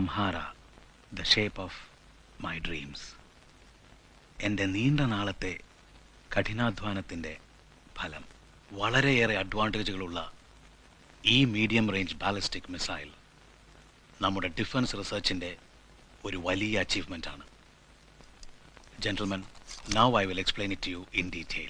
സംഹാര the shape of my dreams എൻ്റെ നീണ്ട നാളത്തെ കഠിനാധ്വാനത്തിൻ്റെ ഫലം വളരെയേറെ അഡ്വാൻറ്റേജുകളുള്ള ഈ മീഡിയം റേഞ്ച് ബാലിസ്റ്റിക് മിസൈൽ നമ്മുടെ ഡിഫൻസ് റിസർച്ചിൻ്റെ ഒരു വലിയ അച്ചീവ്മെൻ്റ് ആണ് gentlemen now I will explain it you in detail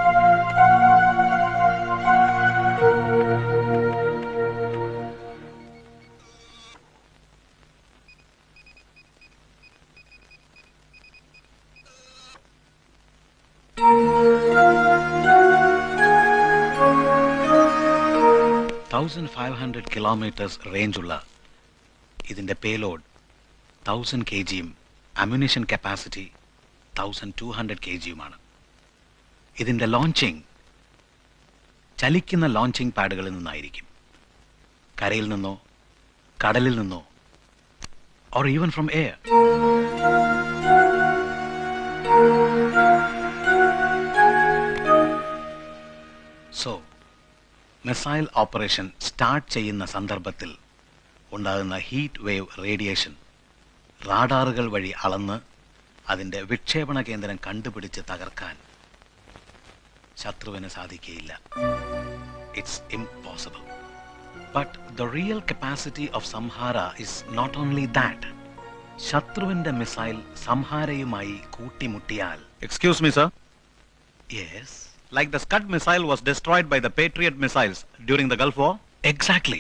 thousand five hundred kilometres റേഞ്ചുള്ള ഇതിൻ്റെ പേലോഡ് തൗസൻഡ് കെ ജിയും ammunition capacity thousand two hundred K ജിയുമാണ് ഇതിൻ്റെ ലോഞ്ചിങ് ചലിക്കുന്ന ലോഞ്ചിങ് പാഡുകളിൽ നിന്നായിരിക്കും കരയിൽ നിന്നോ കടലിൽ നിന്നോ or even from air so missile operation start ചെയ്യുന്ന സന്ദർഭത്തിൽ ഉണ്ടാകുന്ന ഹീറ്റ് വേവ് റേഡിയേഷൻ റാഡാറുകൾ വഴി അളന്ന് അതിൻ്റെ വിക്ഷേപണ കേന്ദ്രം കണ്ടുപിടിച്ച് തകർക്കാൻ ശത്രുവിന് സാധിക്കുകയില്ല it's impossible but the real capacity of Samhara is not only that ശത്രുവിന്റെ മിസൈൽ സംഹാരയുമായി കൂട്ടിമുട്ടിയാൽ excuse me sir yes Like the Scud missile was destroyed by the Patriot missiles during the Gulf War? Exactly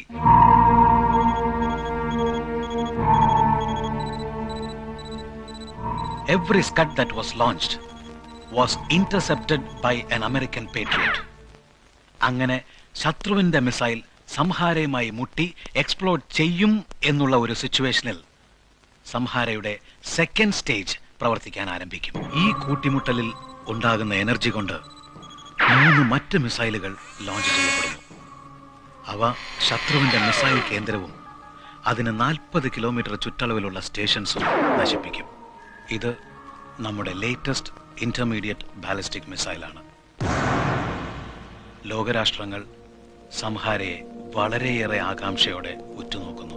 Every Scud that was launched was intercepted by an American Patriot. അങ്ങനെ ശത്രുവിന്റെ missile സംഹാരയുമായി മുട്ടി explode ചെയ്യും എന്നുള്ള ഒരു സിറ്റുവേഷനിൽ സംഹാരയുടെ second stage പ്രവർത്തിക്കാൻ ആരംഭിക്കും ഈ കൂട്ടിമുട്ടലിൽ ഉണ്ടാകുന്ന എനർജി കൊണ്ട് മൂന്ന് മറ്റ് മിസൈലുകൾ ലോഞ്ച് ചെയ്യപ്പെടുന്നു അവ ശത്രുവിന്റെ മിസൈൽ കേന്ദ്രവും അതിന് നാൽപ്പത് കിലോമീറ്റർ ചുറ്റളവിലുള്ള സ്റ്റേഷൻസും നശിപ്പിക്കും ഇത് നമ്മുടെ ലേറ്റസ്റ്റ് ഇന്റർമീഡിയറ്റ് ബാലിസ്റ്റിക് മിസൈലാണ് ലോകരാഷ്ട്രങ്ങൾ സംഹാരയെ വളരെയേറെ ആകാംക്ഷയോടെ ഉറ്റുനോക്കുന്നു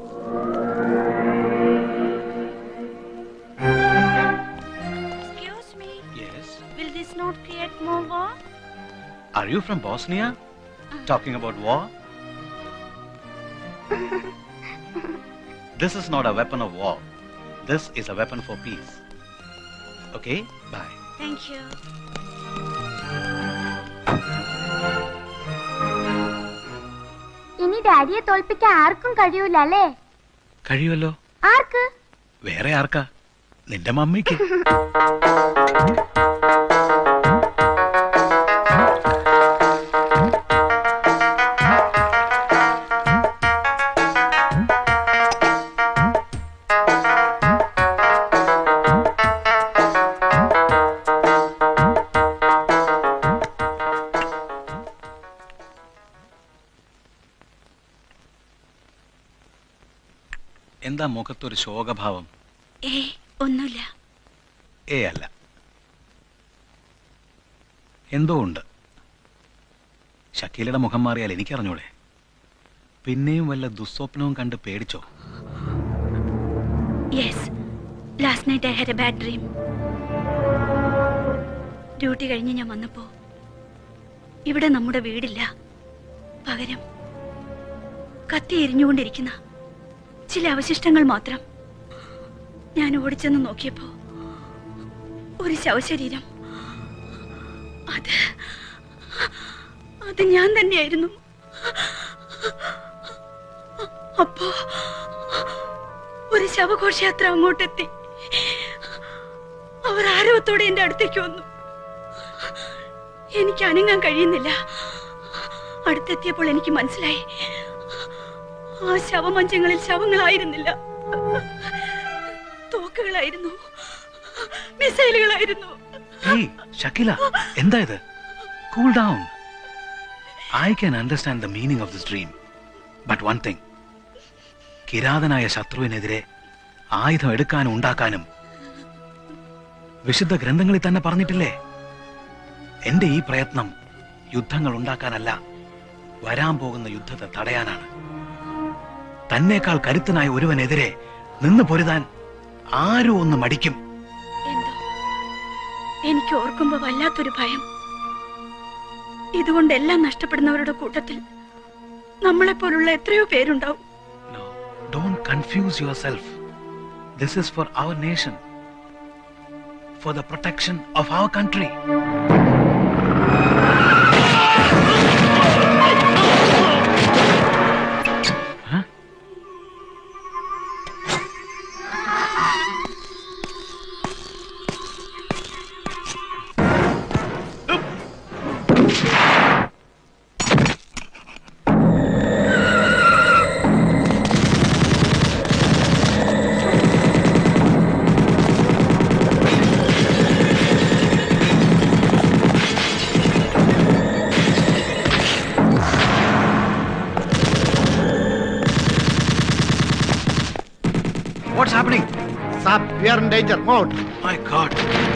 Excuse me, yes will this not create more war? Are you from Bosnia talking about war This is not a weapon of war. This is a weapon for peace. Okay? Bye. Thank you. ഇനി ഡാഡിയെ തോൽപ്പിക്കാൻ ആർക്കും കഴിയൂല അല്ലേ കഴിയുമല്ലോ ആർക്ക് വേറെ ആർക്കാ നിന്റെ മമ്മിക്ക് എന്താ മുഖത്തൊരു ശോകഭാവം ഏയ് ഒന്നുമില്ല ഏ അല്ല എന്തോ ഉണ്ട് ഷക്കീലയുടെ മുഖം മാറിയാൽ എനിക്കറിഞ്ഞൂടെ പിന്നെയും വല്ല ദുസ്വപ്നവും കണ്ട് പേടിച്ചോ yes last night I had a bad dream duty കഴിഞ്ഞ് ഞാൻ വന്നപ്പോ ഇവിടെ നമ്മുടെ വീടില്ല പകരം കത്തി എരിഞ്ഞുകൊണ്ടിരിക്കുന്ന ചില അവശിഷ്ടങ്ങൾ മാത്രം ഞാൻ ഓടിച്ചെന്ന് നോക്കിയപ്പോ ഒരു ശവശരീരം അത് അത് ഞാൻ തന്നെയായിരുന്നു അപ്പോ ഒരു ശവഘോഷയാത്ര അങ്ങോട്ടെത്തി അവർ ആരവത്തോടെ എന്റെ അടുത്തേക്ക് വന്നു എനിക്ക് അനങ്ങാൻ കഴിയുന്നില്ല അടുത്തെത്തിയപ്പോൾ എനിക്ക് മനസ്സിലായി ആ ശവമഞ്ചങ്ങളിൽ ശവങ്ങളായിരുന്നില്ല തോക്കുകളായിരുന്നു മിസൈലുകളായിരുന്നു ഏയ് ഷക്കീല എന്താ ഇത് cool down I can understand the meaning of this dream but one thing കിരാതനായ ശത്രുവിനെതിരെ ആയുധം എടുക്കാനും ഉണ്ടാക്കാനും വിശുദ്ധ ഗ്രന്ഥങ്ങളിൽ തന്നെ പറഞ്ഞിട്ടില്ലേ എന്റെ ഈ പ്രയത്നം യുദ്ധങ്ങൾ ഉണ്ടാക്കാനല്ല വരാൻ പോകുന്ന യുദ്ധത്തെ തടയാനാണ് തന്നേക്കാൾ കരുത്തനായ ഒരുവനെതിരെ നിന്ന് പൊരുതാൻ ആരും ഒന്ന് മടിക്കും എന്തോ എനിക്ക് ഓർക്കുമ്പോ വല്ലാത്തൊരു ഭയം ഇതുകൊണ്ട് എല്ലാം നഷ്ടപ്പെടുന്നവരുടെ കൂട്ടത്തിൽ നമ്മളെപ്പോലുള്ള എത്രയോ പേരുണ്ടാവും No, don't confuse yourself. This is for our nation, for the protection of our country. Huh? What's happening? Sir, we are in danger. Move out. My God.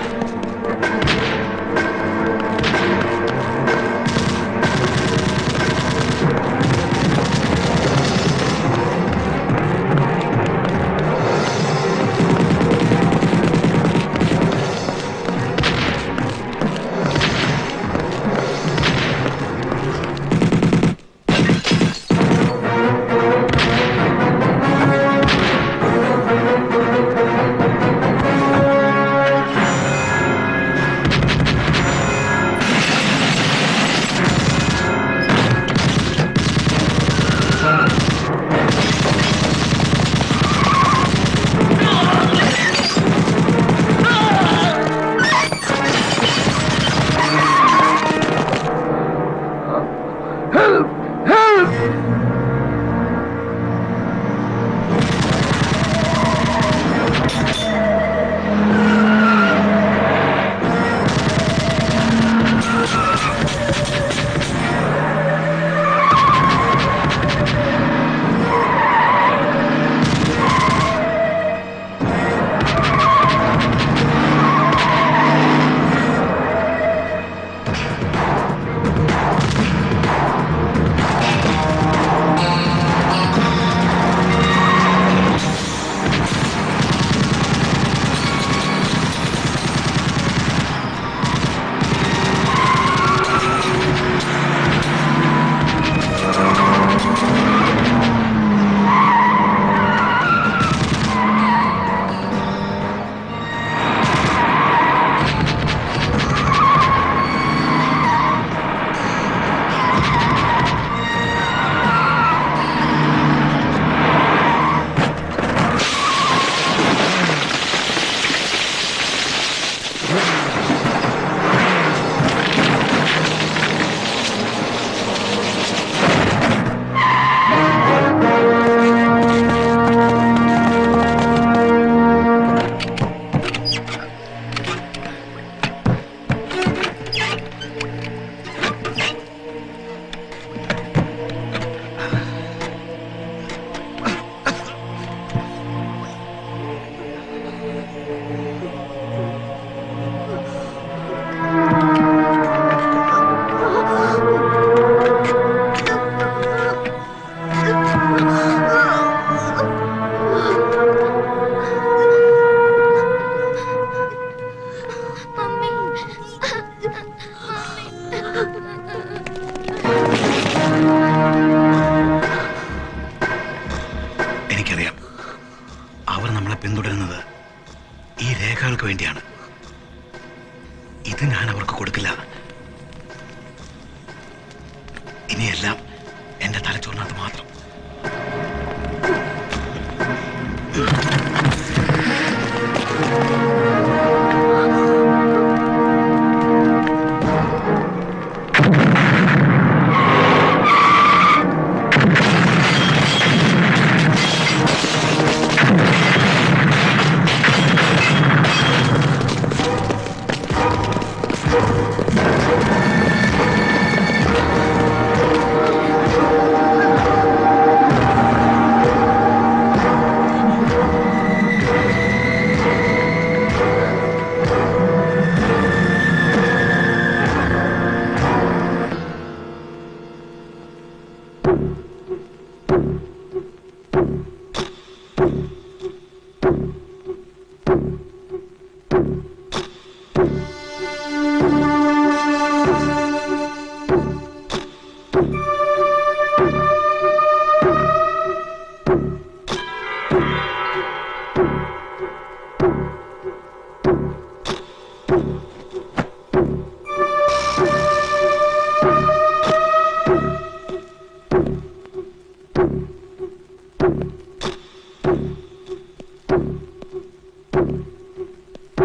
എനിക്കറിയാം അവർ നമ്മളെ പിന്തുടരുന്നത് ഈ രേഖകൾക്ക് വേണ്ടിയാണ് ഇത് ഞാൻ അവർക്ക് കൊടുക്കില്ല ഇനിയെല്ലാം എന്റെ തലച്ചോറിനകത്ത് മാത്രം ആ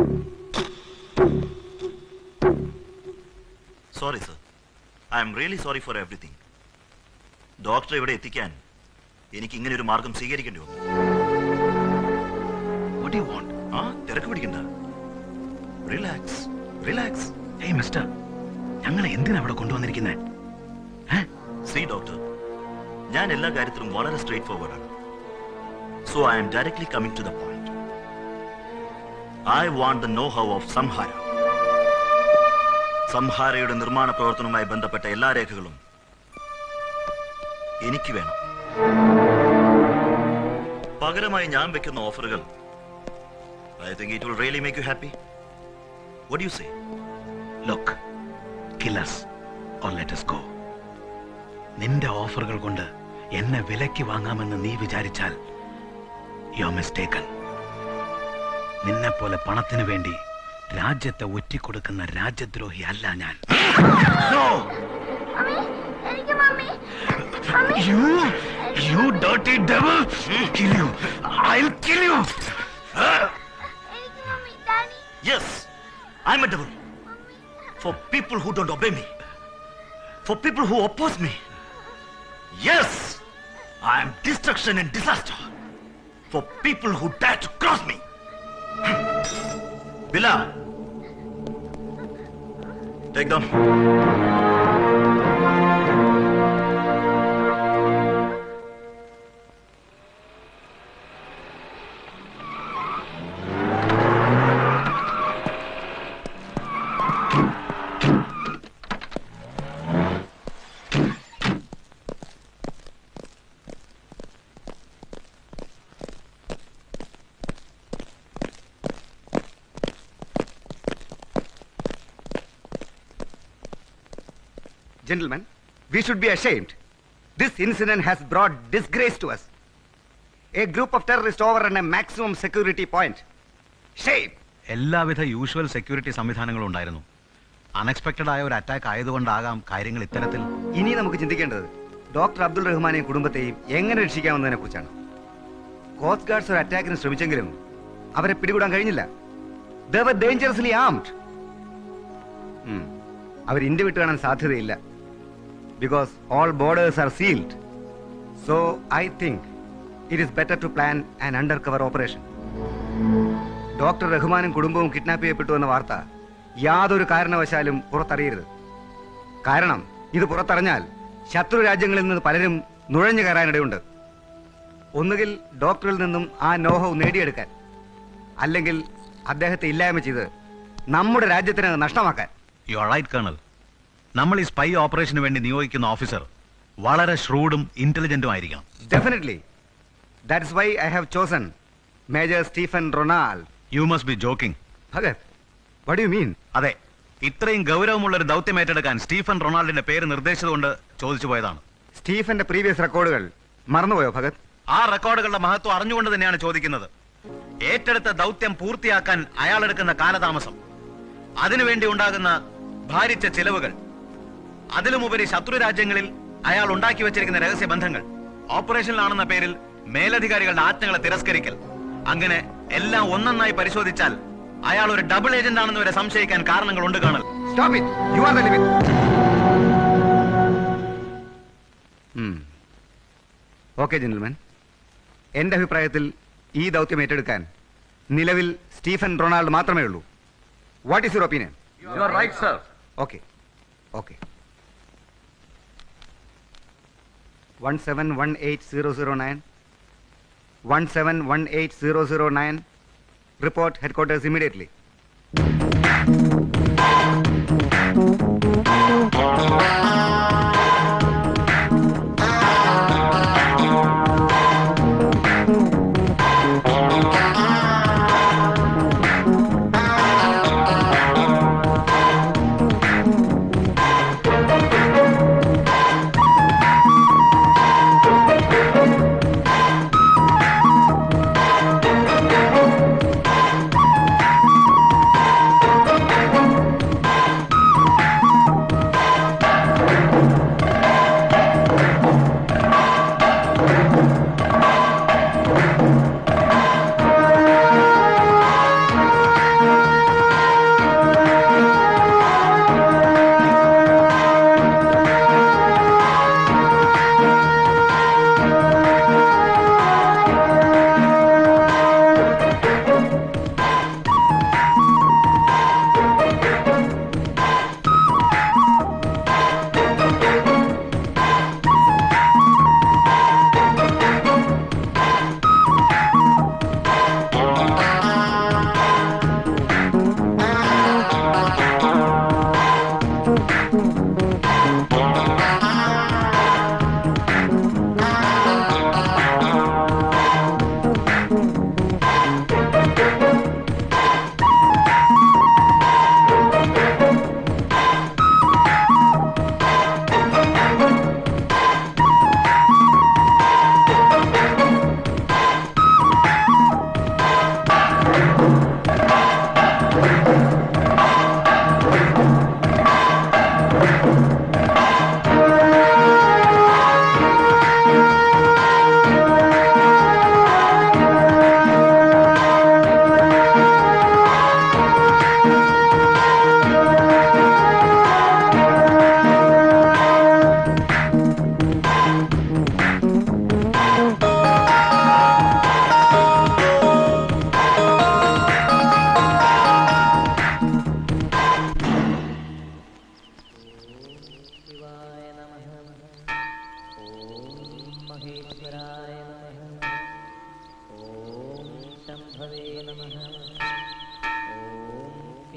sorry sir I am really sorry for everything ഡോക്ടറെ ഇവിടെ എത്തിക്കാൻ എനിക്ക് ഇങ്ങനെ ഒരു മാർഗം സ്വീകരിക്കേണ്ടി വന്നു What do you want? ആ തിരക്ക് പിടിക്കണ്ട റിലാക്സ് റിലാക്സ് Hey, mister. ഞങ്ങളെ എന്തിനാ അവിടെ കൊണ്ടുവന്നിരിക്കുന്നത് സി ഡോക്ടർ ഞാൻ എല്ലാ കാര്യത്തിലും വളരെ സ്ട്രേറ്റ് ഫോർവേഡ് ആണ് so I am directly coming to the point I want the know how of Samhara സംഹാരയുടെ നിർമ്മാണ പ്രവർത്തനവുമായി ബന്ധപ്പെട്ട എല്ലാ രേഖകളും എനിക്ക് വേണം പകരമായി ഞാൻ വെക്കുന്ന ഓഫറുകൾ I think it will really make you happy what you say look killers or let's go നിന്റെ ഓഫറുകൾ കൊണ്ട് എന്നെ വിലയ്ക്ക് വാങ്ങാമെന്ന് നീ വിചാരിച്ചാൽ യു മിസ്റ്റേക്കൺ നിന്നെ പോലെ പണത്തിന് വേണ്ടി രാജ്യത്തെ ഒറ്റിക്കൊടുക്കുന്ന രാജ്യദ്രോഹി അല്ല ഞാൻ എനിക്ക് mummy You, you dirty devil! Kill you! I'll kill you! എനിക്ക് mummy daddy Yes, I'm a devil. For people who don't obey me. For people who oppose me. Yes, I am destruction and disaster. For people who dare to cross me. Bila. Take them. Gentlemen, we should be ashamed. This incident has brought disgrace to us. A group of terrorists overrun a maximum security point. Shame! എല്ലാവിധ usual security സംവിധാനങ്ങളും ഉണ്ടായിരുന്നു unexpected ആയ ഒരു attack ആയതുകൊണ്ടാകാം കാര്യങ്ങൾ ഇത്തരത്തിൽ ഇനി നമുക്ക് ചിന്തിക്കേണ്ടത് ഡോക്ടർ അബ്ദുൾ റഹ്മാനെയും കുടുംബത്തെയും എങ്ങനെ രക്ഷിക്കാമെന്നതിനെ കുറിച്ചാണ് കോസ്റ്റ് ഗാർഡ്സ് ഒരു അറ്റാക്കിന് ശ്രമിച്ചെങ്കിലും അവരെ പിടികൂടാൻ കഴിഞ്ഞില്ല ഡേഞ്ചറസ്ലി ആംഡ് അവർ ഇന്ത്യ വിട്ട് കാണാൻ സാധ്യതയില്ല because all borders are sealed so I think it is better to plan an undercover operation doctor റഹ്മാനും കുടുംബവും കിഡ്നാപ്പ് ചെയ്യപ്പെട്ടു എന്ന വാർത്ത യാതൊരു കാരണവശാലും പുറത്തറിയരുത് കാരണം ഇത് പുറത്തറിഞ്ഞാൽ ശത്രു രാജ്യങ്ങളിൽ നിന്ന് പലരും നുഴഞ്ഞു കയറാനിടയുണ്ട് ഒന്നുകിൽ ഡോക്ടറിൽ നിന്നും ആ നോഹവ് നേടിയെടുക്കാൻ അല്ലെങ്കിൽ അദ്ദേഹത്തെ ഇല്ലായ്മ ചെയ്ത് നമ്മുടെ രാജ്യത്തിന് നഷ്ടമാക്കാൻ യു ആർ റൈറ്റ് കേണൽ നമ്മൾ ഈ സ്പൈ ഓപ്പറേഷന് വേണ്ടി നിയോഗിക്കുന്ന ഓഫീസർ വളരെ ഷ്രൂഡും ഇന്റലിജന്റും ആയിരിക്കണം definitely that's why I have chosen major Stephen Ronald you must be joking Bhagat what you mean അതെ ഇത്രയും ഗൗരവമുള്ള ഒരു ദൗത്യം ഏറ്റെടുക്കാൻ സ്റ്റീഫൻ റൊണാൾഡിന്റെ പേര് നിർദ്ദേശിച്ചതുകൊണ്ട് ചോദിച്ചു പോയതാണ് സ്റ്റീഫന്റെ പ്രീവിയസ് റെക്കോർഡുകൾ മറന്നുപോയോ ഭഗത് ആ റെക്കോർഡുകളുടെ മഹത്വം അറിഞ്ഞുകൊണ്ട് തന്നെയാണ് ചോദിക്കുന്നത് ഏറ്റെടുത്ത ദൗത്യം പൂർത്തിയാക്കാൻ അയാൾ എടുക്കുന്ന കാലതാമസം അതിനുവേണ്ടി ഉണ്ടാകുന്ന ഭാരിച്ച ചിലവുകൾ അതിലുമുപരി ശത്രു രാജ്യങ്ങളിൽ അയാൾ ഉണ്ടാക്കി വെച്ചിരിക്കുന്ന രഹസ്യ ബന്ധങ്ങൾ ഓപ്പറേഷനിലാണെന്ന പേരിൽ മേലധികാരികളുടെ ആജ്ഞകളെ തിരസ്കരിക്കൽ അങ്ങനെ എല്ലാം ഒന്നൊന്നായി പരിശോധിച്ചാൽ അയാൾ ഒരു ഡബിൾ ഏജന്റ് ആണെന്ന് വരെ സംശയിക്കാൻ കാരണങ്ങളുണ്ട് colonel stop it you are the limit okay gentleman എന്റെ അഭിപ്രായത്തിൽ ഈ ദൗത്യം ഏറ്റെടുക്കാൻ നിലവിൽ സ്റ്റീഫൻ റൊണാൾഡ് മാത്രമേ ഉള്ളൂ what is your opinion You are right, sir. Okay okay one seven one eight zero zero nine one seven one eight zero zero nine report headquarters immediately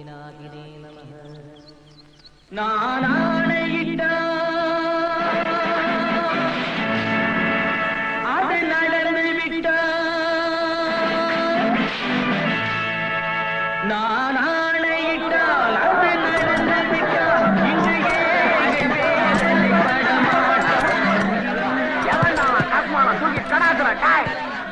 പിനാകിനേ നമഃ നാനാണയിട്ട അത് നടന്ന് വിട്ട നാനാണയിട്ടാൽ അത് നടന്ന് വിട്ട ഇன்று ஏழு வேதனை படமாட்டம். எவன்டா அவன் கஸ்மால தூக்கி கடாக்குற டாய்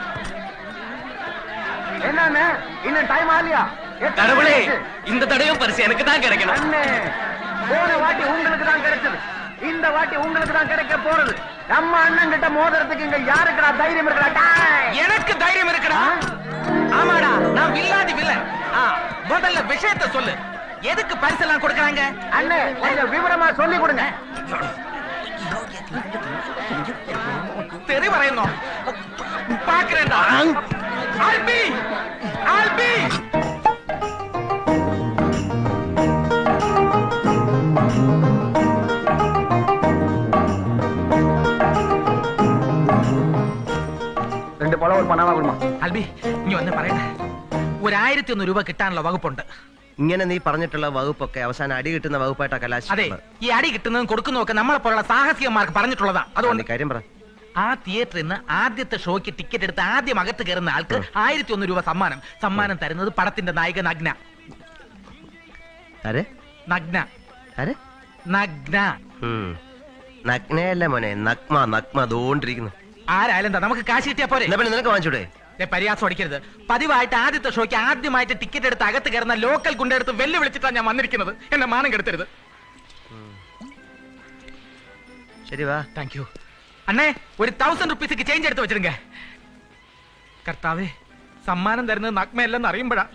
என்னன்னு இன்னும் டைம் ஆகலையா எத்தனை கடவுளே ஆச்சு? இந்த தடவையும் பரிசு எனக்கு தான் கிடைக்கணும் அண்ணே போன வாட்டி உங்களுக்கு தான் கிடைச்சது இந்த வாட்டி உங்களுக்கு தான் கிடைக்க போறது நம்ம அண்ணன் கிட்ட மோதிரத்துக்கு இங்க யாருக்குடா தைரியம் இருக்கடா டேய்? எனக்கு தைரியம் இருக்குடா ஆமாடா நான் வில்லாதி வில்லன் ஆ, முதல்ல விஷயத்த சொல்லு எதுக்கு பரிசெல்லாம் கொடுக்கறாங்க அண்ணே கொஞ்சம் விவரமா சொல்லி கொடுங்க തെറി പറയുന്നോ പാക്കരേണ്ട ആൽബി ആൽബി ரெண்டு பழம் ஒரு பணமா கொடுமா ആൽബി ഇനി ഒന്ന് പറയട്ടെ ഒരായിരത്തി ഒന്ന് രൂപ കിട്ടാനുള്ള വകുപ്പുണ്ട് ഇങ്ങനെ നീ പറഞ്ഞിട്ടുള്ള വകുപ്പൊക്കെ അവസാനം അടി കിട്ടുന്ന വകുപ്പായിട്ടാ അതെ കലാശിക്കുന്നത് ഈ അടി കിട്ടുന്നതും കൊടുക്കുന്നതും ഒക്കെ നമ്മളെ പോലുള്ള സാഹസികന്മാർക്ക് പറഞ്ഞിട്ടുള്ളതാ അതുകൊണ്ട് നീ കാര്യം പറ ആ തിയേറ്ററിൽ നിന്ന് ആദ്യത്തെ ഷോയ്ക്ക് ടിക്കറ്റ് എടുത്ത് ആദ്യം അകത്ത് കയറുന്ന ആൾക്ക് ആയിരത്തി ഒന്ന് രൂപ സമ്മാനം സമ്മാനം തരുന്നത് പടത്തിന്റെ നായിക നഗ്ന ആരെ നഗ്ന ആരെ നഗ്ന ഉം. നഗ്നയല്ല മോനെ നഗ്മ നഗ്മ അതുകൊണ്ടിരിക്കുന്നു ആരായാലും എന്താ നമുക്ക് കാശ് കിട്ടിയാ പോരെ എന്നാ പിന്നെ നിനക്ക് വാങ്ങിച്ചൂടെ ദേ, പരിഹാസം അടിക്കരുത് പതിവായിട്ട് ആദ്യത്തെ ഷോയ്ക്ക് ആദ്യമായിട്ട് ടിക്കറ്റ് എടുത്ത് അകത്ത് കയറുന്ന ലോക്കൽ ഗുണ്ടെടുത്ത് വെല്ലു വിളിച്ചിട്ടാണ് ഞാൻ വന്നിരിക്കുന്നത് എന്നെ മാനം കെടുത്തരുത് ശരി വാ താങ്ക് യു അണ്ണേ ഒരു തൗസൻഡ് റുപ്പീസിക്ക് ചേഞ്ച് എടുത്ത് വെച്ചിരുങ്ക കർത്താവേ സമ്മാനം തരുന്നത് നഗ്മയല്ലെന്ന് അറിയുമ്പോഴാ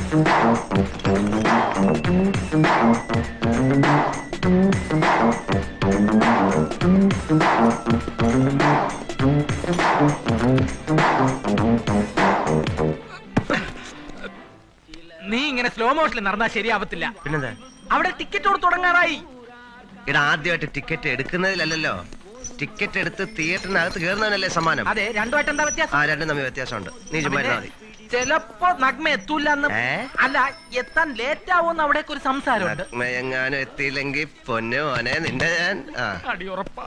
നീ ഇങ്ങനെ സ്ലോ മോഷനിൽ നടന്നാൽ ശരിയാവത്തില്ല പിന്നെന്താ അവിടെ ടിക്കറ്റ് കൊടുത്ത് തുടങ്ങാറായി ഇവിടെ ആദ്യമായിട്ട് ടിക്കറ്റ് എടുക്കുന്നതിലല്ലല്ലോ ടിക്കറ്റ് എടുത്ത് തിയേറ്ററിനകത്ത് കയറുന്നതിനല്ലേ സമ്മാനം അതെ രണ്ടുമായിട്ട് എന്താ വ്യത്യാസം ആ രണ്ടും തമ്മിൽ വ്യത്യാസമുണ്ട് നീ ചുമ്മാ ഇരുന്നാ മതി ചിലപ്പോ നഗ്മ എത്തൂല എന്ന് ഏ? അല്ല എത്താൻ ലേറ്റ് ആവുമെന്ന് അവിടെ ഒരു സംസാരമുണ്ട് നഗ്മയെങ്ങാനും എത്തിയില്ലെങ്കിൽ പൊന്നു മോനെ നിന്റെ ഞാൻ ആ അടിയുറപ്പാ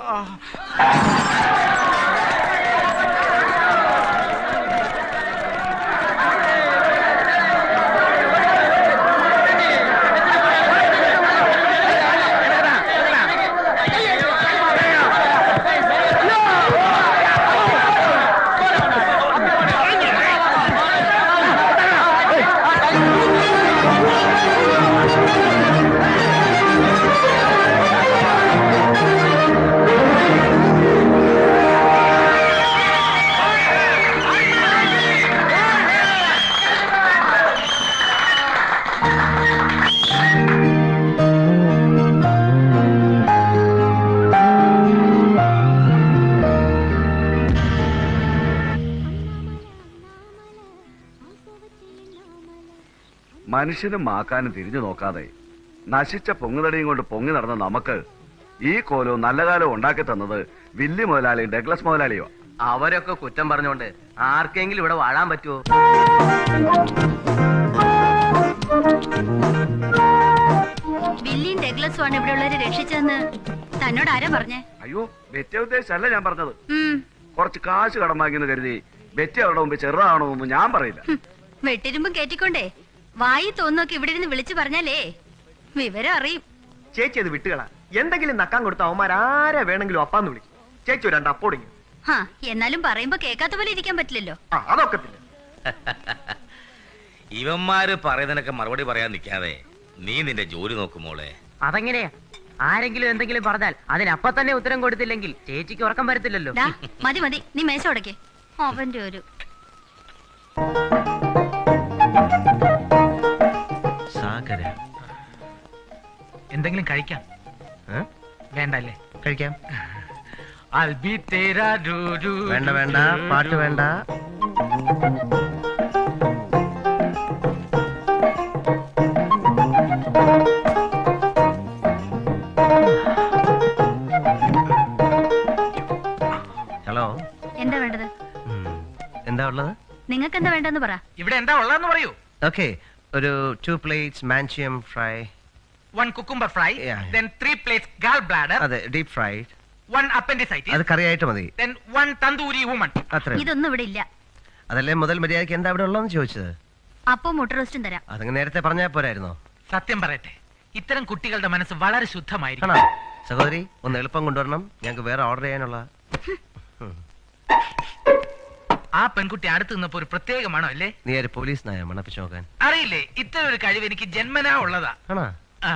മനുഷ്യനും മാക്കാനും തിരിഞ്ഞു നോക്കാതെ നശിച്ച പൊങ്ങുതടിയും കൊണ്ട് പൊങ്ങി നടന്ന നമുക്ക് ഈ കോലവും നല്ല കാലവും ഉണ്ടാക്കി തന്നത് വില്ലി മുതലാളിയും ഡഗ്ലസ് മുതലാളിയോ അവരൊക്കെ കുറ്റം പറഞ്ഞുകൊണ്ട് ആർക്കെങ്കിലും ഇവിടെ വാഴാൻ പറ്റുമോ ബില്ലിയും ഡെഗ്ലസും ആണ് ഇവിടെ ഉള്ളവരെ രക്ഷിച്ചതെന്ന് തന്നോട് ആരാ പറഞ്ഞേ അയ്യോ വെറ്റ ഉദ്ദേശമല്ല ഞാൻ പറഞ്ഞത് ഉം, കുറച്ച് കാശ് കടം വാങ്ങിയെന്ന് കരുതി വെറ്റ അവരുടെ മുമ്പ് ചെറുതാണോന്നൊന്നും ഞാൻ പറയില്ല ഹും. വെട്ടിരുമ്പും കേറ്റിക്കൊണ്ടേ വായി തോന്നൊക്കെ ഇവിടെ ഇരുന്ന് വിളിച്ചു പറഞ്ഞാലേ വിവരം അറിയും ചേച്ചി അത് വിട്ടുകളാ എന്തെങ്കിലും നക്കാൻ കൊടുത്ത അവന്മാരാരെ വേണമെങ്കിലും അപ്പാന്ന് വിളിക്കും ചേച്ചി ഒരു രണ്ട് അപ്പോടിങ്ങി ഹാ എന്നാലും പറയുമ്പോ കേൾക്കാത്ത പോലെ ഇരിക്കാൻ പറ്റില്ലല്ലോ ആ അതൊക്കത്തില്ല ഇവന്മാര് പറയുന്നതിനൊക്കെ മറുപടി പറയാൻ നിൽക്കാതെ നീ നിന്റെ ജോലി നോക്കുമോളെ അതെങ്ങനെയാ ആരെങ്കിലും എന്തെങ്കിലും പറഞ്ഞാൽ അതിനപ്പ തന്നെ ഉത്തരം കൊടുത്തില്ലെങ്കിൽ ചേച്ചിക്ക് ഉറക്കം വരത്തില്ലല്ലോ ഡാ മതി മതി നീ മേശ ഉടക്കേ അവന്റെ ഒരു സാഗര എന്തെങ്കിലും കഴിക്കാം ഏ? വേണ്ടല്ലേ കഴിക്കാം I'll be തേരാ ഡൂ ഡൂ വേണ്ട വേണ്ട പാട്ട് വേണ്ട ഹലോ എന്താ വേണ്ടത് എന്താ ഉള്ളത് നിങ്ങൾക്ക് എന്താ വേണ്ടെന്ന് പറ ഇവിടെ എന്താ ഉള്ളതെന്ന് പറയൂ ഓക്കെ ഒരു ടു പ്ലേറ്റ്സ് മാൻഷ്യം fry one cucumber fry Yeah, yeah. Then three plates gall bladder അതെ ഡീപ് ഫ്രൈഡ് വൺ അത് അപ്പൻഡിസൈറ്റിസ് കറിയായിട്ട് മതി ദെൻ വൺ തന്തൂരി വുമൺ അത്രയും ഇതൊന്നും ഇവിടെ ഇല്ല അതല്ലേ മുതൽ മര്യാദയ്ക്ക് എന്താ അവിടെ ഉള്ളതെന്ന് ചോദിച്ചത് അപ്പം മുട്ട റോസ്റ്റും തരാം അതങ്ങ് നേരത്തെ പറഞ്ഞാൽ പോരായിരുന്നോ സത്യം പറയട്ടെ ഇത്തരം കുട്ടികളുടെ മനസ്സ് വളരെ ആണോ ശുദ്ധമായിരിക്കും സഹോദരി ഒന്ന് എളുപ്പം കൊണ്ടുവരണം ഞങ്ങൾക്ക് വേറെ ഓർഡർ ചെയ്യാനുള്ള ആ പെൺകുട്ടി അടുത്ത് നിന്നപ്പോ ഒരു പ്രത്യേകമാണോ അല്ലേ നീ ഒരു പോലീസ് നായ മണപ്പിച്ച് നോക്കാൻ അറിയില്ലേ ഇത്തരം ഒരു കഴിവ് എനിക്ക് ജന്മനാ ഉള്ളതാ ആണോ ആ.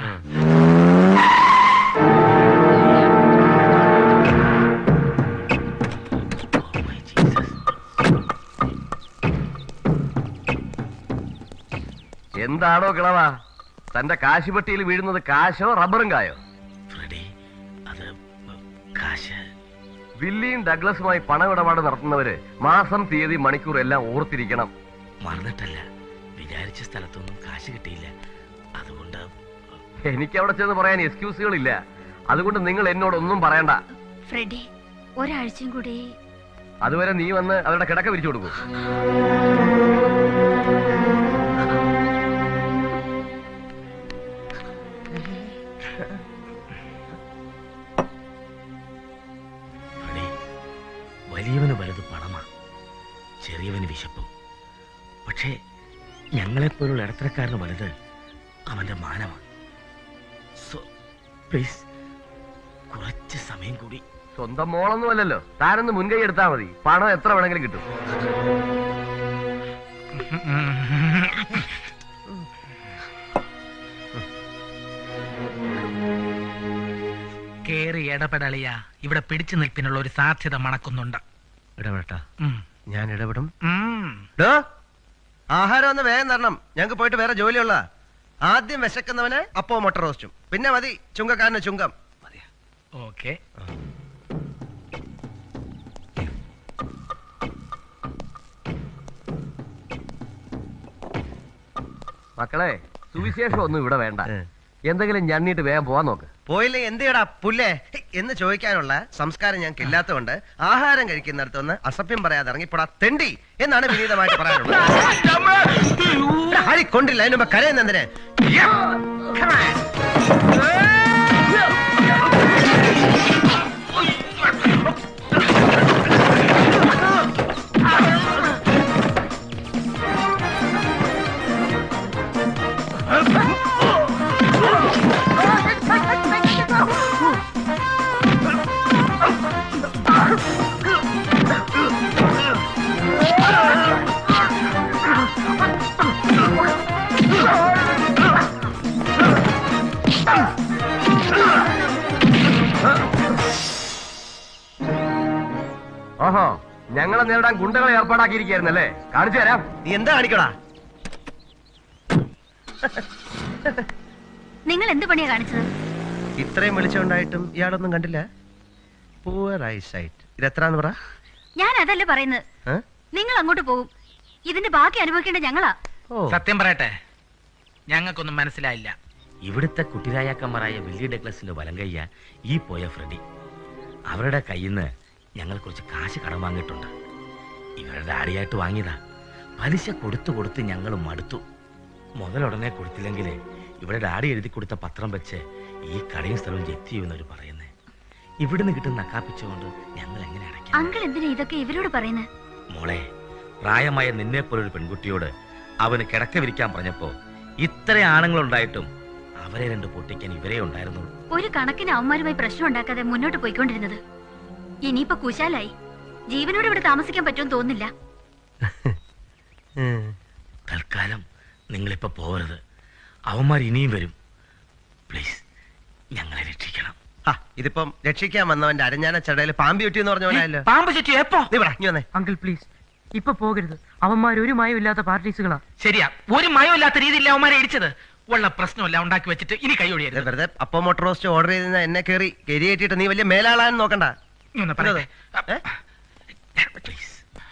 എന്താണോ കിളവാ തന്റെ കാശുപെട്ടിയിൽ വീഴുന്നത് കാശോ റബ്ബറും കായോ ഫ്രെഡി അത് കാശ് വില്ലിയും ഡഗ്ലസുമായി പണമിടപാട് നടത്തുന്നവര് മാസം തീയതി മണിക്കൂർ എല്ലാം ഓർത്തിരിക്കണം മറന്നിട്ടല്ല വിചാരിച്ച സ്ഥലത്തൊന്നും കാശ് കിട്ടിയില്ല അതുകൊണ്ട് എനിക്ക് അവിടെ ചെന്ന് പറയാൻ എക്സ്ക്യൂസുകളില്ല അതുകൊണ്ട് നിങ്ങൾ എന്നോടൊന്നും പറയണ്ട ഫ്രെഡി ഒരാഴ്ചയും കൂടി അതുവരെ നീ വന്ന് അവരുടെ കിടക്ക വിരിച്ചു കൊടുക്കും ഫ്രെഡി വലിയവന് വലുത് പണമാ ചെറിയവന് വിശപ്പും പക്ഷേ ഞങ്ങളെപ്പോലുള്ള ഇടത്തരക്കാരന് വലുത് അവന്റെ മാനമാണ് സോ പ്ലീസ് കുറച്ച് സമയം കൂടി സ്വന്തം മോളൊന്നും അല്ലല്ലോ താനൊന്ന് മുൻകൈ എടുത്താൽ മതി പണം എത്ര വേണമെങ്കിലും കിട്ടും കേറി ഇടപെടളിയാ ഇവിടെ പിടിച്ചു നിൽപ്പിനുള്ള ഒരു സാധ്യത മണക്കുന്നുണ്ട് ഇടപെട്ടാ ഉം. ഞാൻ ഇടപെടും ഉം. ഡോ, ആഹാരം ഒന്ന് വേഗം തരണം ഞങ്ങൾക്ക് പോയിട്ട് വേറെ ജോലിയുള്ള ആദ്യം വിശക്കുന്നവന് അപ്പോ മുട്ട റോസ്റ്റും പിന്നെ മതി ചുങ്കക്കാരന് ചുങ്കം ഓക്കെ മക്കളെ സുവിശേഷം ഒന്നും ഇവിടെ വേണ്ട ഏ. എന്തെങ്കിലും ഞണ്ണിട്ട് വേഗം പോവാൻ നോക്ക് പോയില്ലേ എന്ത് ചെയ്യടാ പുല്ലേ ഹേ, എന്ന് ചോദിക്കാനുള്ള സംസ്കാരം ഞങ്ങൾക്ക് ഇല്ലാത്തതുകൊണ്ട് ആഹാരം കഴിക്കുന്നിടത്തൊന്ന് അസഭ്യം പറയാതെ ഇറങ്ങിപ്പോടാ തെണ്ടി എന്നാണ് വിനീതമായിട്ട് പറയാനുള്ളത് ഇവിടെ ആരി കൊണ്ടില്ല അതിന് മുമ്പ് കരയുന്നെന്തിന് ഓഹോ ഞങ്ങളെ നേരിടാൻ ഗുണ്ടകളെ ഏർപ്പാടാക്കിയിരിക്കായിരുന്നല്ലേ കാണിച്ചു തരാം നീ എന്താ കാണിക്കടാ നിങ്ങൾ എന്ത് പണിയാ കാണിച്ചത് ഇത്രയും വെളിച്ചമുണ്ടായിട്ടും ഇയാളൊന്നും കണ്ടില്ല പൂവർ ഐ സൈറ്റ് ഇത് എത്രാന്ന് പറ ഞാൻ അതല്ല പറയുന്നത് ഏ? നിങ്ങൾ അങ്ങോട്ട് പോകും ഇതിന്റെ ബാക്കി അനുഭവിക്കേണ്ട ഞങ്ങളാ ഓ സത്യം പറയട്ടെ ഞങ്ങൾക്കൊന്നും മനസ്സിലായില്ല ഇവിടുത്തെ കുട്ടിരായാക്കന്മാരായ വില്ലി ഡെക്ലസിന്റെ വലം കയ്യ ഈ പോയ ഫ്രെഡി അവരുടെ കയ്യിൽ നിന്ന് ഞങ്ങൾ കുറച്ച് കാശ് കടം വാങ്ങിയിട്ടുണ്ട് ഇവരുടെ ഡാഡിയായിട്ട് വാങ്ങിയതാ പലിശ കൊടുത്തു കൊടുത്ത് ഞങ്ങൾ മടുത്തു മുതലുടനെ കൊടുത്തില്ലെങ്കിൽ ഇവിടെ ഡാഡി എഴുതി കൊടുത്ത പത്രം വെച്ച് ഈ കടയും സ്ഥലവും ജപ്തി ചെയ്യുന്നവർ പറയുന്നേ ഇവിടുന്ന് കിട്ടുന്ന നക്കാപ്പിച്ചുകൊണ്ട് ഞങ്ങൾ എങ്ങനെ അടയ്ക്കാം അങ്കിൾ എന്തിനാ ഇതൊക്കെ ഇവരോട് പറയുന്നത് മോളെ പ്രായമായ നിന്നെ പോലൊരു പെൺകുട്ടിയോട് അവന് കിടക്ക വിരിക്കാൻ പറഞ്ഞപ്പോ ഇത്ര ആണുങ്ങളുണ്ടായിട്ടും അവരെ രണ്ട് പൊട്ടിക്കാൻ ഇവരെ ഉണ്ടായിരുന്നുള്ളൂ ഒരു കണക്കിന് അവന്മാരുമായി പ്രശ്നം ഉണ്ടാക്കാതെ മുന്നോട്ട് പോയിക്കൊണ്ടിരുന്നത് ഇനിയിപ്പോ കുശാലായി ജീവനോട് ഇവിടെ താമസിക്കാൻ പറ്റുമെന്ന് തോന്നുന്നില്ല തൽക്കാലം നിങ്ങളിപ്പോ പോകരുത് അവന്മാർ ഇനിയും വരും പ്ലീസ് ഞങ്ങളെ രക്ഷിക്കണം ആ ഇതിപ്പം രക്ഷിക്കാൻ വന്നവന്റെ അരഞ്ഞാന ചടയിൽ പാമ്പി ഒറ്റി എന്ന് പറഞ്ഞ പോലെയല്ലോ പാമ്പ് ചുറ്റി എപ്പോ നീ പറ ഇനി വന്നേ അങ്കിൾ പ്ലീസ് ഇപ്പൊ പോകരുത് അവന്മാർ ഒരു മായവും ഇല്ലാത്ത പാർട്ടീസുകളാ ശരിയാ ഒരു മയമില്ലാത്ത രീതിയിൽ അവന്മാരെ ഇടിച്ചത് ഉള്ള പ്രശ്നമല്ല ഉണ്ടാക്കി വെച്ചിട്ട് ഇനി കൈ ഇത് ഒഴിയരുത് വെറുതെ അപ്പം മോട്ടർ റോസ്റ്റ് ഓർഡർ ചെയ്ത എന്നെ കയറി കയറ്റിയിട്ട് നീ വലിയ മേലാളാന്ന് നോക്കണ്ട നീ ഒന്ന് പറയട്ടെ. ഏ? പ്ലീസ്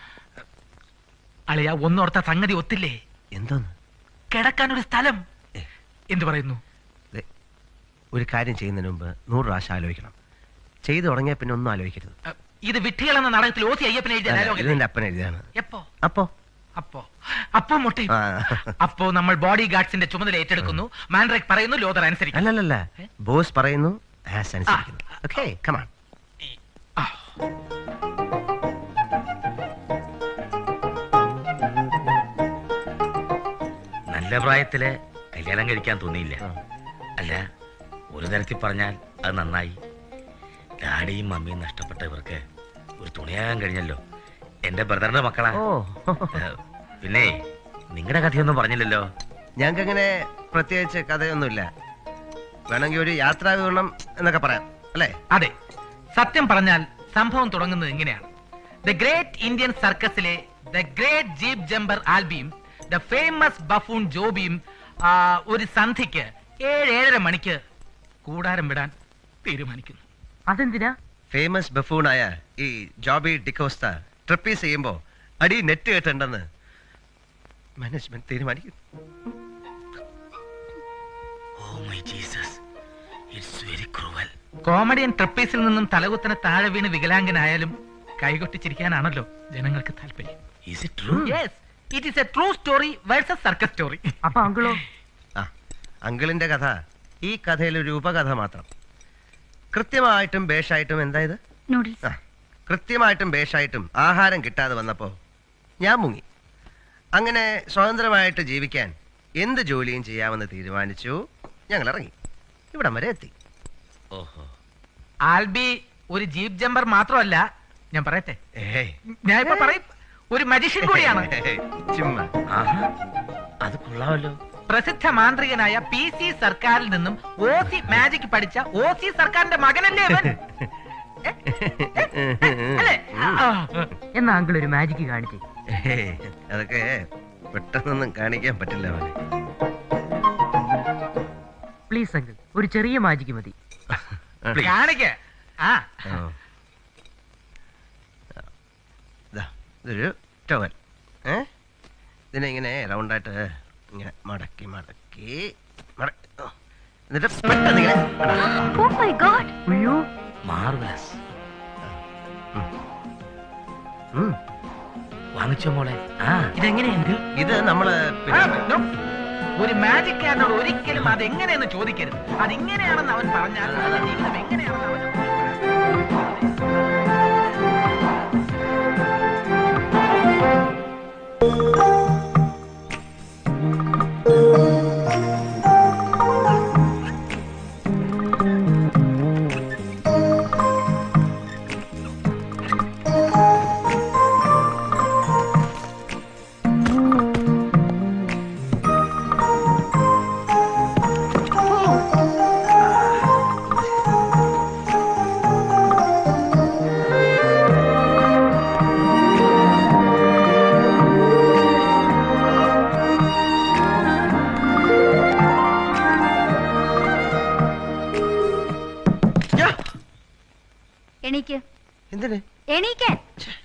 അളിയ ഒന്നോർത്ത സംഗതി ഒത്തില്ലേ എന്തോന്ന് കിടക്കാൻ ഒരു സ്ഥലം എന്തു പറയുന്നു ദേ, ഒരു കാര്യം ചെയ്യുന്നതിന് മുമ്പ് നൂറ് പ്രാവശ്യം ആലോചിക്കണം ചെയ്തു തുടങ്ങിയ പിന്നെ ഒന്നും ആലോചിക്കരുത് അ, ഇത് വിട്ടികൾ എന്ന നാടകത്തിൽ ഓസി അയ്യപ്പനെ എഴുതിയ അല്ല, dialogue ഇത് അല്ലേ? നിന്റെ അപ്പൻ എഴുതിയാണ് എപ്പോ അപ്പോ അപ്പോ അപ്പോ മുട്ടയും അപ്പോ നമ്മൾ ബോഡി ഗാർഡ്സിന്റെ ചുമതല ഏറ്റെടുക്കുന്നു മാൻഡ്രേക്ക് പറയുന്നു ലോതർ അനുസരിക്കും അല്ലല്ലല്ല ബോസ് പറയുന്നു ആസ് അനുസരിക്കുന്നു ഓക്കെ കമാൺ നല്ല പ്രായത്തില് കല്യാണം കഴിക്കാൻ തോന്നിയില്ല അല്ല ഒരു തരത്തിൽ പറഞ്ഞാൽ അത് നന്നായി ഡാഡിയും മമ്മിയും നഷ്ടപ്പെട്ട ഇവർക്ക് ഒരു തുണയാകാൻ കഴിഞ്ഞല്ലോ എന്റെ ബ്രദറിന്റെ മക്കളാ ഓ ഏ, പിന്നെ നിങ്ങളുടെ കഥയൊന്നും പറഞ്ഞില്ലല്ലോ ഞങ്ങൾക്ക് അങ്ങനെ പ്രത്യേകിച്ച് കഥയൊന്നുമില്ല വേണമെങ്കിൽ ഒരു യാത്രാ വിവരണം എന്നൊക്കെ പറയാം അല്ലേ അതെ സത്യം പറഞ്ഞാൽ സംഭവം തുടങ്ങുന്നത് ഇങ്ങനെയാണ് ദ ഗ്രേറ്റ് ഇന്ത്യൻ സർക്കസിലെ ദ ഗ്രേറ്റ് ജീപ്പ് ജമ്പർ ആൽബിയും ദ ഫേമസ് ബഫൂൺ ജോബിയും ആ, ഒരു സന്ധ്യക്ക് ഏഴ് ഏഴര മണിക്ക് കൂടാരം വിടാൻ തീരുമാനിക്കുന്നു അതെന്തിനാ ഫേമസ് ബഫൂണായ ഈ ജോബി ഡിക്കോസ്ത ട്രിപ്പീസ് ചെയ്യുമ്പോ അടി നെറ്റ് കേട്ടുണ്ടെന്ന് മാനേജ്മെന്റ് തീരുമാനിക്കുന്നു oh my Jesus it's very cruel comedian ട്രിപ്പീസിൽ നിന്നും തലകുത്തനെ താഴെ വീണ് വികലാംഗനായാലും കൈകൊട്ടിച്ചിരിക്കാനാണല്ലോ ജനങ്ങൾക്ക് താല്പര്യം is it true yes it is a true story versus circus story അപ്പൊ അങ്കിളോ ആ അങ്കിളിന്റെ കഥ ഈ കഥയിൽ ഒരു ഉപകഥ മാത്രം കൃത്യമായിട്ടും ബേഷായിട്ടും എന്തായത് നൂഡിൽസ് ആ കൃത്യമായിട്ടും ബേഷായിട്ടും ആഹാരം കിട്ടാതെ വന്നപ്പോ ഞാൻ മുങ്ങി അങ്ങനെ സ്വതന്ത്രമായിട്ട് ജീവിക്കാൻ എന്ത് ജോലിയും ചെയ്യാമെന്ന് തീരുമാനിച്ചു ഞങ്ങൾ ഇറങ്ങി ഇവിടം വരെ എത്തി ഓഹോ ആൽബി ഒരു ജീപ്പ് ജമ്പർ മാത്രമല്ല ഞാൻ പറയട്ടെ ഏയ് ഞാൻ ഇപ്പൊ പറയും ഒരു മജിഷ്യൻ കൂടിയാണ് ചുമ്മാ ആഹാ അത് കൊള്ളാമല്ലോ പ്രസിദ്ധ മാന്ത്രികനായ പി സി സർക്കാരിൽ നിന്നും ഓ സി മാജിക് പഠിച്ച ഓ സി സർക്കാരിന്റെ മകനല്ലേ ഇവൻ അല്ലേ ആ, എന്നാ അങ്കിൾ ഒരു മാജിക് കാണിച്ചേ ഏയ്, അതൊക്കെ പെട്ടെന്നൊന്നും കാണിക്കാൻ പറ്റില്ല അവനെ പ്ലീസ് അങ്കിൾ ഒരു ചെറിയ മാജിക് മതി കാണിക്ക ആ ആ. ദാ, ഇതൊരു ടവൽ ഏ ഇതിനെ ഇങ്ങനെ റൗണ്ടായിട്ട് ഇങ്ങനെ മടക്കി മടക്കി മടക്കി ഓ. എന്നിട്ട് പെട്ടെന്ന് ഇങ്ങനെ ഓ മൈ ഗോഡ് അയ്യോ മാർവലസ് ഉം. വാങ്ങിച്ചോ മോളെ ആ ഇതെങ്ങനെയെങ്കിൽ ഇത് നമ്മള് പിന്നെ ഒരു മാജിക് കാരനോട് ഒരിക്കലും അതെങ്ങനെയെന്ന് ചോദിക്കരുത് അതിങ്ങനെയാണെന്ന് അവൻ പറഞ്ഞാൽ അവന്റെ ജീവിതം എങ്ങനെയാണെന്ന് അവൻ എണീക്ക് എന്തിന് എണീക്കാൻ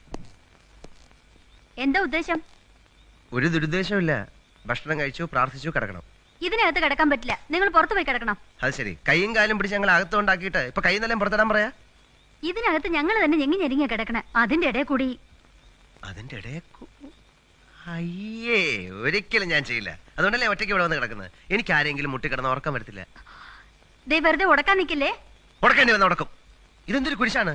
എന്താ ഉദ്ദേശം ഒരു ദുരുദ്ദേശമില്ല ഭക്ഷണം കഴിച്ചു പ്രാർത്ഥിച്ചു കിടക്കണം ഇതിനകത്ത് കിടക്കാൻ പറ്റില്ല നിങ്ങൾ പുറത്തു പോയി കിടക്കണം അത് ശരി കൈയും കാലും പിടിച്ച് ഞങ്ങൾ അകത്തുണ്ടാക്കിയിട്ട് ഇപ്പൊ കൈ നിലം പുറത്തിടാൻ പറയാ ഇതിനകത്ത് ഞങ്ങൾ തന്നെ ഞെങ്ങി ഞെരിങ്ങ കിടക്കണേ അതിന്റെ ഇടയിൽ കൂടി അതിന്റെ ഇടയിൽ കു- അയ്യേ ഒരിക്കലും ഞാൻ ചെയ്യില്ല അതുകൊണ്ടല്ലേ ഒറ്റയ്ക്ക് ഇവിടെ വന്ന് കിടക്കുന്നത് എനിക്ക് ആരെങ്കിലും മുട്ടിക്കിടന്ന് ഉറക്കം വരത്തില്ല ദേ വെറുതെ ഉടക്കാൻ നിൽക്കില്ലേ ഉടക്കേണ്ടി വന്ന് ഉടക്കും ഇതെന്തൊരു കുരിശാണ്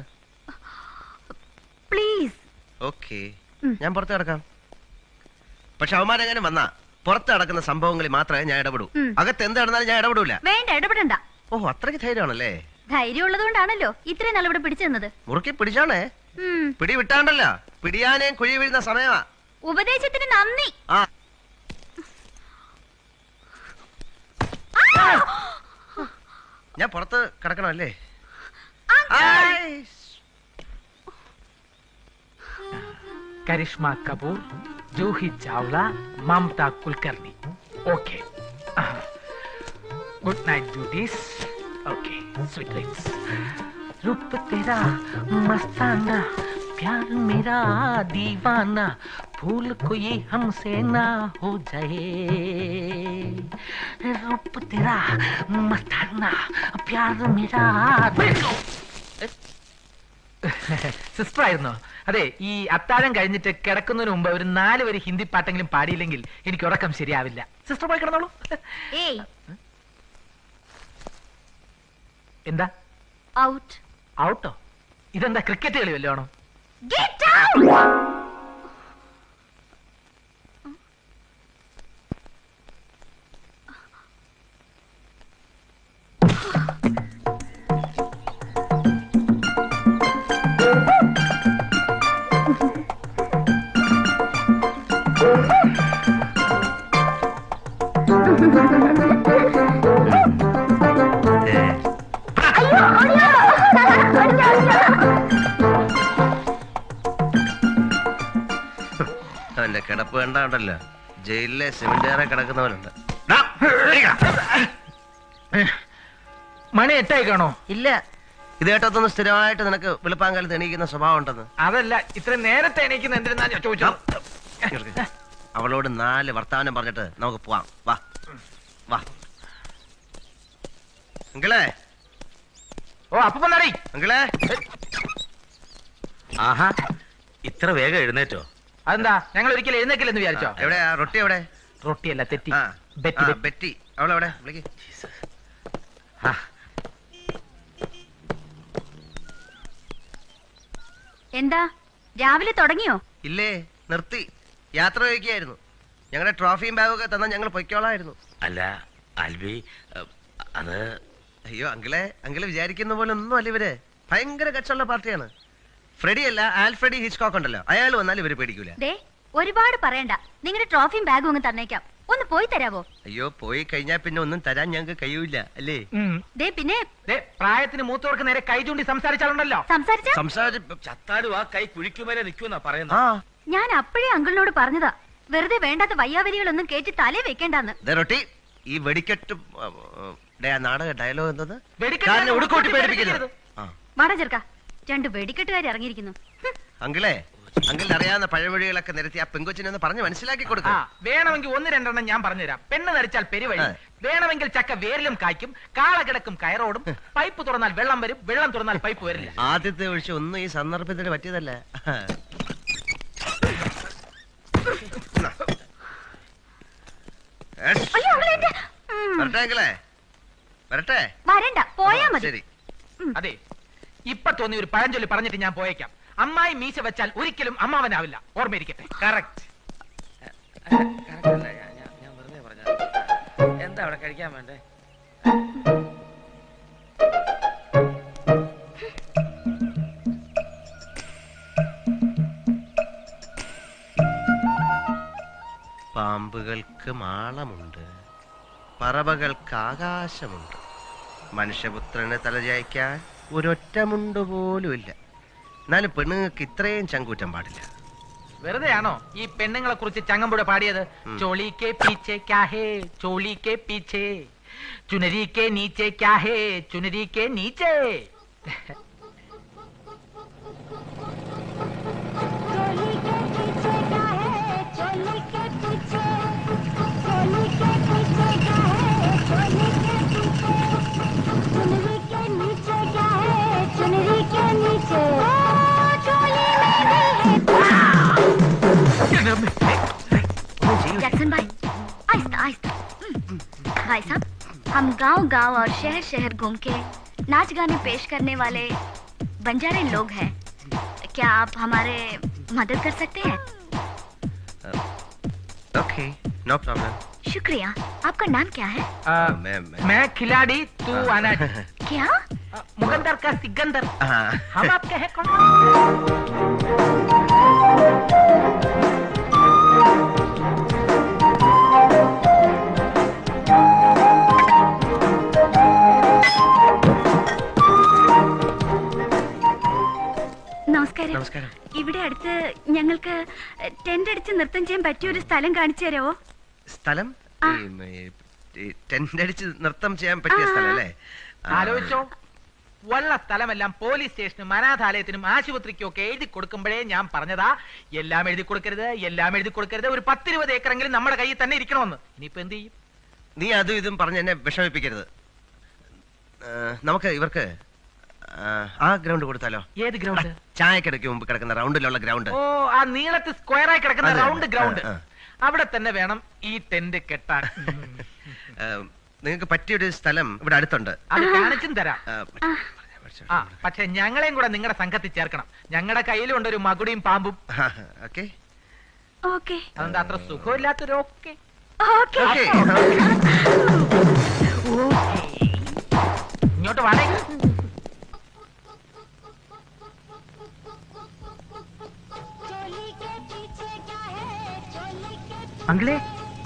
പ്ലീസ് ഓക്കെ ഞാൻ പുറത്ത് കിടക്കാം പക്ഷെ അവന്മാരെങ്ങനെ വന്നാ പുറത്ത് നടക്കുന്ന സംഭവങ്ങളിൽ മാത്രമേ ഞാൻ ഇടപെടൂ ഉം. അകത്ത് എന്ത് നടന്നാലും ഞാൻ ഇടപെടൂല വേണ്ട ഇടപെടണ്ട ഓ അത്രയ്ക്ക് ധൈര്യമാണല്ലേ ധൈര്യം ഉള്ളതുകൊണ്ടാണല്ലോ ഇത്രയും നാൾ ഇവിടെ പിടിച്ചു നിന്നത് മുറുക്കി പിടിച്ചാണേ ഉം. പിടി വിട്ടാണ്ടല്ലോ പിടിയാനേം കുഴി വീഴുന്ന സമയമാ ഉപദേശത്തിന് നന്ദി ആ ഞാൻ പുറത്ത് കിടക്കണമല്ലേ ആയ്. Karishma Kapoor Juhi Chawla Mamta Kulkarni okay good night beauties okay sweet dreams रूप तेरा मस्ताना प्यार मेरा दीवाना फूल कोई हमसे ना हो जाए रूप तेरा मस्ताना प्यार मेरा സിസ്റ്റർ ആയിരുന്നോ അതെ ഈ അത്താഴം കഴിഞ്ഞിട്ട് കിടക്കുന്നതിന് മുമ്പ് ഒരു നാല് വരി ഹിന്ദി പാട്ടെങ്കിലും പാടിയില്ലെങ്കിൽ എനിക്ക് ഉറക്കം ശരിയാവില്ല സിസ്റ്റർ പോയി കിടന്നോളൂ ഏയ് എന്താ ഔട്ട് ഔട്ടോ ഇതെന്താ ക്രിക്കറ്റ് കളി വല്ലോ ആണോ ഗെറ്റ് ഔട്ട് അവന്റെ കിടപ്പ് കണ്ടാണ്ടല്ലോ ജയിലിലെ സിമെന്റേറെ കിടക്കുന്നവനുണ്ട് മണി എട്ടായി കാണോ ഇല്ല ഇത് കേട്ടതൊന്നും സ്ഥിരമായിട്ട് നിനക്ക് വെളുപ്പാങ്കാലത്ത് എണീക്കുന്ന സ്വഭാവം ഉണ്ടെന്ന് അതല്ല ഇത്ര നേരത്തെ എണീക്കുന്ന എന്തിനാ ഞാൻ ചോദിച്ചത് അവളോട് നാല് വർത്താനം പറഞ്ഞിട്ട് നമുക്ക് പോവാം വാ വാ അങ്കിളേ ഓ അപ്പൊ നടി അങ്കിളേ ആഹാ ഇത്ര വേഗം എഴുന്നേറ്റോ അതെന്താ ഞങ്ങൾ ഒരിക്കലും എഴുന്നേക്കില്ലെന്ന് വിചാരിച്ചോ എവിടെയാ റൊട്ടി എവിടെ റൊട്ടിയല്ല തെറ്റി ആ ബെറ്റി, ആ, ബെറ്റി. ബെറ്റി അവളെവിടെ വിളിക്ക് എന്താ രാവിലെ തുടങ്ങിയോ ഇല്ലേ നിർത്തി യാത്ര ചോദിക്കായിരുന്നു ഞങ്ങളുടെ ട്രോഫിയും ബാഗും ഒക്കെ തന്നാൽ ഞങ്ങൾ പൊയ്ക്കോളായിരുന്നു അല്ല ആൽബി അഹ്, അത് അയ്യോ അങ്കിളെ അങ്കിള് വിചാരിക്കുന്ന പോലെ ഒന്നും അല്ല ഇവര് ഭയങ്കര കച്ചുള്ള പാർട്ടിയാണ് ഫ്രെഡി അല്ല ആൽഫ്രെഡി ഹിച്ച്കോക്ക് ഉണ്ടല്ലോ അയാൾ വന്നാൽ ഇവര് പേടിക്കൂല ദേ ഒരുപാട് പറയണ്ട നിങ്ങളുടെ ട്രോഫിയും ബാഗും അങ്ങ് തന്നേക്കാം ഒന്ന് പോയി തരാവോ അയ്യോ പോയി കഴിഞ്ഞാൽ പിന്നെ ഒന്നും തരാൻ ഞങ്ങൾക്ക് കഴിയൂല അല്ലേ ദേ പിന്നെ ദേ, പ്രായത്തിന് മൂത്തവർക്ക് നേരെ കൈ ചൂണ്ടി സംസാരിച്ചാലുണ്ടല്ലോ സംസാരിച്ച സംസാരിച്ച ചത്താലും ആ കൈ കുഴിക്കുമേലെ നിൽക്കുമെന്നാ ആ പറയുന്നത് ഞാൻ അപ്പോഴേ അങ്കിളിനോട് പറഞ്ഞതാ വെറുതെ വേണ്ടാത്ത വയ്യാവരികളൊന്നും കേട്ടി തലേ വെക്കേണ്ടെന്ന് ദേ റൊട്ടി ഈ വെടിക്കെട്ട് ആ, ആ, ഡേ, ആ നാടക ഡയലോഗ് എന്തത് വെടിക്കെട്ട് കാലിനെ ഉടുക്കൂട്ടി ഉടുക്കൂട്ടി പേടിപ്പിക്കരുത് ആ വാട ചെറുക്ക രണ്ട് വെടിക്കെട്ടുകാർ ഇറങ്ങിയിരിക്കുന്നു ഹും, അങ്കിളെ അങ്കിളിന് അറിയാവുന്ന പഴമൊഴികളൊക്കെ നിരത്തി ആ പെങ്കൊച്ചിനെ ഒന്ന് പറഞ്ഞ് മനസ്സിലാക്കി ആ കൊടുക്കാം വേണമെങ്കിൽ ഒന്ന് രണ്ടെണ്ണം ഞാൻ പറഞ്ഞുതരാം പെണ്ണ് ധരിച്ചാൽ പെരുവഴി ആ. വേണമെങ്കിൽ ചക്ക വേരിലും കായ്ക്കും കാള കിടക്കും കയറോടും പൈപ്പ് തുറന്നാൽ വെള്ളം വരും വെള്ളം തുറന്നാൽ പൈപ്പ് വരില്ല ആദ്യത്തെ ഒഴിച്ച് ഒന്നും ഈ സന്ദർഭത്തിന് പറ്റിയതല്ല ഏഷ്. അയ്യോ അങ്കിളെ എന്റെ ഉം, വരട്ടെ അങ്കിളെ വരട്ടെ വരണ്ട പോയാ മതി ശരി അതെ ഇപ്പൊ തോന്നി ഒരു പഴഞ്ചൊല്ലി പറഞ്ഞിട്ട് ഞാൻ പോയേക്കാം അമ്മായി മീശ വെച്ചാൽ ഒരിക്കലും അമ്മാവനാവില്ല ഓർമ്മയിരിക്കട്ടെ കറക്റ്റ് ഞാൻ വെറുതെ പറഞ്ഞ എന്താ അവിടെ കഴിക്കാൻ വേണ്ടേ പാമ്പുകൾക്ക് മാളമുണ്ട് പറവകൾക്ക് ആകാശമുണ്ട് മനുഷ്യപുത്രന് തലചായ്ക്കാൻ ഒരൊറ്റമുണ്ട് പോലുമില്ല എന്നാലും പെണ്ണുങ്ങൾക്ക് ഇത്രയും ചങ്കൂറ്റം പാടില്ല വെറുതെ ആണോ ഈ പെണ്ണുങ്ങളെ കുറിച്ച് ചങ്ങമ്പുഴ പാടിയത് ചോളി കെ പീച്ചെ ക്യാഹേ ചോളി കെ പീച്ചെ ചുനരി കെ നീച്ചെ ക്യാഹേ ചുനരി കെ നീച്ചെ जैक्सन भाई आहिस्ता आहिस्ता हम्म, भाई साहब हम गांव गांव और शहर शहर घूम के नाच गाने पेश करने वाले बंजारे लोग हैं क्या आप हमारे मदद कर सकते हैं ओके नो प्रॉब्लम शुक्रिया आपका नाम क्या है आ, मैं मैं मैं खिलाड़ी तू अनाड़ी क्या आ, मुकद्दर का सिकंदर हाँ हम आपके हैं कौन നമസ്കാരം നമസ്കാരം ഇവിടെ അടുത്ത് ഞങ്ങൾക്ക് ടെന്റ് അടിച്ച് നൃത്തം ചെയ്യാൻ പറ്റിയ ഒരു സ്ഥലം കാണിച്ചു തരാമോ സ്ഥലം ആ. ടെന്റ് അടിച്ച് നൃത്തം ചെയ്യാൻ പറ്റിയ ആ. സ്ഥലം അല്ലേ ആ. ആലോചിച്ചോ ഉള്ള സ്ഥലമെല്ലാം പോലീസ് സ്റ്റേഷനും അനാഥാലയത്തിനും ആശുപത്രിക്കും ഒക്കെ എഴുതി കൊടുക്കുമ്പോഴേ ഞാൻ പറഞ്ഞതാ എല്ലാം എഴുതി കൊടുക്കരുത് എല്ലാം എഴുതി കൊടുക്കരുത് ഒരു പത്തിരുപത് ഏക്കറെങ്കിലും നമ്മുടെ കയ്യിൽ തന്നെ ഇരിക്കണമെന്ന് ഇനിയിപ്പോ എന്ത് ചെയ്യും നീ അതും ഇതും പറഞ്ഞ് എന്നെ വിഷമിപ്പിക്കരുത് ആ, നമുക്ക് ഇവർക്ക് ആ, ആ ഗ്രൗണ്ട് കൊടുത്താലോ ഏത് ഗ്രൗണ്ട് ചായക്കിടയ്ക്ക് മുമ്പ് കിടക്കുന്ന റൗണ്ടിലുള്ള ഗ്രൗണ്ട് ഓ ആ നീളത്തിൽ സ്ക്വയറായി കിടക്കുന്ന അതെ, റൗണ്ട് ഗ്രൗണ്ട് ആ, അവിടെ തന്നെ വേണം ഈ ടെന്റ് കെട്ടാൻ നിങ്ങൾക്ക് പറ്റിയൊരു സ്ഥലം ഇവിടെ അടുത്തുണ്ട് അത് കാണിച്ചും തരാം ആ, ആ പക്ഷെ ഞങ്ങളെയും കൂടെ നിങ്ങളുടെ സംഘത്തിൽ ചേർക്കണം ഞങ്ങളുടെ കയ്യിലുണ്ട് ഒരു മകുടിയും പാമ്പും ഓക്കെ ഓക്കെ അതെന്താ അത്ര സുഖമില്ലാത്തൊരു ഓക്കെ ഓക്കെ ഇങ്ങോട്ട് വേണേ അങ്കിളെ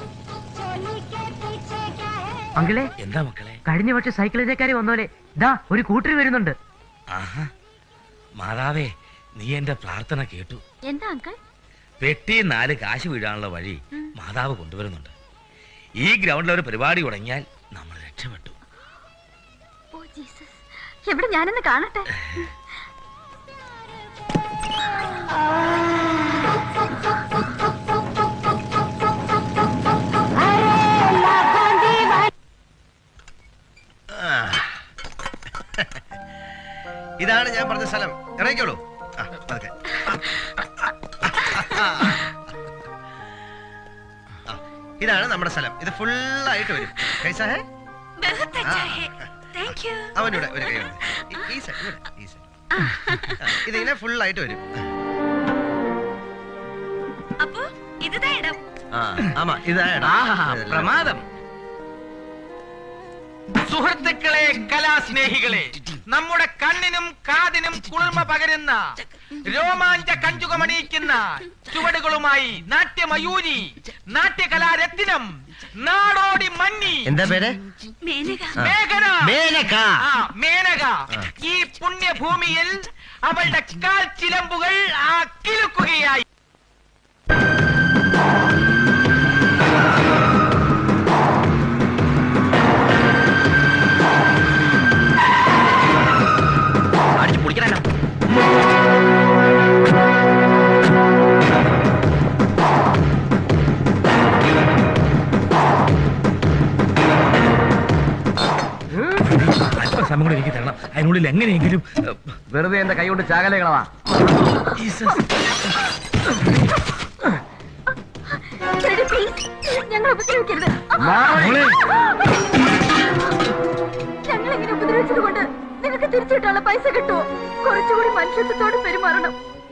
അങ്കിളെ എന്താ മക്കളെ കഴിഞ്ഞ വർഷം സൈക്കിളിലേക്കാരി വന്നോലെ ദാ ഒരു കൂട്ടർ വരുന്നുണ്ട് ആഹാ മാതാവേ നീ എന്റെ പ്രാർത്ഥന കേട്ടു എന്താ അങ്കിൾ പെട്ടി നാല് കാശ് വീഴാനുള്ള വഴി മാതാവ് കൊണ്ടുവരുന്നുണ്ട് ഈ ഗ്രൗണ്ടിൽ ഒരു പരിപാടി തുടങ്ങിയാൽ നമ്മൾ രക്ഷപ്പെട്ടു ഓ ജീസസ് എവിടെ ഞാനൊന്ന് കാണട്ടെ ഇതാണ് ഞാൻ പറഞ്ഞ സ്ഥലം ഇറങ്ങിക്കോളൂ ആ, പതുക്കെ. ആ, ഇതാണ് നമ്മുടെ സ്ഥലം ഇത് ഫുള്ളായിട്ട് വരും കൈസാ ഹേ बहुत अच्छा है थैंक यू അവനിവിടെ ഒരു കൈ കൊടുക്ക്. ഈ- ഈ സൈഡ് ഇവിടെ ഈ സൈഡ് ആ, ഇതിങ്ങനെ ഫുള്ളായിട്ട് വരും അപ്പോ ഇതുതാ ഇടം ആ ആമാ ഇതാണ് പ്രമാദം സുഹൃത്തുക്കളെ കലാസ്നേഹികളെ നമ്മുടെ കണ്ണിനും കാതിനും കുളിർമ പകരുന്ന രോമാഞ്ച കഞ്ചുകമണിയിക്കുന്ന ചുവടുകളുമായി നാട്യമയൂരി നാട്യകലാരത്നം നാടോടി മഞ്ഞി എന്താ പേര് മേനക മേഘന മേനക. ആ, മേനക ഈ പുണ്യഭൂമിയിൽ അവളുടെ കാൽ ചിലമ്പുകൾ ആ കിലുക്കുകയായി അടിച്ചു പൊളിക്കണല്ലോ അല്പസമയം കൂടെ എനിക്ക് തരണം അതിനുള്ളിൽ എങ്ങനെയെങ്കിലും ഏ, വെറുതെ എന്റെ കൈ കൊണ്ട് ചാകലകളവാ ജീസസ്. ചേട്ടാ പ്ലീസ് ഞങ്ങൾ ഉപദ്രവിക്കരുത് മോളെ. ഞങ്ങൾ ഇങ്ങനെ ഉപദ്രവിച്ചത് കൊണ്ട് നിങ്ങൾക്ക് തിരിച്ചു കിട്ടാനുള്ള പൈസ കിട്ടുമോ കുറച്ചുകൂടി മനുഷ്യത്വത്തോട് പെരുമാറണം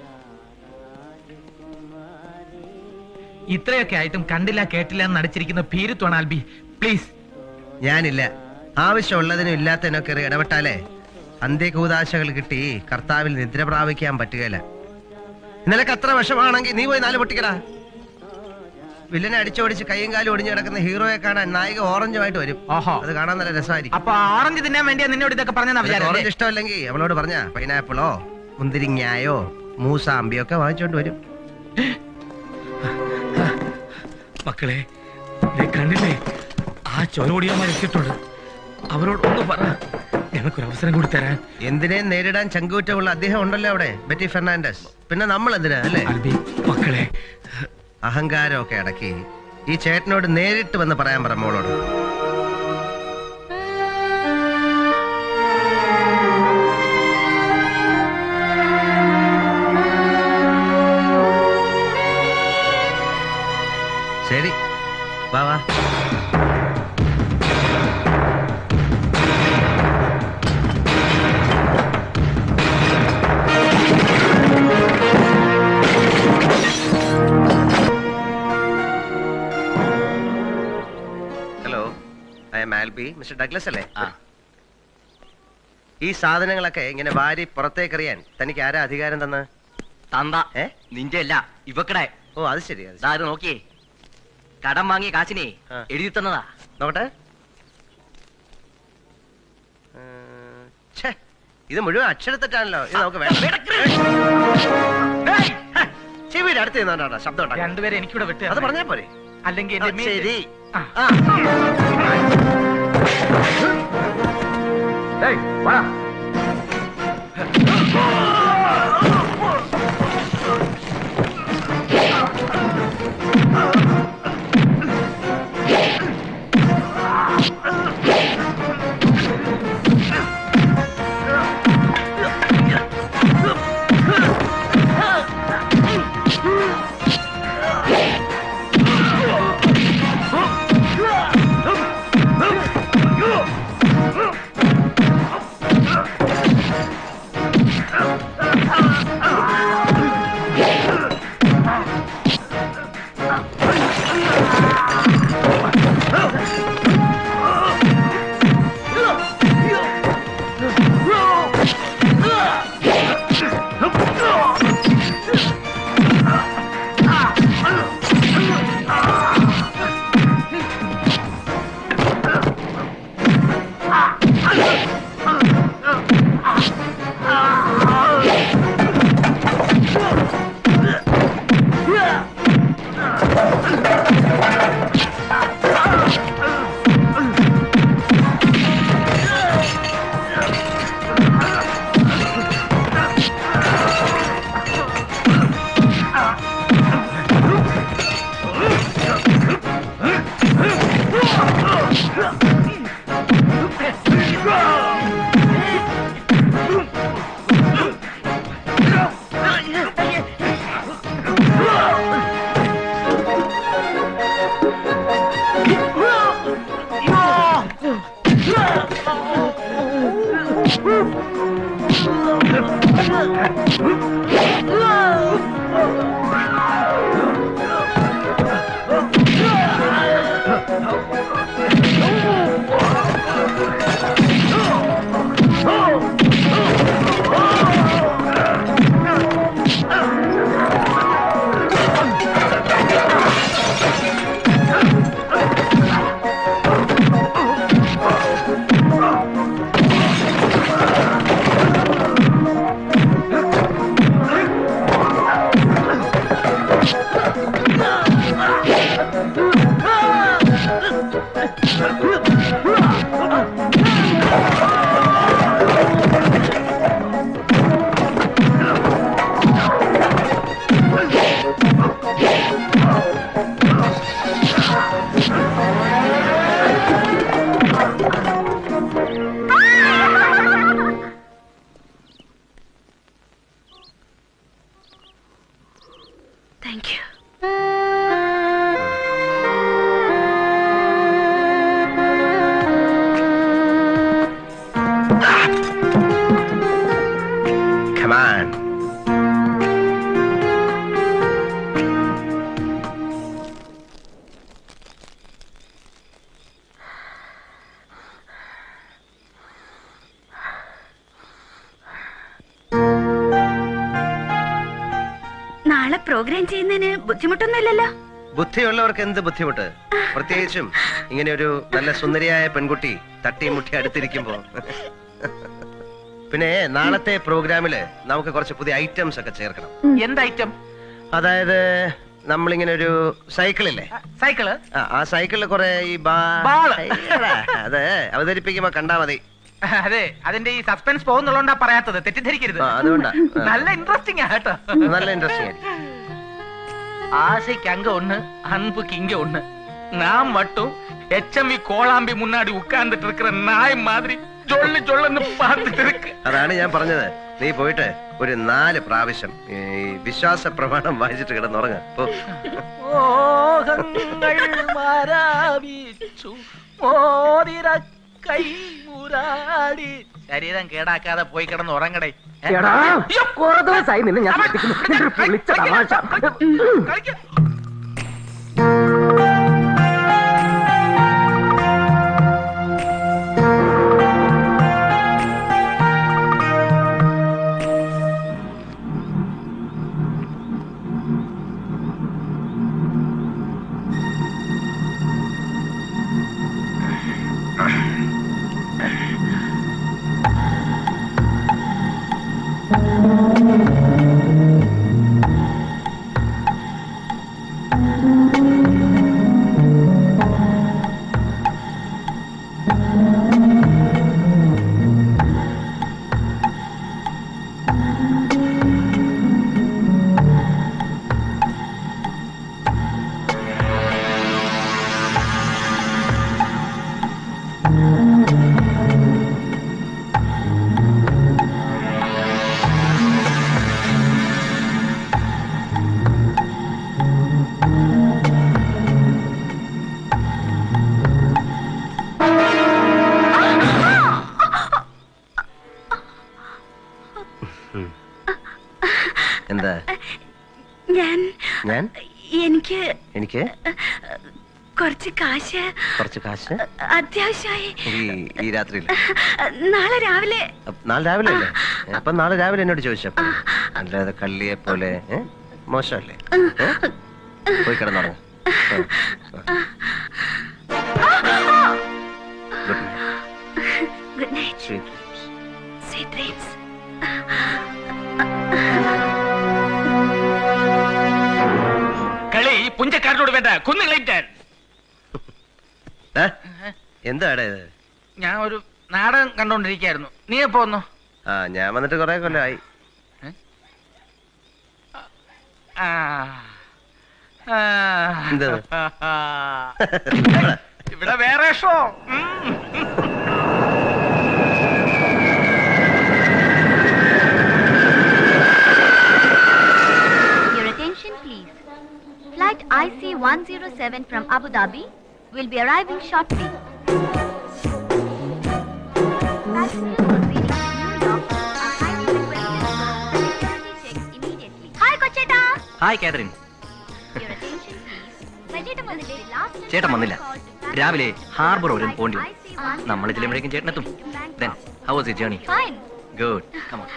ഇത്രയൊക്കെ ആയിട്ടും കണ്ടില്ല കേട്ടില്ല എന്ന് നടിച്ചിരിക്കുന്ന ഭീരുത്വമാണ് ആൽബി പ്ലീസ് ഞാനില്ല ആവശ്യമുള്ളതിനും ഇല്ലാത്തതിനും കയറി ഇടപെട്ടാലേ അന്ത്യകൂതാശകൾ കിട്ടി കർത്താവിൽ നിദ്ര പ്രാപിക്കാൻ പറ്റുകയില്ല നിനക്ക് അത്ര വിഷമാണെങ്കിൽ നീ പോയി നാല് പൊട്ടിക്കടാ വില്ലനെ അടിച്ചോടിച്ച് കൈയും കാലും ഒടിഞ്ഞു കിടക്കുന്ന ഹീറോയെ കാണാൻ നായിക ഓറഞ്ചുമായിട്ട് വരും ഓഹോ അത് കാണാൻ നല്ല രസമായിരിക്കും അപ്പൊ ഓറഞ്ച് തിന്നാൻ വേണ്ടിയാ നിന്നോട് ഇതൊക്കെ പറഞ്ഞെന്നാ നിനക്ക് വിചാരം ഓറഞ്ച് ഇഷ്ടമല്ലെങ്കിൽ അവളോട് പറഞ്ഞ പൈനാപ്പിളോ മുന്തിരിങ്ങായോ മൂസാമ്പിയോ ഒക്കെ വാങ്ങിച്ചോണ്ട് വരും മക്കളെ ദേ കണ്ടില്ലേ ആ ചോരോടിയന്മാർ എത്തിയിട്ടുണ്ട് അവരോടൊന്ന് പറ ഞങ്ങൾക്കൊരു അവസരം കൂടി തരാൻ എന്തിനേം നേരിടാൻ ചങ്കൂറ്റമുള്ള അദ്ദേഹം ഉണ്ടല്ലോ അവിടെ ബെറ്റി ഫെർണാണ്ടസ് പിന്നെ നമ്മൾ എന്തിനാ അല്ലേ ആൽബി മക്കളെ അഹങ്കാരമൊക്കെ അടക്കി ഈ ചേട്ടനോട് നേരിട്ട് വന്ന് പറയാൻ പറ മോളോട് ശരി വാ വാ hello I am Albi mister Douglas അല്ലേ ഈ സാധനങ്ങളൊക്കെ ഇങ്ങനെ വാരി പുറത്തേക്കെറിയാൻ തനിക്ക് ആരാ അധികാരം തന്ന് തന്ത ഏ നിന്റെ അല്ല ഇവക്കടെ ഓ അത് ശരി അത് ശരി. ദാ ഇത് നോക്കിയേ കടം വാങ്ങിയ കാശിനെ ആ. എഴുതി തന്നതാ നോക്കട്ടെ ഉം, ഛേ, ഇത് മുഴുവൻ അക്ഷരത്തെറ്റാണല്ലോ ഇത് നമുക്ക് വേണം ഏയ്, ഹ, ചെവിയുടെ അടുത്ത് നിന്നോണ്ടാ ശബ്ദം ഉണ്ടാക്കുന്നത്. രണ്ടുപേരെ എനിക്കിവിടെ വിട്ട് അത് പറഞ്ഞാ പോരെ അല്ലെങ്കിൽ ആ, എന്റെ മീൻ- ശരി ആ. ആ. ഏയ് വാ ആ താങ്ക് യു Come on. നാളെ പ്രോഗ്രാം ചെയ്യുന്നതിന് ബുദ്ധിമുട്ടൊന്നുമില്ലല്ലോ ബുദ്ധിയുള്ളവർക്ക് എന്ത് ബുദ്ധിമുട്ട് പ്രത്യേകിച്ചും ഇങ്ങനെ ഒരു നല്ല സുന്ദരിയായ പെൺകുട്ടി തട്ടി മുട്ടി അടുത്തിരിക്കുമ്പോ പിന്നെ നാളത്തെ പ്രോഗ്രാമില് നമുക്ക് കുറച്ച് പുതിയ ഐറ്റംസ് ഒക്കെ ചേർക്കണം എന്ത് ഐറ്റം അതായത് നമ്മളിങ്ങനെ ഒരു സൈക്കിളില്ലേ സൈക്കിള് ആ, ആ സൈക്കിളിൽ കുറെ ഈ ബാ- ബാള്. അയ്യടാ, അത് അവതരിപ്പിക്കുമ്പോ കണ്ടാ മതി അതെ അതിന്റെ ഈ സസ്പെൻസ് പോകുന്നുള്ളതുകൊണ്ടാ പറയാത്തത് തെറ്റിദ്ധരിക്കരുത് ആ, അതുകൊണ്ടാ. ആ. നല്ല ഇൻട്രസ്റ്റിംഗ് കേട്ടോ നല്ല ഇൻട്രസ്റ്റിംഗ് ആയിരിക്കും ஆசைக்கு அங்க ஒண்ணு அன்புக்கு இங்க ஒண்ணு நான் மட்டும் எச்எம்வி கோளாம்பி முன்னாடி உட்கார்ந்துட்டு இருக்கிற நாய் மாதிரி ஜொல்லு ஜொல்லுன்னு பார்த்துட்டு இருக்கு അതാണ് ഞാൻ പറഞ്ഞത് നീ പോയിട്ട് ഒരു നാല് പ്രാവശ്യം ഈ വിശ്വാസ പ്രമാണം വായിച്ചിട്ട് കിടന്നുറങ്ങ പോ മോഹങ്ങൾ മരാവിച്ചു മോതിര കൈ മുരാടി ശരീരം കേടാക്കാതെ പോയി കിടന്ന് ഉറങ്ങടേ ഏ? എടാ അയ്യോ! കുറെ ദിവസമായി നിന്നെ ഞാൻ ശ്രദ്ധിക്കുന്നു നിന്റെ ഒരു പുളിച്ച തമാശ കളിക്ക. എന്താ ഞാൻ ഞാൻ എനിക്ക് എനിക്ക് കുറച്ച് കാശ് കുറച്ച് കാശ് അത്യാവശ്യമായി ഈ ഈ രാത്രിയിൽ നാളെ രാവിലെ അപ്പ- നാളെ രാവിലെ അല്ലേ അപ്പൊ നാളെ രാവിലെ എന്നോട് ചോദിച്ചപ്പോ അല്ലാതെ കള്ളിയെ പോലെ ഏ? മോശമല്ലേ ഏ? പോയി കിടന്നുറങ്ങ good night good night sweet sweet dreams കളി പുഞ്ചക്കാരനോട് വേണ്ട കുന്നുകളയിട്ടാൻ എന്താടാ ഇത് ഞാൻ ഒരു നാടകം കണ്ടോണ്ടിരിക്കായിരുന്നു നീ എപ്പോ വന്നു ആ ഞാൻ വന്നിട്ട് കുറെ കൊല്ലമായി ആ. ആ. എന്ത്? ഇവിടെ വേറെ show Your attention, please. Flight IC-107 from Abu Dhabi will be arriving shortly. Passengers proceeding to New York are highly requested to select hi Catherine ചേട്ടൻ വന്നില്ല രാവിലെ ഹാർബർ വരെ ഒന്ന് പോണ്ടി വന്നു നമ്മൾ ചെല്ലുമ്പോഴേക്കും ചേട്ടനെത്തും then how was you journey Fine. Good come on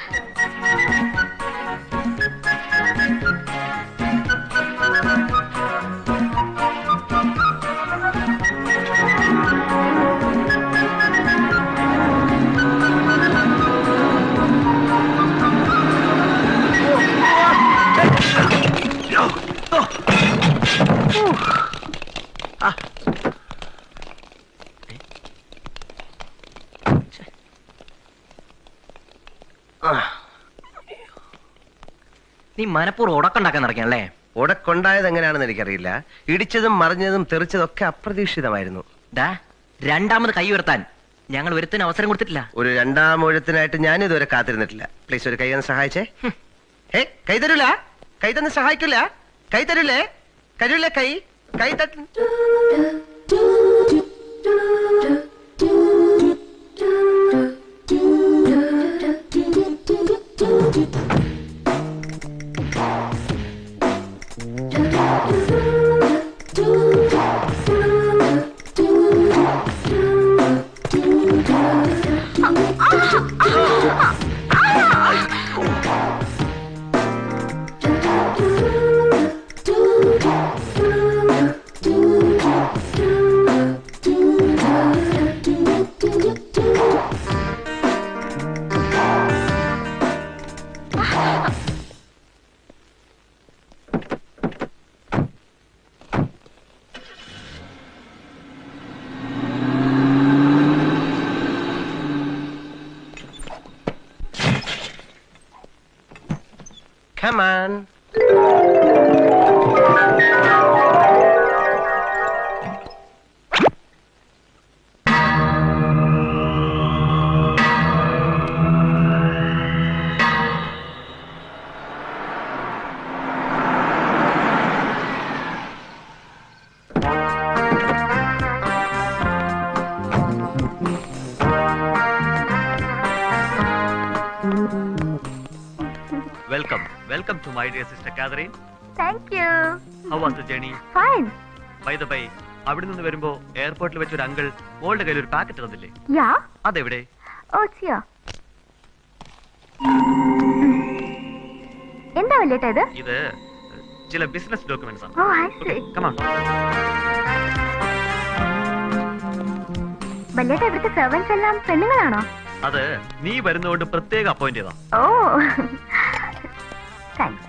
നീ മനപ്പൂർവ്വം ഉടക്കുണ്ടാക്കാൻ നടക്കണല്ലേ ഉടക്കൊണ്ടായത് എങ്ങനെയാണെന്ന് എനിക്കറിയില്ല ഇടിച്ചതും മറിഞ്ഞതും തെറിച്ചതും ഒക്കെ അപ്രതീക്ഷിതമായിരുന്നു ഡാ രണ്ടാമത് കൈ ഉയർത്താൻ ഞങ്ങൾ ഒരുത്തിന് അവസരം കൊടുത്തിട്ടില്ല ഒരു രണ്ടാം ഒഴുത്തിനായിട്ട് ഞാൻ ഇതുവരെ കാത്തിരുന്നിട്ടില്ല പ്ലീസ് ഒരു കൈ ഒന്ന് സഹായിച്ചേ ഏ കൈ തരൂല കൈ തന്നെ സഹായിക്കില്ല കൈ തരൂലേ തരൂലേ കൈ കൈ തട്ട Come on. Welcome welcome to my dear sister Catherine Thank you. How was the journey Fine. By the by അവിടെ നിന്ന് വരുമ്പോ എയർപോർട്ടിൽ വെച്ച് ഒരു അങ്കിൾ മോളുടെ കയ്യിൽ ഒരു പാക്കറ്റ് തന്നില്ലേ Yeah? അതെവിടെ Oh, it's here. എന്താ വല്ലേട്ടാ ഇത് ഇത് ചില ബിസിനസ് ഡോക്യുമെന്റ്സ് ആണ് ഓ ഐ സീ കമാൺ വല്ലേട്ടാ ഇവിടുത്തെ സെർവൻസ് എല്ലാം പെണ്ണുങ്ങളാണോ അത് നീ വരുന്നതുകൊണ്ട് പ്രത്യേകം അപ്പോയിന്റ് ചെയ്താ ഓ താങ്ക്സ്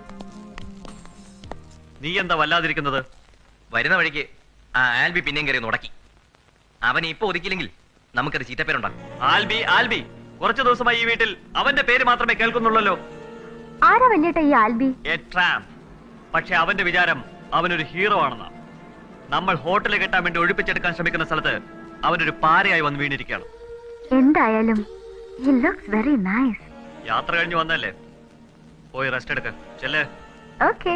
നീ എന്താ വല്ലാതിരിക്കുന്നത് വരുന്ന വഴിക്ക് ആ ആൽബി പിന്നെയും കയറി ഒന്ന് ഉടക്കി അവനെ ഇപ്പൊ ഒതുക്കിയില്ലെങ്കിൽ നമുക്കത് ചീത്തപ്പേരുണ്ടാകും ആൽബി ആൽബി കുറച്ചു ദിവസമായി ഈ വീട്ടിൽ അവന്റെ പേര് മാത്രമേ കേൾക്കുന്നുള്ളല്ലോ ആരാ വല്യേട്ടാ ഈ ആൽബി എ ട്രാം പക്ഷെ അവന്റെ വിചാരം അവനൊരു ഹീറോ ആണെന്നാ നമ്മൾ ഹോട്ടൽ കെട്ടാൻ വേണ്ടി ഒഴിപ്പിച്ചെടുക്കാൻ ശ്രമിക്കുന്ന സ്ഥലത്ത് അവനൊരു പാരയായി വന്ന് വീണിരിക്കുകയാണ് എന്തായാലും ഹി ലുക്സ് വെരി നൈസ് യാത്ര കഴിഞ്ഞ് വന്നല്ലേ പോയി റെസ്റ്റ് എടുക്ക ചെല്ലേ ഓക്കെ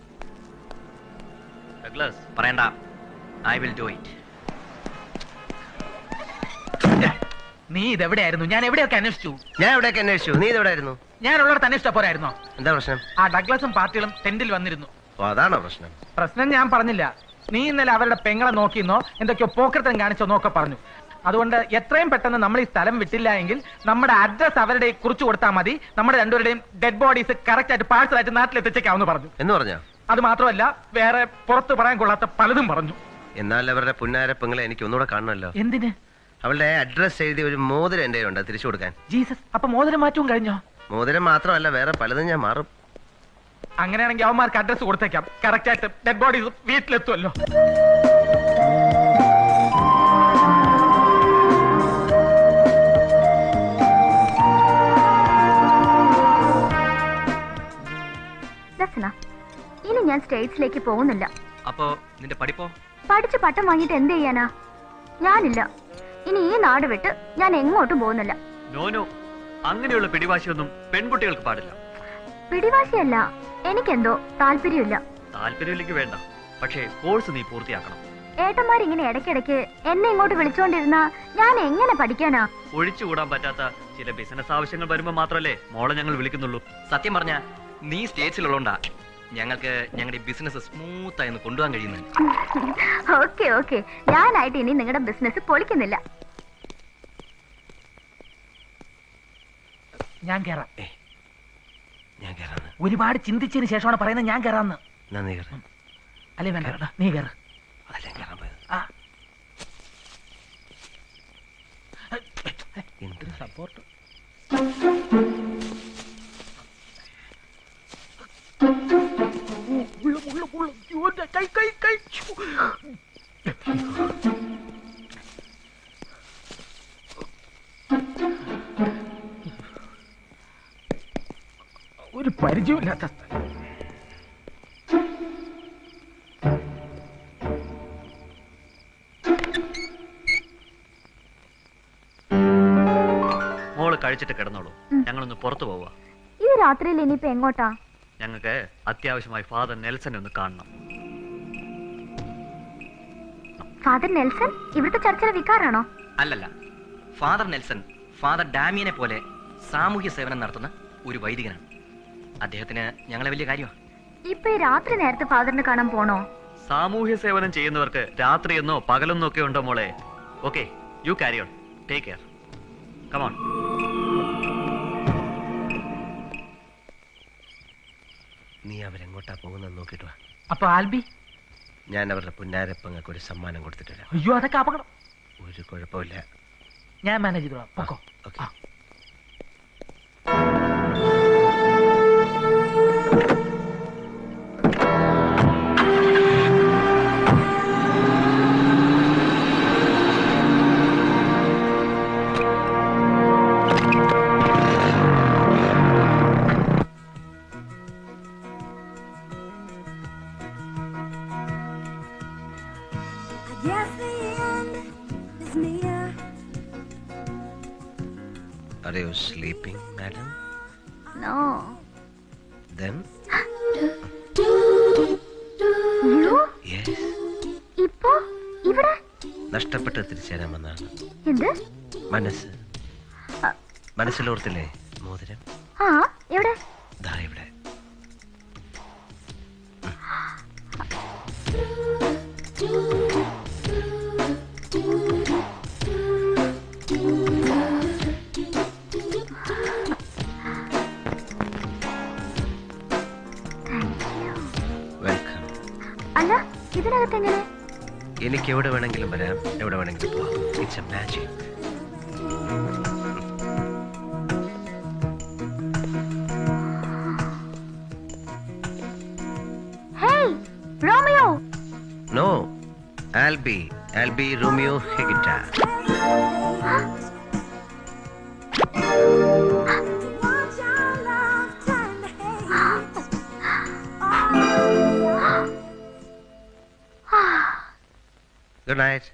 ഡഗ്ലസ് പറയണ്ട ഐ വിൽ ഡു ഇറ്റ് നീ ഇതെവിടെയായിരുന്നു ഞാൻ എവിടെയൊക്കെ അന്വേഷിച്ചു ഞാൻ എവിടെയൊക്കെ അന്വേഷിച്ചു നീ ഇതെവിടെയായിരുന്നു ഞാൻ ഉള്ളിടത്ത് അന്വേഷിച്ച പോരായിരുന്നോ എന്താ പ്രശ്നം ആ ഡഗ്ലസും പാർട്ടികളും ടെന്റിൽ വന്നിരുന്നു ഓ അതാണോ പ്രശ്നം പ്രശ്നം ഞാൻ പറഞ്ഞില്ല നീ ഇന്നലെ അവരുടെ പെങ്ങളെ നോക്കിയെന്നോ എന്തൊക്കെയോ പോക്കൃത്തം കാണിച്ചെന്നോ ഒക്കെ പറഞ്ഞു അതുകൊണ്ട് എത്രയും പെട്ടെന്ന് നമ്മൾ ഈ സ്ഥലം വിട്ടില്ല എങ്കിൽ നമ്മുടെ അഡ്രസ് അവരുടെ കുറിച്ച് കൊടുത്താൽ മതി നമ്മുടെ രണ്ടുപേരുടെയും ഡെഡ് ബോഡീസ് കറക്റ്റ് ആയിട്ട് പാഴ്സൽ ആയിട്ട് നാട്ടിൽ എത്തിച്ചേക്കാമെന്ന് പറഞ്ഞു എന്ന് പറഞ്ഞോ അത് മാത്രമല്ല വേറെ പുറത്ത് പറയാൻ കൊള്ളാത്ത പലതും പറഞ്ഞു എന്നാൽ അവരുടെ പുന്നാര പെങ്ങളെ എനിക്ക് ഒന്നുകൂടെ കാണണമല്ലോ എന്തിന് അവളുടെ അഡ്രസ് എഴുതി ഒരു മോതിരം എന്റെ ഉണ്ട് തിരിച്ചു കൊടുക്കാൻ ജീസസ് അപ്പൊ മോതിരം മാറ്റവും കഴിഞ്ഞോ മോതിരം മാത്രമല്ല വേറെ പലതും ഞാൻ മാറും അങ്ങനെയാണെങ്കിൽ അവന്മാർക്ക് അഡ്രസ് കൊടുത്തേക്കാം കറക്റ്റ് ആയിട്ട് ഡെഡ് ബോഡീസ് വീട്ടിലെത്തുമല്ലോ ദർശന ഇനി ഞാൻ സ്റ്റേറ്റ്സിലേക്ക് പോകുന്നില്ല അപ്പോ നിന്റെ പഠിപ്പോ പഠിച്ച് പട്ടം വാങ്ങിയിട്ട് എന്ത് ചെയ്യാനാ ഞാനില്ല ഇനി ഈ നാട് വിട്ട് ഞാൻ എങ്ങോട്ടും പോകുന്നില്ല നോനോ അങ്ങനെയുള്ള പിടിവാശിയൊന്നും പെൺകുട്ടികൾക്ക് പാടില്ല പിടിവാശിയല്ല എനിക്കെന്തോ താല്പര്യമില്ല താല്പര്യമില്ലെങ്കിൽ വേണ്ട പക്ഷേ കോഴ്സ് നീ പൂർത്തിയാക്കണം ഏട്ടന്മാരിങ്ങനെ ഇടയ്ക്കിടയ്ക്ക് എന്നെ ഇങ്ങോട്ട് വിളിച്ചോണ്ടിരുന്ന ഞാൻ എങ്ങനെ പഠിക്കാനാ ഒഴിച്ചുകൂടാൻ പറ്റാത്ത ചില ബിസിനസ് ആവശ്യങ്ങൾ വരുമ്പോൾ മാത്രമല്ലേ മോളെ ഞങ്ങൾ വിളിക്കുന്നുള്ളൂ സത്യം പറഞ്ഞ നീ സ്റ്റേറ്റ്സിലുള്ളോണ്ടാ ഞങ്ങൾക്ക് ഞങ്ങളുടെ ബിസിനസ് സ്മൂത്ത് ആയി ഒന്ന് കൊണ്ടുപോകാൻ കഴിയുന്നത് ഓക്കെ ഓക്കെ ഞാനായിട്ട് ഇനി നിങ്ങളുടെ ബിസിനസ് പൊളിക്കുന്നില്ല ഞാൻ കയറാം ഞാൻ കയറാന്ന് ഒരുപാട് ചിന്തിച്ചതിന് ശേഷമാണ് പറയുന്നത് ഞാൻ കയറാന്ന് എന്നാ നീ കയറാം അല്ലേ വേണ്ട കേട്ടോ, നീ കയറ അതല്ലേ കയറാൻ പോയത് ആ എന്ത് സപ്പോർട്ട് കൈ കൈ കൈ ഒരു പരിചയമില്ലാത്ത സ്ഥലം. മോള് കഴിച്ചിട്ട് കിടന്നോളൂ ഞങ്ങളൊന്ന് പുറത്തു പോവുക ഈ രാത്രിയിൽ ഇനിയിപ്പോ എങ്ങോട്ടാ ഞങ്ങൾക്ക് അത്യാവശ്യമായി ഫാദർ നെൽസനെ ഒന്ന് കാണണം ഫാദർ നെൽസൺ ഇവിടുത്തെ ചർച്ചിലെ വികാറാണോ അല്ലല്ല ഫാദർ നെൽസൺ ഫാദർ ഡാമിയനെ പോലെ സാമൂഹ്യ സേവനം നടത്തുന്ന ഒരു വൈദികനാണ് അദ്ദേഹത്തിന് ഞങ്ങളെ വലിയ കാര്യമാണ് ഇപ്പൊ ഈ രാത്രി നേരത്തെ ഫാദറിനെ കാണാൻ പോണോ സാമൂഹ്യ സേവനം ചെയ്യുന്നവർക്ക് രാത്രിയെന്നോ പകലെന്നോ ഒക്കെ ഉണ്ടോ മോളെ okay you carry on take care come on നീ അവരെങ്ങോട്ടാ പോകുന്നത് നോക്കിട്ട് വാ അപ്പൊ ആൽബി ഞാൻ അവരുടെ പുന്നാരപ്പങ്ങൾക്ക് ഒരു സമ്മാനം കൊടുത്തിട്ടില്ല അയ്യോ അതൊക്കെ അപകടം ഒരു കുഴപ്പമില്ല ഞാൻ മാനേജ് ചെയ്തോളാം പൊക്കോ okay I guess the end is near. Are you sleeping, madam? No Then? You Yes. ഇപ്പോ ഇവിടെ നഷ്ടപ്പെട്ട് തിരിച്ചുതരാൻ വന്നാണ് എന്ത് മനസ്സ് മനസ്സിലോർത്തില്ലേ മോതിരം ആ എവിടെ ദാ ഇവിടെ വെൽക്കം അല്ല ഇതിനകത്ത് എങ്ങനെ എനിക്ക് എവിടെ വേണമെങ്കിലും വരാം എവിടെ വേണമെങ്കിലും പോവാം it's a magic hey Romeo no Albi Albi Romeo ഹെഗിറ്റ ഗുഡ് നൈറ്റ്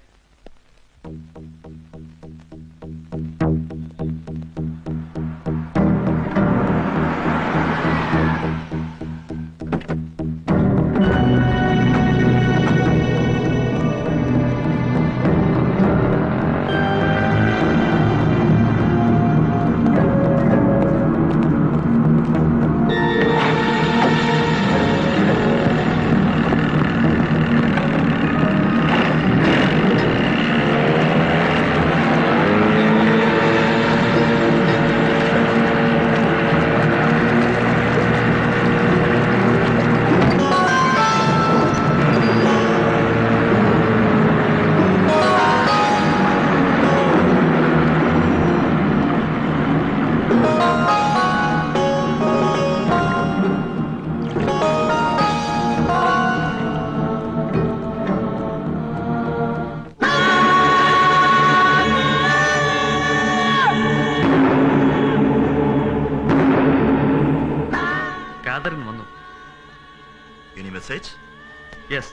കാതറിൻ വന്നു Any message? Yes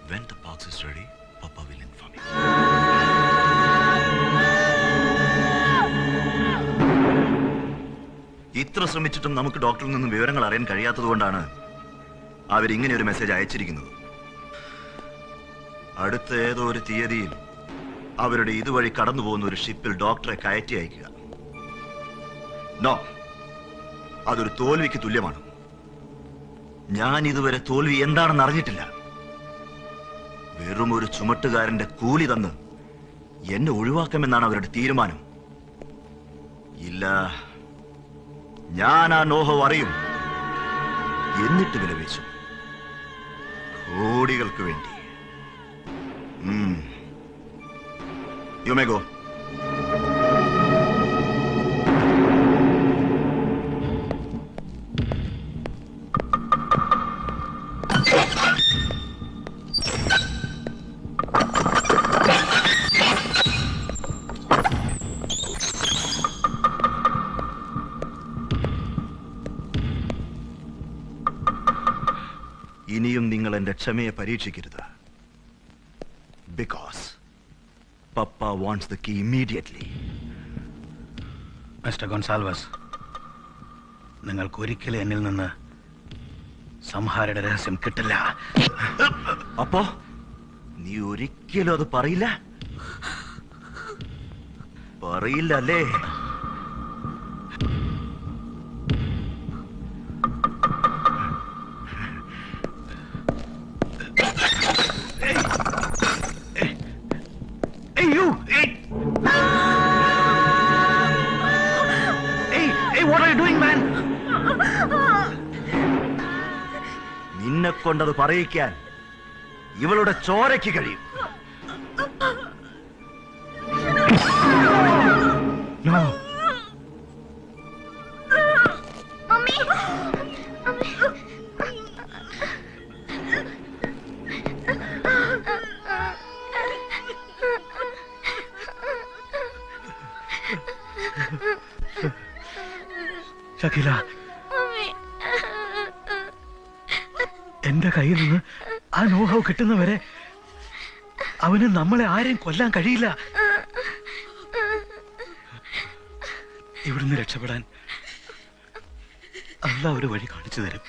When the box is ready, Papa will inform you. ഇത്ര ശ്രമിച്ചിട്ടും നമുക്ക് ഡോക്ടറിൽ നിന്നും വിവരങ്ങൾ അറിയാൻ കഴിയാത്തതുകൊണ്ടാണ് അവരിങ്ങനെ ഒരു മെസ്സേജ് അയച്ചിരിക്കുന്നത് അടുത്ത ഏതോ ഒരു തീയതിയിൽ അവരുടെ ഇതുവഴി കടന്നു പോകുന്ന ഒരു ഷിപ്പിൽ ഡോക്ടറെ കയറ്റി അയക്കുക നോ അതൊരു തോൽവിക്ക് തുല്യമാണ് ഞാൻ ഇതുവരെ തോൽവി എന്താണെന്ന് അറിഞ്ഞിട്ടില്ല വെറും ഒരു ചുമട്ടുകാരന്റെ കൂലി തന്ന് എന്നെ ഒഴിവാക്കാമെന്നാണ് അവരുടെ തീരുമാനം ഇല്ല ഞാൻ ആ നോഹം അറിയും എന്നിട്ട് വിലപേശും കോടികൾക്ക് വേണ്ടി യു മേ ഗോ ഇനിയും നിങ്ങൾ എന്റെ ക്ഷമയെ പരീക്ഷിക്കരുത് because papa wants the key immediately mister Gonsalves നിങ്ങൾക്ക് ഒരിക്കലും എന്നിൽ നിന്ന് സംഹാരയുടെ രഹസ്യം കിട്ടില്ല അപ്പോ നീ ഒരിക്കലും അത് പറയില്ല പറയില്ല അല്ലേ Hey, you! Hey! Hey, hey, what are you doing, man? നിന്നെ കൊണ്ടത് പറയിക്കാൻ ഇവളുടെ ചോരയ്ക്ക് കഴിയും No. ഷക്കീല എന്റെ കയ്യിൽ നിന്ന് ആ നോഹവ് കിട്ടുന്നവരെ അവന് നമ്മളെ ആരെയും കൊല്ലാൻ കഴിയില്ല ഇവിടുന്ന് രക്ഷപ്പെടാൻ അല്ല ഒരു വഴി കാണിച്ചു തരും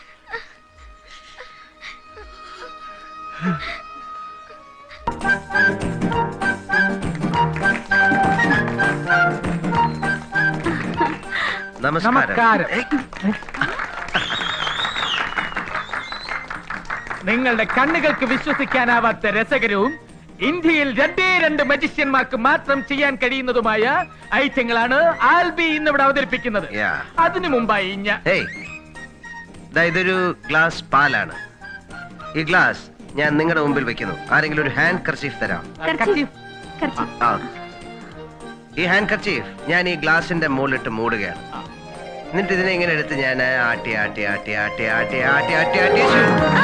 നമസ്കാരം നിങ്ങളുടെ കണ്ണുകൾക്ക് വിശ്വസിക്കാനാവാത്ത രസകരവും ഇന്ത്യയിൽ രണ്ടേ രണ്ട് മജിഷ്യന്മാർക്ക് മാത്രം ചെയ്യാൻ കഴിയുന്നതുമായ ഐറ്റങ്ങളാണ് ആൽബി ഇന്നിവിടെ അവതരിപ്പിക്കുന്നത് Yeah. അതിനു മുമ്പായി ഞാൻ ഹേയ് ദാ ഇതൊരു ഗ്ലാസ് പാലാണ് ഈ ഗ്ലാസ് ഞാൻ നിങ്ങളുടെ മുമ്പിൽ വെക്കുന്നു ആരെങ്കിലും ഒരു ഹാൻഡ് കർച്ചീഫ് തരാം ആ ഈ ഹാൻഡ് കർച്ചീഫ് ഞാൻ ഈ ഗ്ലാസിന്റെ മുകളിലിട്ട് മൂടുകയാണ് എന്നിട്ട് ഇതിനെ ഇങ്ങനെ എടുത്ത് ഞാൻ ആട്ടി ആട്ടി ആട്ടി ആട്ടി ആട്ടി ആട്ടി ആട്ടി ആട്ടി ശു.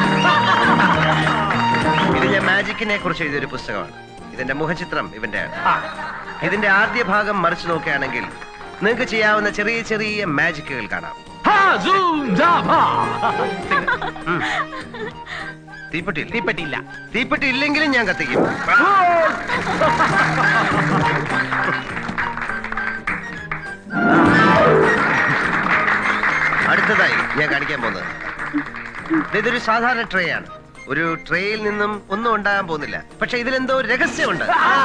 ഇത് ഞാൻ മാജിക്കിനെ കുറിച്ച് എഴുതിയൊരു പുസ്തകമാണ് ഇതിന്റെ മുഖചിത്രം ഇവന്റെയാണ് ഇതിന്റെ ആദ്യ ഭാഗം മറിച്ചു നോക്കുകയാണെങ്കിൽ നിങ്ങൾക്ക് ചെയ്യാവുന്ന ചെറിയ ചെറിയ മാജിക്കുകൾ കാണാം തീപ്പെട്ടി തീപ്പെട്ടിയില്ല തീപ്പെട്ടി ഇല്ലെങ്കിലും ഞാൻ കത്തിക്കും അടുത്തതായി ഞാൻ കാണിക്കാൻ പോകുന്നത് ഇതൊരു സാധാരണ ട്രേ ആണ് ഒരു ട്രേയിൽ നിന്നും ഒന്നും ഉണ്ടാകാൻ പോകുന്നില്ല പക്ഷെ ഇതിലെന്തോ ഒരു രഹസ്യമുണ്ട്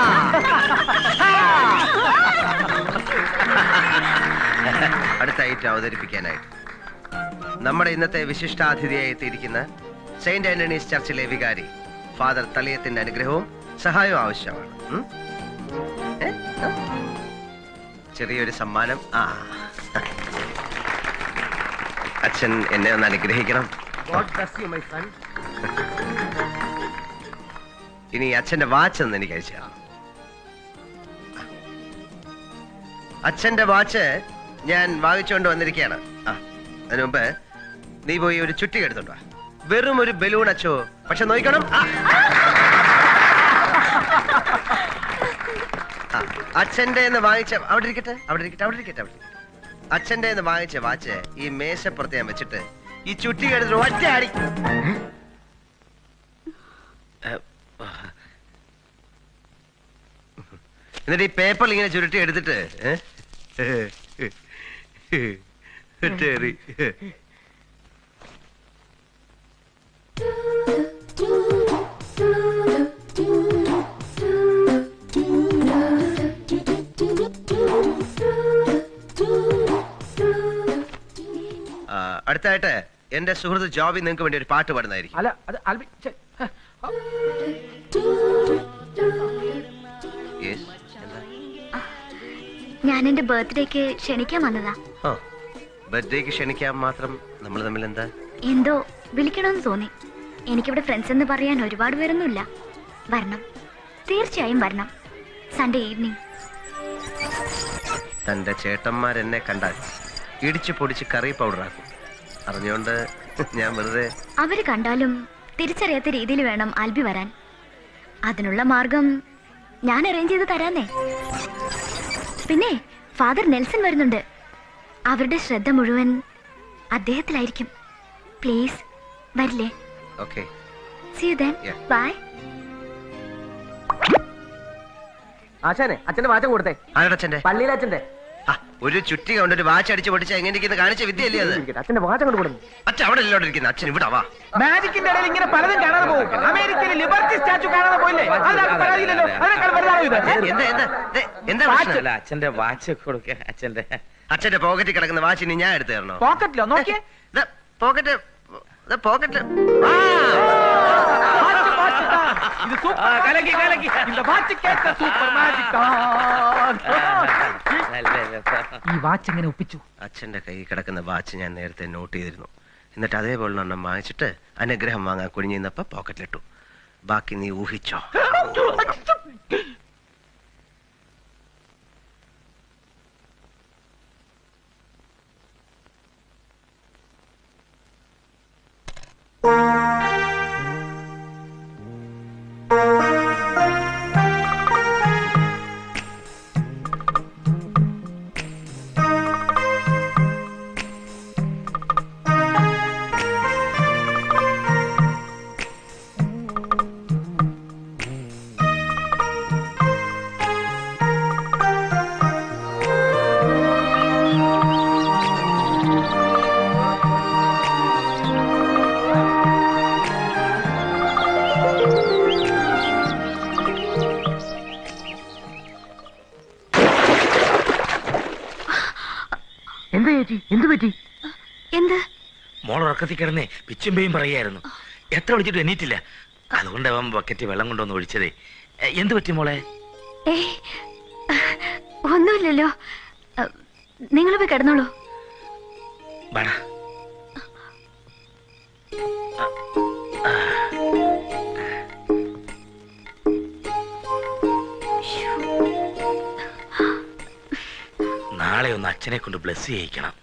അടുത്ത ഐറ്റം അവതരിപ്പിക്കാനായിട്ട് നമ്മുടെ ഇന്നത്തെ വിശിഷ്ടാതിഥിയായി എത്തിയിരിക്കുന്ന സെയിന്റ് ആന്റണീസ് ചർച്ചിലെ വികാരി ഫാദർ തളിയത്തിന്റെ അനുഗ്രഹവും സഹായവും ആവശ്യമാണ് ഉം? ഏ? ആ? ചെറിയൊരു സമ്മാനം ആ അച്ഛൻ എന്നെ ഒന്ന് അനുഗ്രഹിക്കണം ഇനി അച്ഛന്റെ വാച്ച് ഒന്ന് എനിക്ക് അയച്ചു തരണം. അച്ഛന്റെ വാച്ച് ഞാൻ വാങ്ങിച്ചുകൊണ്ട് വന്നിരിക്കുകയാണ് ആ അതിനു മുമ്പ് നീ പോയി ഒരു ചുറ്റി എടുത്തോണ്ട് വാ വെറും ഒരു ബലൂൺ അച്ചോ പക്ഷെ നോക്കണം ആ. ആ, അച്ഛന്റെ എന്ന് വാങ്ങിച്ച അവിടെ ഇരിക്കട്ടെ അവിടെ ഇരിക്കട്ടെ അവിടെ ഇരിക്കട്ടെ അവിടെ ഇരിക്കട്ടെ. അച്ഛന്റെ എന്ന് വാങ്ങിച്ച വാച്ച് ഈ മേശപ്പുറത്ത് ഞാൻ വെച്ചിട്ട് ഈ ചുറ്റി എടുത്തിട്ട് ഒറ്റ അടി ഏ, എന്നിട്ട് ഈ പേപ്പറിൽ ഇങ്ങനെ ചുരുട്ടി എടുത്തിട്ട് ഏ? ടെറി. ആ, അടുത്തായിട്ട് എന്റെ സുഹൃത്ത് ജോബി നിങ്ങൾക്ക് വേണ്ടി ഒരു പാട്ട് പാടുന്നതായിരിക്കും അല്ല അത് ആൽബി ഛെ, ഹ, ആ. Yes, എന്താ? ഞാൻ എന്റെ ബർത്ത്ഡേക്ക് ക്ഷണിക്കാൻ വന്നതാ ആ ബർത്ത്ഡേക്ക് ക്ഷണിക്കാൻ മാത്രം നമ്മൾ തമ്മിൽ എന്താ എന്തോ വിളിക്കണമെന്ന് തോന്നി എനിക്കിവിടെ ഫ്രണ്ട്സ് എന്ന് പറയാൻ ഒരുപാട് പേരൊന്നുമില്ല വരണം തീർച്ചയായും വരണം സൺഡേ ഈവനിങ് തന്റെ ചേട്ടന്മാർ എന്നെ കണ്ടാൽ ഇടിച്ചു പൊടിച്ച് കറി പൗഡറാക്കും അറിഞ്ഞുകൊണ്ട് ഞാൻ വെറുതെ അവര് കണ്ടാലും തിരിച്ചറിയാത്ത രീതിയിൽ വേണം ആൽബി വരാൻ അതിനുള്ള മാർഗം ഞാൻ അറേഞ്ച് ചെയ്ത് തരാന്നേ പിന്നെ ഫാദർ നെൽസൺ വരുന്നുണ്ട് അവരുടെ ശ്രദ്ധ മുഴുവൻ അദ്ദേഹത്തിലായിരിക്കും പ്ലീസ് വരില്ലേ okay see you then Yeah. Bye ആശാനെ അച്ഛന്റെ വാചം കൊടുത്തേ ആരുടെ അച്ഛന്റെ പള്ളിയിലെ അച്ഛന്റെ ആ, ഒരു ചുറ്റി കൊണ്ട് ഒരു വാച്ച് അടിച്ച് പൊടിച്ച് എങ്ങനെ ഇരിക്കുന്ന കാണിച്ച വിദ്യയല്ലേ അത് അച്ഛന്റെ വാചം കൊണ്ട് കൊടുത്തു അച്ഛൻ അവിടെ അല്ലോട്ട് ഇരിക്കുന്ന അച്ഛൻ ഇവിടെ വാ മാജിക്കിന്റെ ഇടയിൽ ഇങ്ങനെ പലതും കാണാതെ പോകും അമേരിക്കയിലെ ലിബർട്ടി സ്റ്റാച്ചു കാണാതെ പോയില്ലേ അതിനകത്ത് പരാതിയില്ലല്ലോ അതിനേക്കാൾ വലുതാണോ ഇത് എന്താ എന്താ ദേ, എന്താ പ്രശ്നം അല്ല അച്ഛന്റെ വാച്ച് കൊടുക്ക അച്ഛന്റെ അച്ഛന്റെ പോക്കറ്റിൽ കിടക്കുന്ന വാച്ച് ഇനി ഞാൻ എടുത്തു തരണോ പോക്കറ്റിലോ നോക്കിയേ പോക്കറ്റ് പോക്കറ്റ് இது சூப்பர் கலக்கி கலக்கி இந்த வாட்ச் கேட்ட സൂപ്പർ മാജിക് ഈ വാച്ച് എങ്ങനെ ഒപ്പിച്ചു അച്ഛന്റെ കയ്യിൽ കിടക്കുന്ന വാച്ച് ഞാൻ നേരത്തെ നോട്ട് ചെയ്തിരുന്നു എന്നിട്ട് അതേപോലെ ഒരെണ്ണം വാങ്ങിച്ചിട്ട് അനുഗ്രഹം വാങ്ങാൻ കുഴിഞ്ഞിരുന്നപ്പോ പോക്കറ്റിലിട്ടു ബാക്കി നീ ഊഹിച്ചോ എന്താ ചേച്ചി എന്ത് പറ്റി എന്ത് മോൾ ഉറക്കത്തിൽ കിടന്നേ പിച്ചുമ്പയും പറയായിരുന്നു എത്ര വിളിച്ചിട്ട് എണീറ്റില്ല അതുകൊണ്ട് അവൻ ബക്കറ്റ് വെള്ളം കൊണ്ടുവന്ന് ഒഴിച്ചതേ എ, എന്ത് പറ്റി മോളെ ഏ ഒന്നുമില്ലല്ലോ നിങ്ങൾ പോയി കിടന്നോളൂ വേണ നാളെ ഒന്ന് അച്ഛനെ കൊണ്ട് ബ്ലസ് ചെയ്യിക്കണം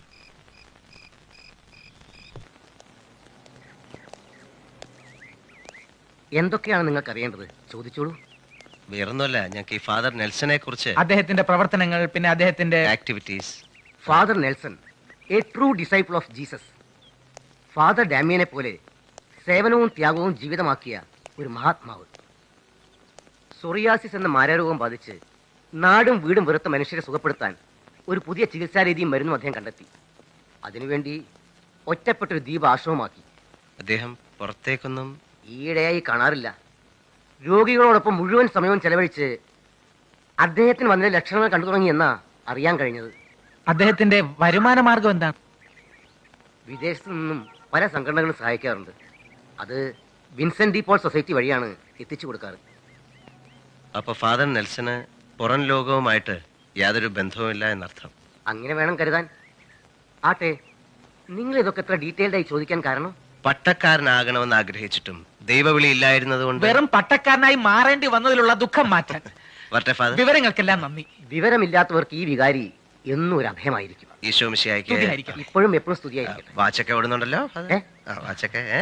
എന്തൊക്കെയാണ് നിങ്ങൾക്ക് അറിയേണ്ടത് ചോദിച്ചോളൂ വേറൊന്നുമല്ല ഞങ്ങൾക്ക് ഈ ഫാദർ നെൽസനെ കുറിച്ച് അദ്ദേഹത്തിന്റെ പ്രവർത്തനങ്ങൾ പിന്നെ അദ്ദേഹത്തിന്റെ activities father Nelson a true disciple of Jesus father ഡാമിയനെ പോലെ സേവനവും ത്യാഗവും ജീവിതമാക്കിയ ഒരു മഹാത്മാവ് സൊറിയാസിസ് എന്ന മാരാരോഗം ബാധിച്ച് നാടും വീടും വെറുത്ത മനുഷ്യരെ സുഖപ്പെടുത്താൻ ഒരു പുതിയ ചികിത്സാരീതിയും മരുന്നും അദ്ദേഹം കണ്ടെത്തി അതിനുവേണ്ടി ഒറ്റപ്പെട്ടൊരു ദ്വീപ് ആശ്രമമാക്കി അദ്ദേഹം പുറത്തേക്കൊന്നും ഈയിടെയായി കാണാറില്ല രോഗികളോടൊപ്പം മുഴുവൻ സമയവും ചെലവഴിച്ച് അദ്ദേഹത്തിന് വന്ന ലക്ഷണങ്ങൾ കണ്ടു തുടങ്ങിയെന്നാ അറിയാൻ കഴിഞ്ഞത് അദ്ദേഹത്തിന്റെ വരുമാന മാർഗം എന്താണ് വിദേശത്തു നിന്നും പല സംഘടനകളും സഹായിക്കാറുണ്ട് അത് വിൻസെന്റ് ഡി പോൾ സൊസൈറ്റി വഴിയാണ് എത്തിച്ചു കൊടുക്കാറ് അപ്പൊ ഫാദർ നെൽസന് പുറം ലോകവുമായിട്ട് യാതൊരു ബന്ധവുമില്ല എന്നർത്ഥം അങ്ങനെ വേണം കരുതാൻ ആട്ടെ നിങ്ങൾ ഇതൊക്കെ എത്ര ഡീറ്റെയിൽഡ് ആയി ചോദിക്കാൻ കാരണം പട്ടക്കാരനാകണമെന്ന് ആഗ്രഹിച്ചിട്ടും ദൈവവിളി ഇല്ലായിരുന്നത് കൊണ്ട് വെറും പട്ടക്കാരനായി മാറേണ്ടി വന്നതിലുള്ള ദുഃഖം മാറ്റാൻ വരട്ടെ ഫാദർ വിവരങ്ങൾക്കെല്ലാം നന്ദി വിവരമില്ലാത്തവർക്ക് ഈ വികാരി എന്നും ഒരു അഭയമായിരിക്കും ഈശോ മിശിഹായ്ക്ക് സ്തുതിയായിരിക്കട്ടെ. ഇപ്പോഴും എപ്പോഴും സ്തുതിയായിരിക്കട്ടെ വാച്ചൊക്കെ ഓടുന്നുണ്ടല്ലോ ഫാദർ? ഏ? ആ, വാച്ചൊക്കെ ഏ?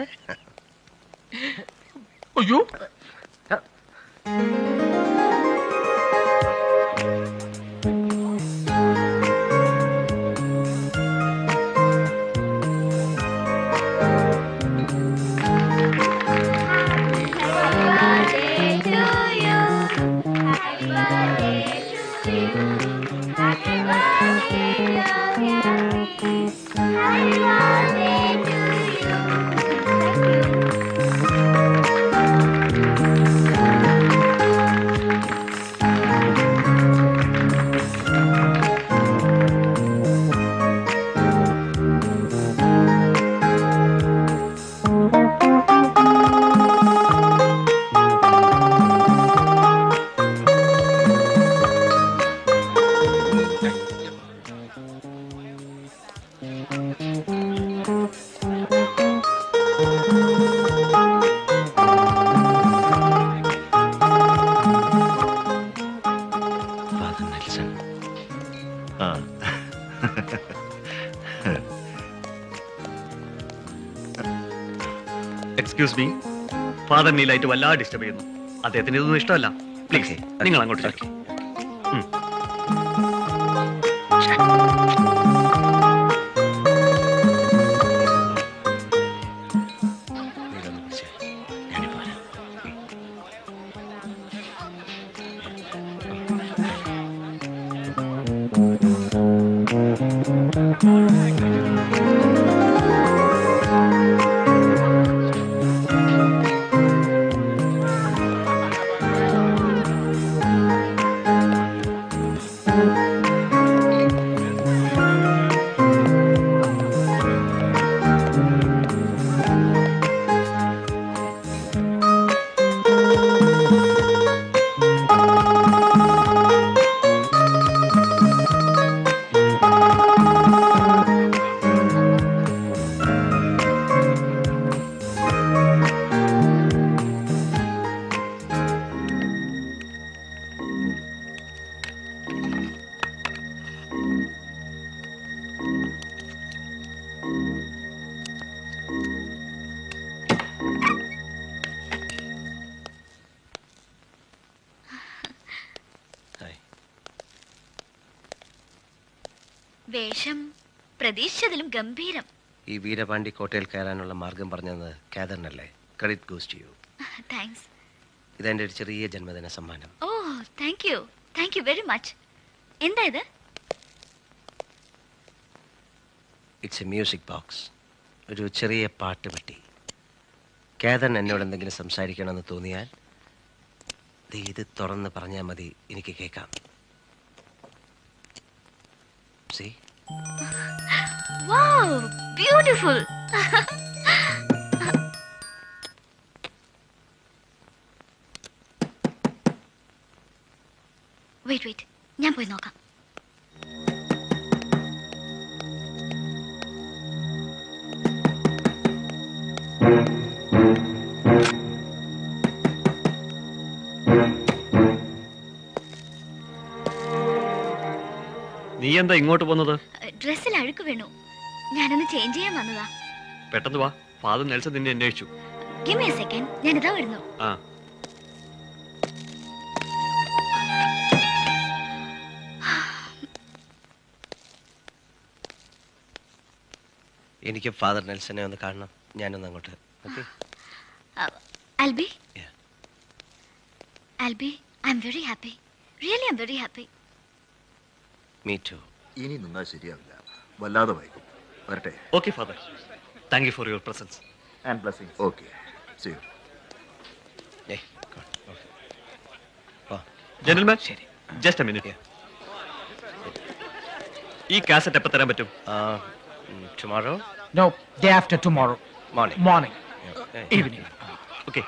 അയ്യോ birthday to you. Happy birthday to father Nelson ആ എക്സ്ക്യൂസ് മീ ഫാദർ നീ ലൈറ്റ് വല്ലാതെ ഡിസ്റ്റർബ് ചെയ്യുന്നു അദ്ദേഹത്തിന് ഇതൊന്നും ഇഷ്ടമല്ല പ്ലീസ് നിങ്ങൾ അങ്ങോട്ട് ചോദിക്കും വേഷം പ്രതീക്ഷിച്ചതിലും ഗംഭീരം ഈ വീരപാണ്ഡി കോട്ടയിൽ കയറാനുള്ള മാർഗം പറഞ്ഞത് കാതറിനല്ലേ credit goes to you thanks ഇതെന്റെ ഒരു ചെറിയ ജന്മദിന സമ്മാനം oh thank you thank you very much എന്താ ഇത് ഇറ്റ്സ് എ മ്യൂസിക് ബോക്സ് ഒരു ചെറിയ പാട്ട് പെട്ടി കേതൻ എന്നോട് എന്തെങ്കിലും സംസാരിക്കണമെന്ന് തോന്നിയാൽ ദേ ഇത് തുറന്ന് പറഞ്ഞാൽ മതി എനിക്ക് കേൾക്കാം see wow beautiful wait wait ഞാൻ പോയി നോക്കാം നീ എന്താ ഇങ്ങോട്ട് പോകുന്നത് ഡ്രസ്സിൽ അഴുക്ക് വീണു ഞാനൊന്ന് ചേഞ്ച് ചെയ്യാൻ വന്നതാ പെട്ടെന്ന് വാ ഫാദർ നെൽസൺ നിന്നെ അന്വേഷിച്ചു ഗിവ് മീ സെക്കൻഡ് ഞാനിതാ വരുന്നു ആ എനിക്ക് ഫാദർ നെൽസനെ ഒന്ന് കാണണം ഞാനൊന്ന് അങ്ങോട്ട് okay Albi Albi I am very happy really I am very happy me too ഇനി നിന്നാൽ ശരിയാവില്ല വല്ലാതെ വൈകും വരട്ടെ okay father thank you for your presence and blessing okay see you gentleman just a minute ഈ കാസറ്റ് എപ്പോൾ തരാൻ പറ്റും tomorrow No, day after tomorrow. Morning. Morning. Okay. Evening. Okay.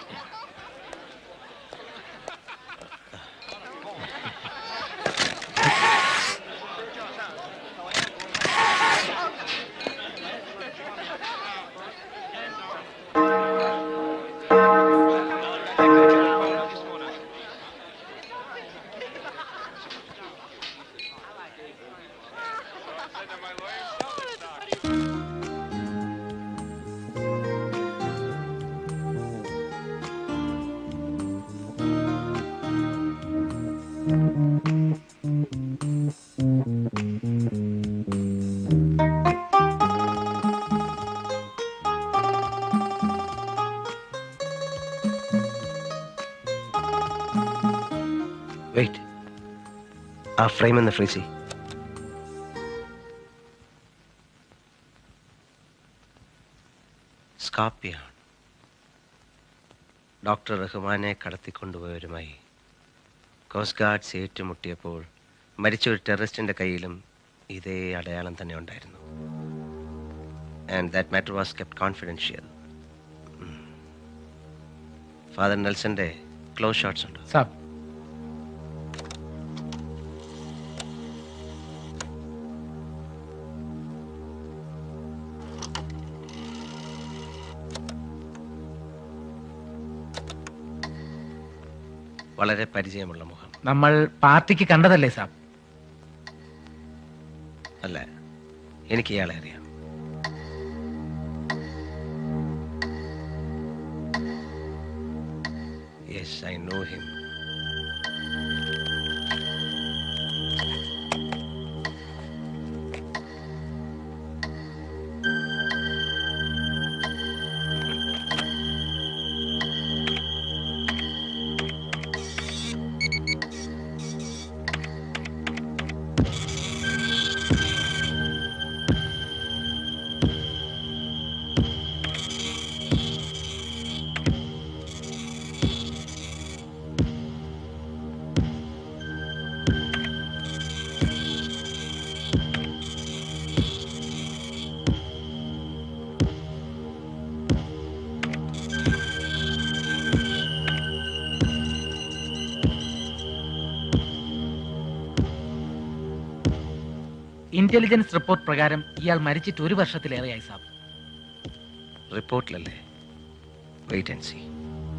Wait ആ ഫ്രെയിം ഒന്ന് ഫ്രീ ചെയ് സ്കാപ്പിയാണ് ഡോക്ടർ റഹ്മാനെ കടത്തിക്കൊണ്ടുപോയവരുമായി cost guards ഏറ്റുമുട്ടിയപ്പോൾ മരിച്ച ഒരു ടെററിസ്റ്റിന്റെ കയ്യിലും ഇതേ അടയാളം തന്നെ ഉണ്ടായിരുന്നു and that matter was kept confidential father നെൽസന്റെ ക്ലോസ് ഷോട്ട്സ് ഉണ്ട് സാബ് വളരെ പരിചയമുള്ള മുഖം നമ്മൾ പാർട്ടിക്ക് കണ്ടതല്ലേ സാബ് അല്ല എനിക്ക് ഇയാളെ അറിയാം yes I know him intelligence report പ്രകാരം ഇയാൾ മരിച്ചിട്ട് ഒരു വർഷത്തിലേറെയായി സാബ് റിപ്പോർട്ടിലല്ലേ വെയിറ്റ് ആൻഡ് സി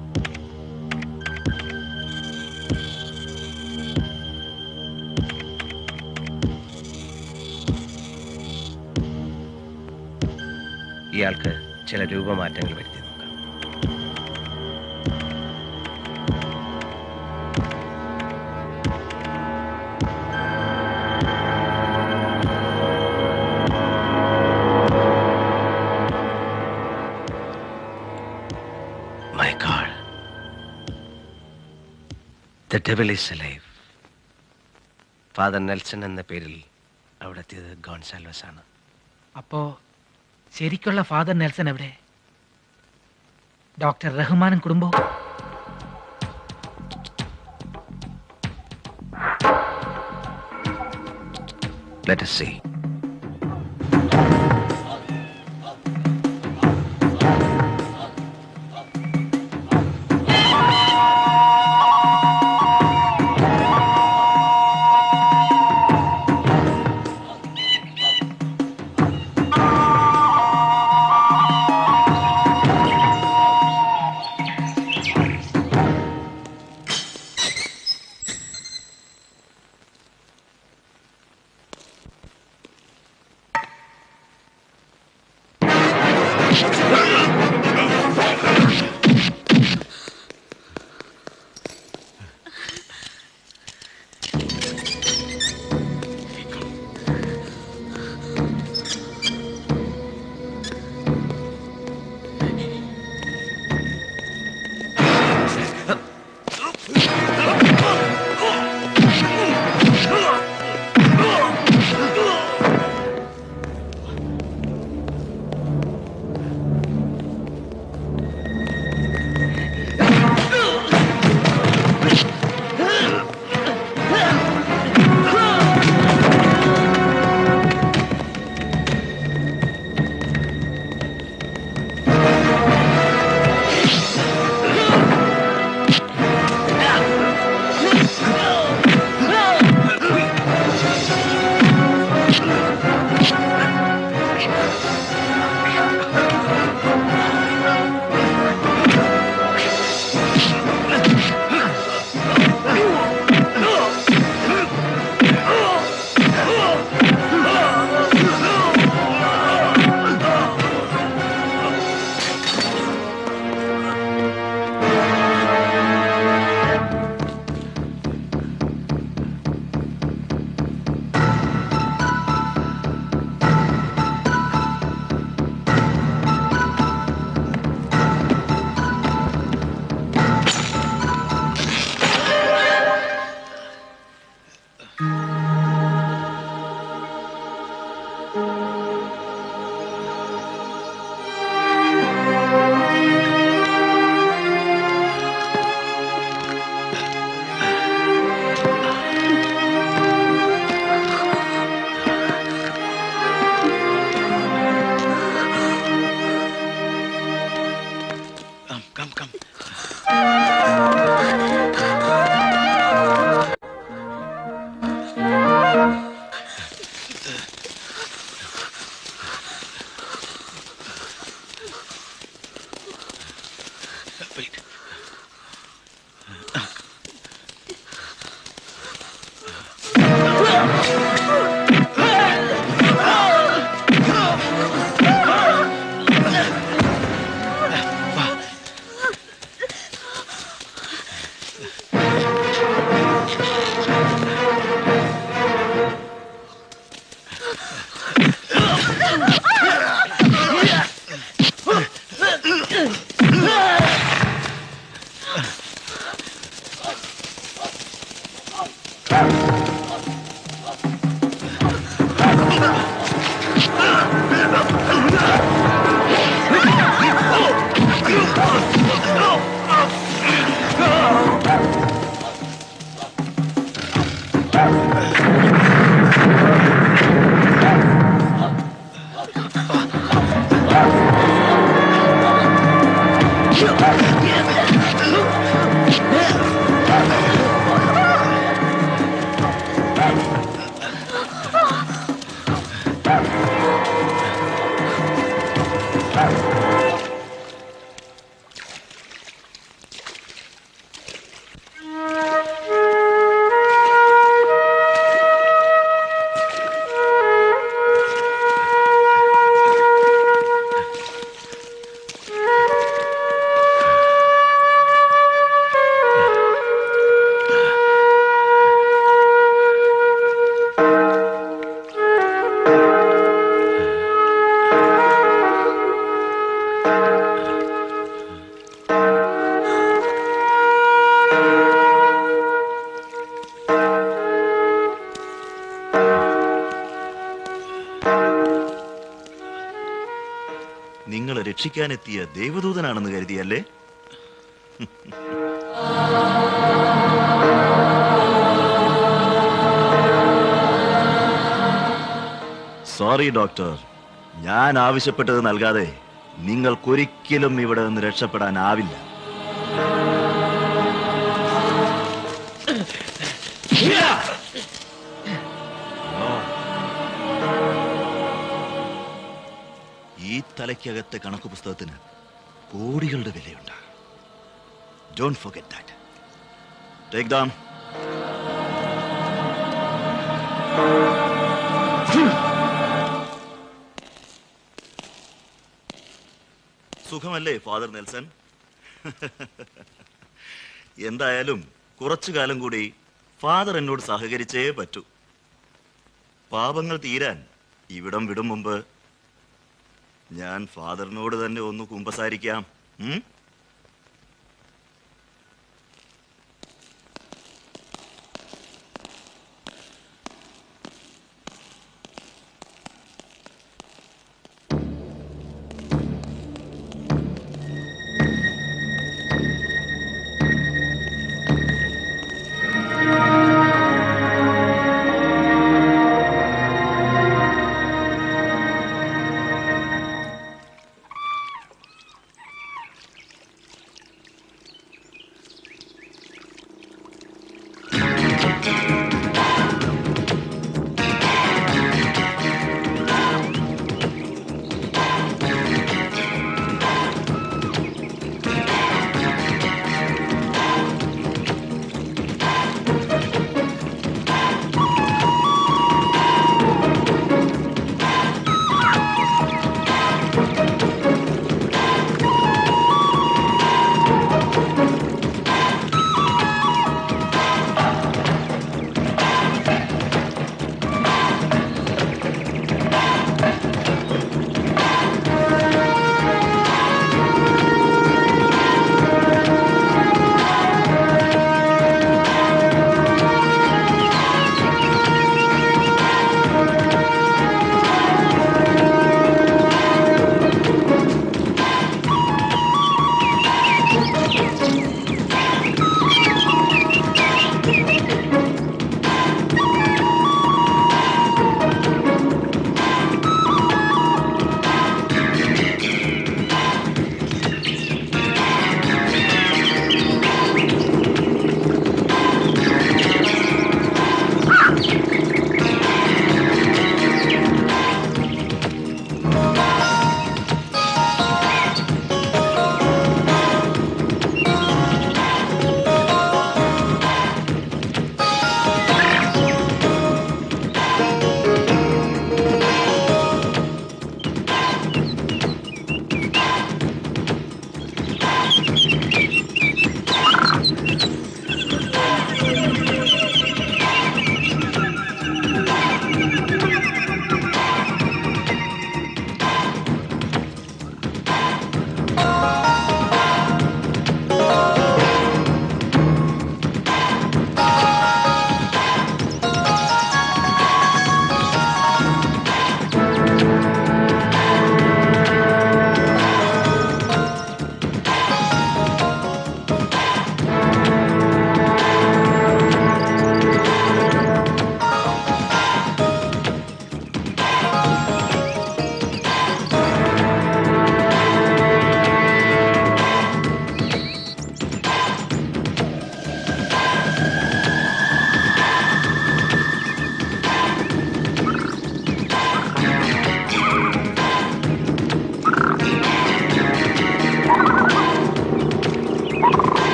ഇയാൾക്ക് ചില രൂപമാറ്റങ്ങൾ വരുത്തി നോക്കാം My God. The devil is alive. Father Nelson എന്ന പേരിൽ അവിടെ എത്തിയത് ഗോൺസാൽവസ് ആണ് അപ്പോ ശരിക്കുള്ള ഫാദർ നെൽസൺ എവിടെ ഡോക്ടർ റഹ്മാനും കുടുംബവും Let us see. നിങ്ങളെ രക്ഷിക്കാനെത്തിയ ദേവദൂതനാണെന്ന് കരുതിയല്ലേ സോറി ഡോക്ടർ ഞാൻ ആവശ്യപ്പെട്ടത് നൽകാതെ നിങ്ങൾക്കൊരിക്കലും ഇവിടെ നിന്ന് രക്ഷപ്പെടാനാവില്ല ഈ തലയ്ക്കകത്തെ കണക്ക് പുസ്തകത്തിന് കോടികളുടെ വിലയുണ്ട് don't forget that take them സുഖമല്ലേ ഫാദർ നെൽസൺ എന്തായാലും കുറച്ചു കാലം കൂടി ഫാദർ എന്നോട് സഹകരിച്ചേ പറ്റൂ പാപങ്ങൾ തീരാൻ ഇവിടം വിടും മുമ്പ് ഞാൻ ഫാദറിനോട് തന്നെ ഒന്ന് കുമ്പസാരിക്കാം ഉം?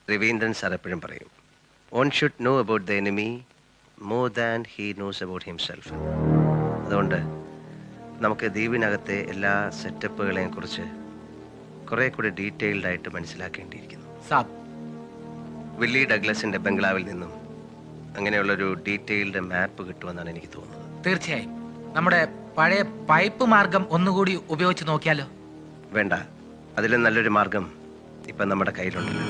രവീന്ദ്രൻ സാർ എപ്പോഴും പറയും one should know about the enemy more than he knows about himself അതുകൊണ്ട് നമുക്ക് ദ്വീപിനകത്തെ എല്ലാ സെറ്റപ്പുകളെയും കുറിച്ച് കുറെ കൂടി ഡീറ്റെയിൽഡ് ആയിട്ട് മനസ്സിലാക്കേണ്ടിയിരിക്കുന്നു സാബ് വില്ലി ഡഗ്ലസിന്റെ ബംഗ്ലാവിൽ നിന്നും അങ്ങനെയുള്ളൊരു ഡീറ്റെയിൽഡ് മാപ്പ് കിട്ടുമെന്നാണ് എനിക്ക് തോന്നുന്നത് തീർച്ചയായും നമ്മുടെ പഴയ പൈപ്പ് മാർഗം ഒന്നുകൂടി ഉപയോഗിച്ച് നോക്കിയാലോ വേണ്ട അതിലും നല്ലൊരു മാർഗം ഇപ്പം നമ്മുടെ കയ്യിലുണ്ടല്ലോ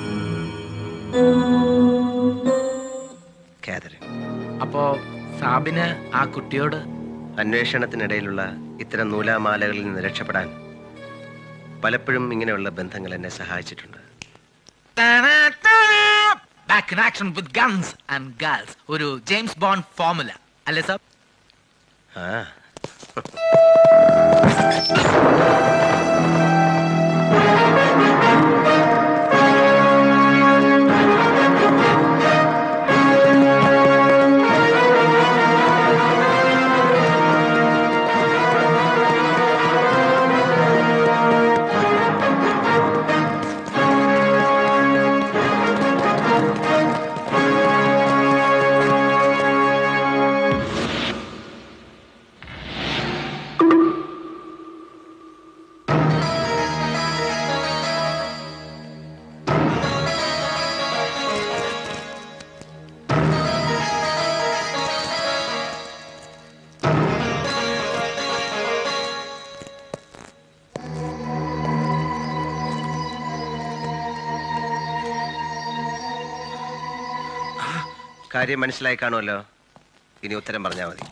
കാതറിൻ അപ്പോ സാബിന് ആ കുട്ടിയോട് അന്വേഷണത്തിനിടയിലുള്ള ഇത്തരം നൂലാമാലകളിൽ നിന്ന് രക്ഷപ്പെടാൻ പലപ്പോഴും ഇങ്ങനെയുള്ള ബന്ധങ്ങൾ എന്നെ സഹായിച്ചിട്ടുണ്ട് back in action with guns and girls ഒരു ജെയിംസ് ബോണ്ട് ഫോർമുല അല്ലേ സാർ ആ കാര്യം മനസ്സിലായി കാണുമല്ലോ ഇനി ഉത്തരം പറഞ്ഞാൽ മതി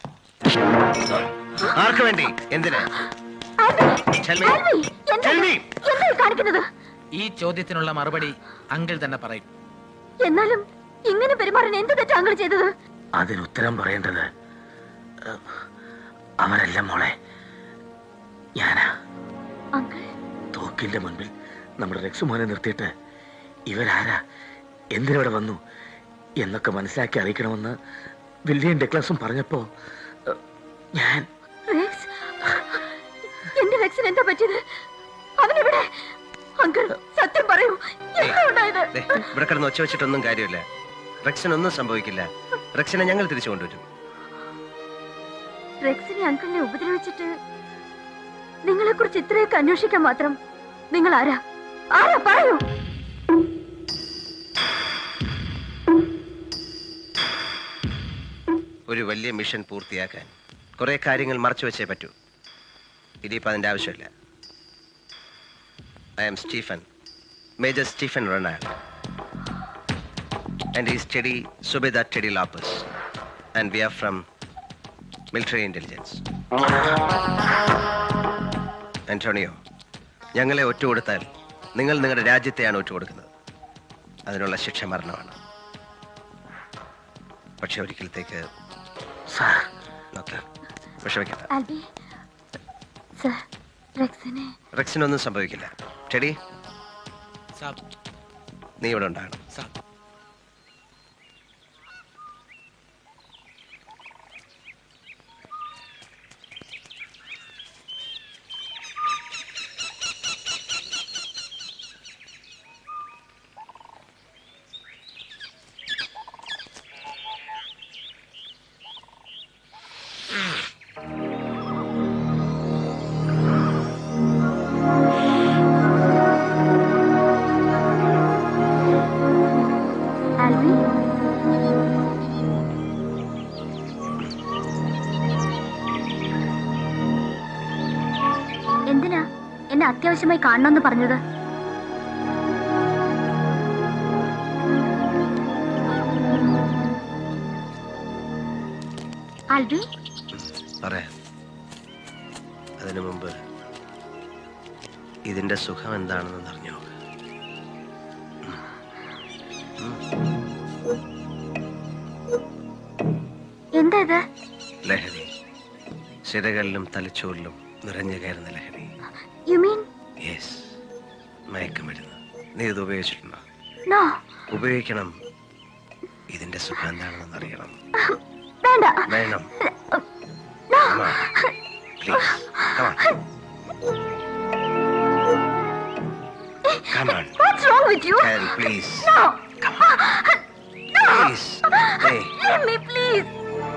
ആർക്ക് വേണ്ടി എന്തിന് Tell me. Tell me. എന്തായി കാണിക്കുന്നത് ഈ ചോദ്യത്തിനുള്ള മറുപടി അങ്കിൾ തന്നെ പറയും എന്നാലും ഇങ്ങനെ പെരുമാറാൻ എന്ത് തെറ്റാ അങ്കിൾ ചെയ്തത് അതിന് ഉത്തരം പറയേണ്ടത് ഏഹ്, അവനല്ല മോളെ ഞാനാ അങ്കിൾ തോക്കിന്റെ മുൻപിൽ നമ്മുടെ റെക്സുമോനെ നിർത്തിയിട്ട് ഇവരാരാ എന്തിനവിടെ വന്നു എന്നൊക്കെ മനസ്സിലാക്കി അറിയിക്കണമെന്ന് വില്യം ഡെക്ലസും പറഞ്ഞപ്പോ ഏഹ്, ഞാൻ റെക്സ് എന്റെ റെക്സിന് എന്താ പറ്റിയത് അവനെവിടെ അങ്കിൾ സത്യം പറയൂ എന്താ ഉണ്ടായത് ദേ, ഇവിടെ കിടന്ന് ഒച്ച വെച്ചിട്ടൊന്നും കാര്യമില്ല റെക്സിനൊന്നും സംഭവിക്കില്ല റെക്സിനെ ഞങ്ങൾ തിരിച്ചു കൊണ്ടുവരും റെക്സിനെ അങ്കിളിനെ ഉപദ്രവിച്ചിട്ട് നിങ്ങളെ കുറിച്ച് ഇത്രയൊക്കെ അന്വേഷിക്കാൻ മാത്രം നിങ്ങൾ ആരാ ആരാ പറയൂ ഒരു വലിയ മിഷൻ പൂർത്തിയാക്കാൻ കുറെ കാര്യങ്ങൾ മറച്ചു വെച്ചേ പറ്റൂ ഇനിയിപ്പോൾ അതിൻ്റെ ആവശ്യമില്ല I am Stephen major Stephen Ronald and ഈ സ്റ്റഡി സുബേദ ടെഡി ലാപ്പസ് and we are from military intelligence Antonio ഞങ്ങളെ ഒറ്റ കൊടുത്താൽ നിങ്ങൾ നിങ്ങളുടെ രാജ്യത്തെയാണ് ഒറ്റ കൊടുക്കുന്നത് അതിനുള്ള ശിക്ഷ മരണമാണ് പക്ഷെ ഒരിക്കലത്തേക്ക് നോക്ക് വിഷമിക്കണ്ട ആൽബി സർ റെക്സിനെ റെക്സിനൊന്നും സംഭവിക്കില്ല ടെഡി സാബ് നീ ഇവിടെ ഉണ്ടാകണം സാബ് ആൽബി എന്തിനാ എന്നെ അത്യാവശ്യമായി കാണണമെന്ന് പറഞ്ഞത് ആൽബി പറയാം അതിനു മുമ്പ് ഇതിന്റെ സുഖം എന്താണെന്ന് അറിഞ്ഞോ എന്താ ഇത് ലഹരി സിരകളിലും തലച്ചോറിലും നിറഞ്ഞു കയറുന്ന ലഹരി യു മീൻ യെസ് മയക്കമരുന്ന് നീ ഇത് ഉപയോഗിച്ചിട്ടുണ്ടോ നോ ഉപയോഗിക്കണം ഇതിന്റെ സുഖം എന്താണെന്ന് അറിയണം വേണ്ട വേണം no please Come on. What's wrong with you? Karen, please. No. No. Please. Hey. Leave me, please.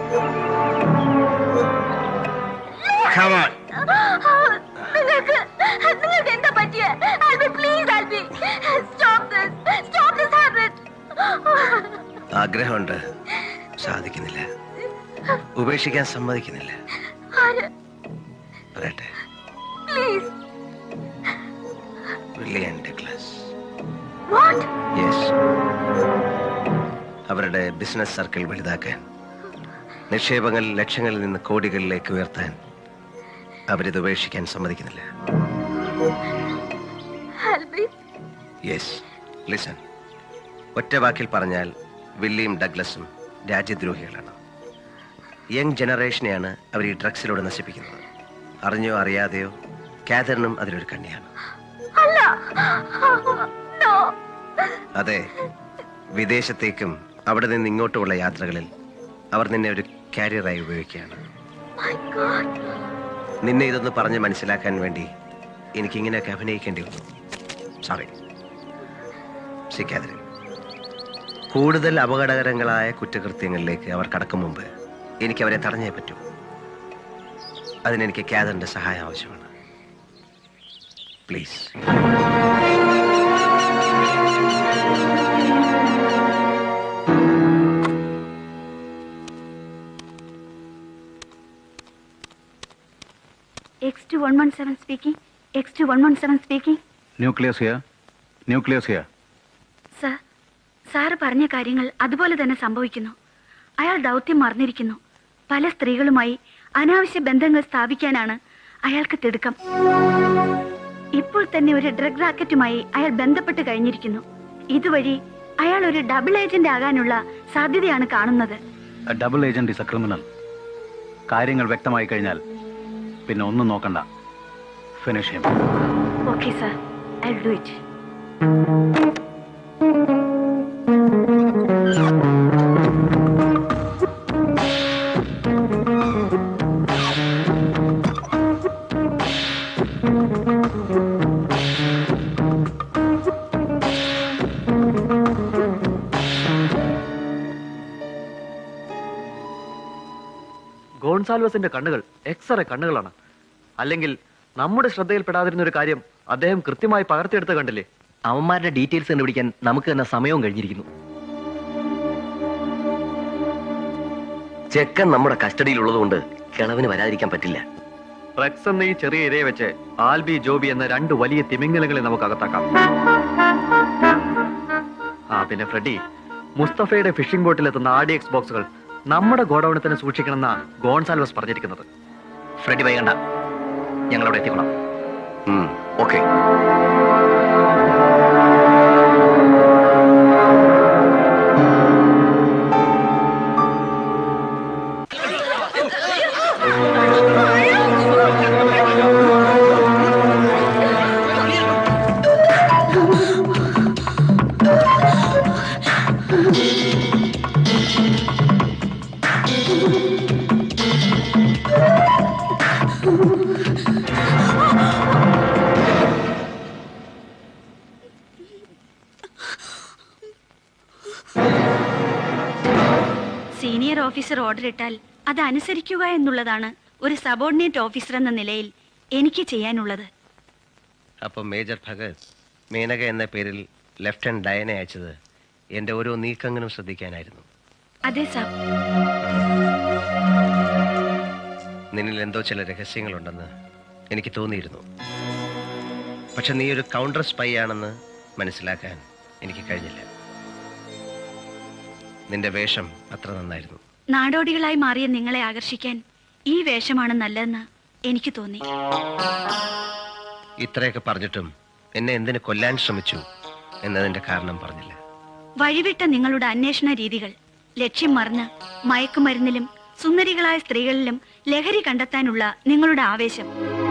Come on. നിങ്ങൾക്ക് നിങ്ങൾക്ക് എന്താ പറ്റിയ Albi please Albi stop this stop this habit ആഗ്രഹമുണ്ട് സാധിക്കുന്നില്ല ഉപേക്ഷിക്കാൻ സമ്മതിക്കുന്നില്ല ആര് പറയട്ടെ please Willy and Douglas what yes അവരുടെ ബിസിനസ് സർക്കിൾ വലുതാക്കാൻ നിക്ഷേപങ്ങൾ ലക്ഷങ്ങളിൽ നിന്ന് കോടികളിലേക്ക് ഉയർത്താൻ അവരിത് ഉപേക്ഷിക്കാൻ സമ്മതിക്കുന്നില്ല ആൽബി യെസ് ലിസൺ ഒറ്റ വാക്കിൽ പറഞ്ഞാൽ വില്ലിയും ഡഗ്ലസും രാജ്യദ്രോഹികളാണ് യങ് ജനറേഷനെയാണ് അവർ ഈ ഡ്രഗ്സിലൂടെ നശിപ്പിക്കുന്നത് അറിഞ്ഞോ അറിയാതെയോ കാതറിനും അതിലൊരു കണ്ണിയാണ് അല്ല നോ അതെ വിദേശത്തേക്കും അവിടെ നിന്ന് ഇങ്ങോട്ടുമുള്ള യാത്രകളിൽ അവർ നിന്നെ ഒരു കാരിയറായി ഉപയോഗിക്കുകയാണ് മൈ ഗോഡ് നിന്നെ ഇതൊന്ന് പറഞ്ഞ് മനസ്സിലാക്കാൻ വേണ്ടി എനിക്കിങ്ങനെയൊക്കെ അഭിനയിക്കേണ്ടി വന്നു സോറി സിക്കാതിരി കൂടുതൽ അപകടകരങ്ങളായ കുറ്റകൃത്യങ്ങളിലേക്ക് അവർ കടക്കും മുമ്പ് എനിക്ക് അവരെ തടഞ്ഞേ പറ്റൂ അതിനെനിക്ക് കാതറിന്റെ സഹായം ആവശ്യമാണ് please X two one one seven speaking X two one one seven speaking nucleus here nucleus here sir sir പറഞ്ഞ കാര്യങ്ങൾ അതുപോലെ തന്നെ സംഭവിക്കുന്നു അയാൾ ദൗത്യം മറന്നിരിക്കുന്നു പല സ്ത്രീകളുമായി അനാവശ്യ ബന്ധങ്ങൾ സ്ഥാപിക്കാനാണ് അയാൾക്ക് തിടുക്കം ഇപ്പോൾ തന്നെ ഒരു ഡ്രഗ് റാക്കറ്റുമായി അയാൾ ബന്ധപ്പെട്ട് കഴിഞ്ഞിരിക്കുന്നു ഇതുവഴി അയാൾ ഒരു ഡബിൾ ഏജന്റ് ആകാനുള്ള സാധ്യതയാണ് കാണുന്നത് double agent is a criminal കാര്യങ്ങൾ വ്യക്തമായി കഴിഞ്ഞാൽ പിന്നെ ഒന്നും നോക്കണ്ട ഫിനിഷ് ചെയ്യും okay sir I do it ഗോൺസാൽവസിന്റെ കണ്ണുകൾ എക്സ്റേ കണ്ണുകളാണ് അല്ലെങ്കിൽ നമ്മുടെ ശ്രദ്ധയിൽപ്പെടാതിരുന്ന ഒരു കാര്യം അദ്ദേഹം കൃത്യമായി പകർത്തിയെടുത്ത് കണ്ടില്ലേ അവന്മാരുടെ ഡീറ്റെയിൽസ് കണ്ടുപിടിക്കാൻ നമുക്ക് തന്നെ സമയവും കഴിഞ്ഞിരിക്കുന്നു ചെക്കൻ നമ്മുടെ കസ്റ്റഡിയിൽ ഉള്ളതുകൊണ്ട് കിളവിന് വരാതിരിക്കാൻ പറ്റില്ല റെക്സ് എന്ന ഈ ചെറിയ ഇരയെ വെച്ച് ആൽബി ജോബി എന്ന രണ്ട് വലിയ തിമിംഗലങ്ങളെ നമുക്ക് അകത്താക്കാം ആ പിന്നെ ഫ്രെഡി മുസ്തഫയുടെ ഫിഷിംഗ് ബോട്ടിൽ എത്തുന്ന ആർ ഡി എക്സ് ബോക്സുകൾ നമ്മുടെ ഗോഡൌണിൽ തന്നെ സൂക്ഷിക്കണമെന്ന ഗോൺസാൽവസ് പറഞ്ഞിരിക്കുന്നത് ഫ്രെഡി വൈകണ്ട ഞങ്ങളവിടെ എത്തിക്കൊള്ളാം ഓക്കെ സീനിയർ ഓഫീസർ ഓർഡർ ഇട്ടാൽ അത് അനുസരിക്കുക എന്നുള്ളതാണ് ഒരു സബോർഡിനേറ്റ് ഓഫീസർ എന്ന നിലയിൽ എനിക്ക് ചെയ്യാനുള്ളത് അപ്പോൾ മേജർ ഭഗത് മേനക എന്ന പേരിൽ ലെഫ്റ്റനന്റ് ഡയനെ അയച്ചത് എൻ്റെ ഓരോ നീക്കങ്ങളും ശ്രദ്ധിക്കാനായിരുന്നു അതെ സാർ നിന്നിൽ എന്തോ ചില രഹസ്യങ്ങളുണ്ടെന്ന് എനിക്ക് തോന്നിയിരുന്നു പക്ഷെ നീ ഒരു കൗണ്ടർ സ്പൈ ആണെന്ന് മനസ്സിലാക്കാൻ എനിക്ക് കഴിഞ്ഞില്ല നിന്റെ വേഷം അത്ര നന്നായിരുന്നു നാടോടികളായി മാറിയ നിങ്ങളെ ആകർഷിക്കാൻ ഈ വേഷമാണ് നല്ലതെന്ന് എനിക്ക് തോന്നി ഇത്രയൊക്കെ പറഞ്ഞിട്ടും എന്നെ എന്തിനു കൊല്ലാൻ ശ്രമിച്ചു എന്നതിന്റെ കാരണം പറഞ്ഞില്ല വഴിവിട്ട നിങ്ങളുടെ അന്വേഷണ രീതികൾ ലക്ഷ്യം മറന്ന് മയക്കുമരുന്നിലും സുന്ദരികളായ സ്ത്രീകളിലും ലഹരി കണ്ടെത്താനുള്ള നിങ്ങളുടെ ആവേശം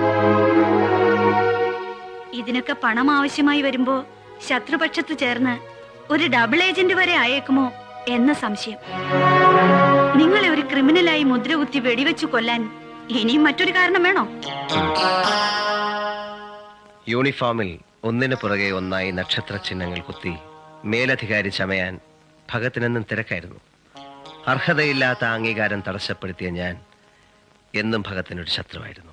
ഇതിനൊക്കെ പണം ആവശ്യമായി വരുമ്പോ ശത്രുപക്ഷത്ത് ചേർന്ന് ഒരു ഡബിൾ ഏജന്റ് വരെ ആയേക്കുമോ എന്ന സംശയം നിങ്ങളെ ഒരു ക്രിമിനലായി മുദ്രകുത്തി വെടിവെച്ചു കൊല്ലാൻ ഇനിയും മറ്റൊരു കാരണം വേണോ യൂണിഫോമിൽ ഒന്നിനു പുറകെ ഒന്നായി നക്ഷത്ര ചിഹ്നങ്ങൾ കുത്തി മേലധികാരി ചമയാൻ ഭഗത്തിനെന്നും തിരക്കായിരുന്നു അർഹതയില്ലാത്ത അംഗീകാരം തടസ്സപ്പെടുത്തിയ ഞാൻ എന്നും ഭഗത്തിനൊരു ശത്രുവായിരുന്നു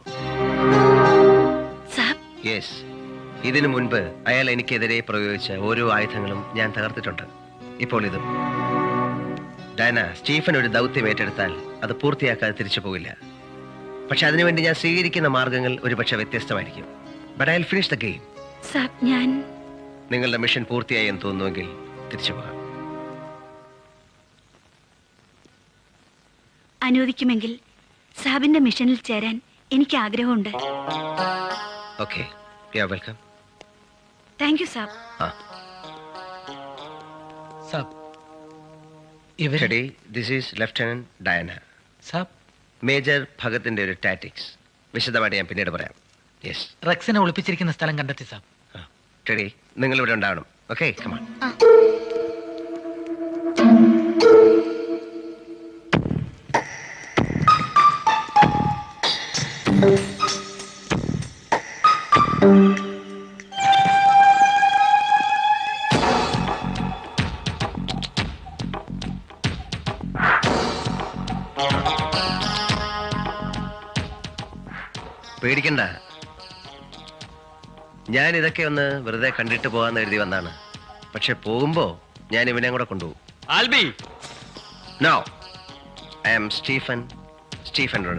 യെസ് ഇതിനു മുൻപ് അയാൾ എനിക്കെതിരെ പ്രയോഗിച്ച ഓരോ ആയുധങ്ങളും ഞാൻ തകർത്തിട്ടുണ്ട് ഇപ്പോൾ ഇതും ഡയന സ്റ്റീഫൻ ഒരു ദൗത്യം ഏറ്റെടുത്താൽ അത് പൂർത്തിയാക്കാതെ തിരിച്ചു പോകില്ല പക്ഷെ അതിനുവേണ്ടി ഞാൻ സ്വീകരിക്കുന്ന മാർഗങ്ങൾ ഒരുപക്ഷെ വ്യത്യസ്തമായിരിക്കും but I finish the game saab ഞാൻ നിങ്ങളുടെ മിഷൻ പൂർത്തിയായി എന്ന് തോന്നുന്നുവെങ്കിൽ തിരിച്ചു പോകാം അനുവദിക്കുമെങ്കിൽ സാബിന്റെ മിഷനിൽ ചേരാൻ എനിക്ക് ആഗ്രഹമുണ്ട് okay you welcome thank you saab ആ സാബ് ഷെഡി this is lieutenant Diana saab major ഭഗത്തിന്റെ ഒരു ടാറ്റിക്സ് വിശദമായിട്ട് ഞാൻ പിന്നീട് പറയാം യെസ് റെക്സിനെ ഒളിപ്പിച്ചിരിക്കുന്ന സ്ഥലം കണ്ടെത്തി സാബ് ടെഡി നിങ്ങൾ ഇവിടെ ഉണ്ടാവണം ഓക്കെ കമാൺ പേടിക്കണ്ട ഞാൻ ഇതൊക്കെ ഒന്ന് വെറുതെ കണ്ടിട്ട് പോകാന്ന് എഴുതി വന്നാണ് പക്ഷെ പോകുമ്പോ ഞാൻ ഇവനെ കൂടെ കൊണ്ടുപോകും Albi no I am Stephen Stephen Rhoda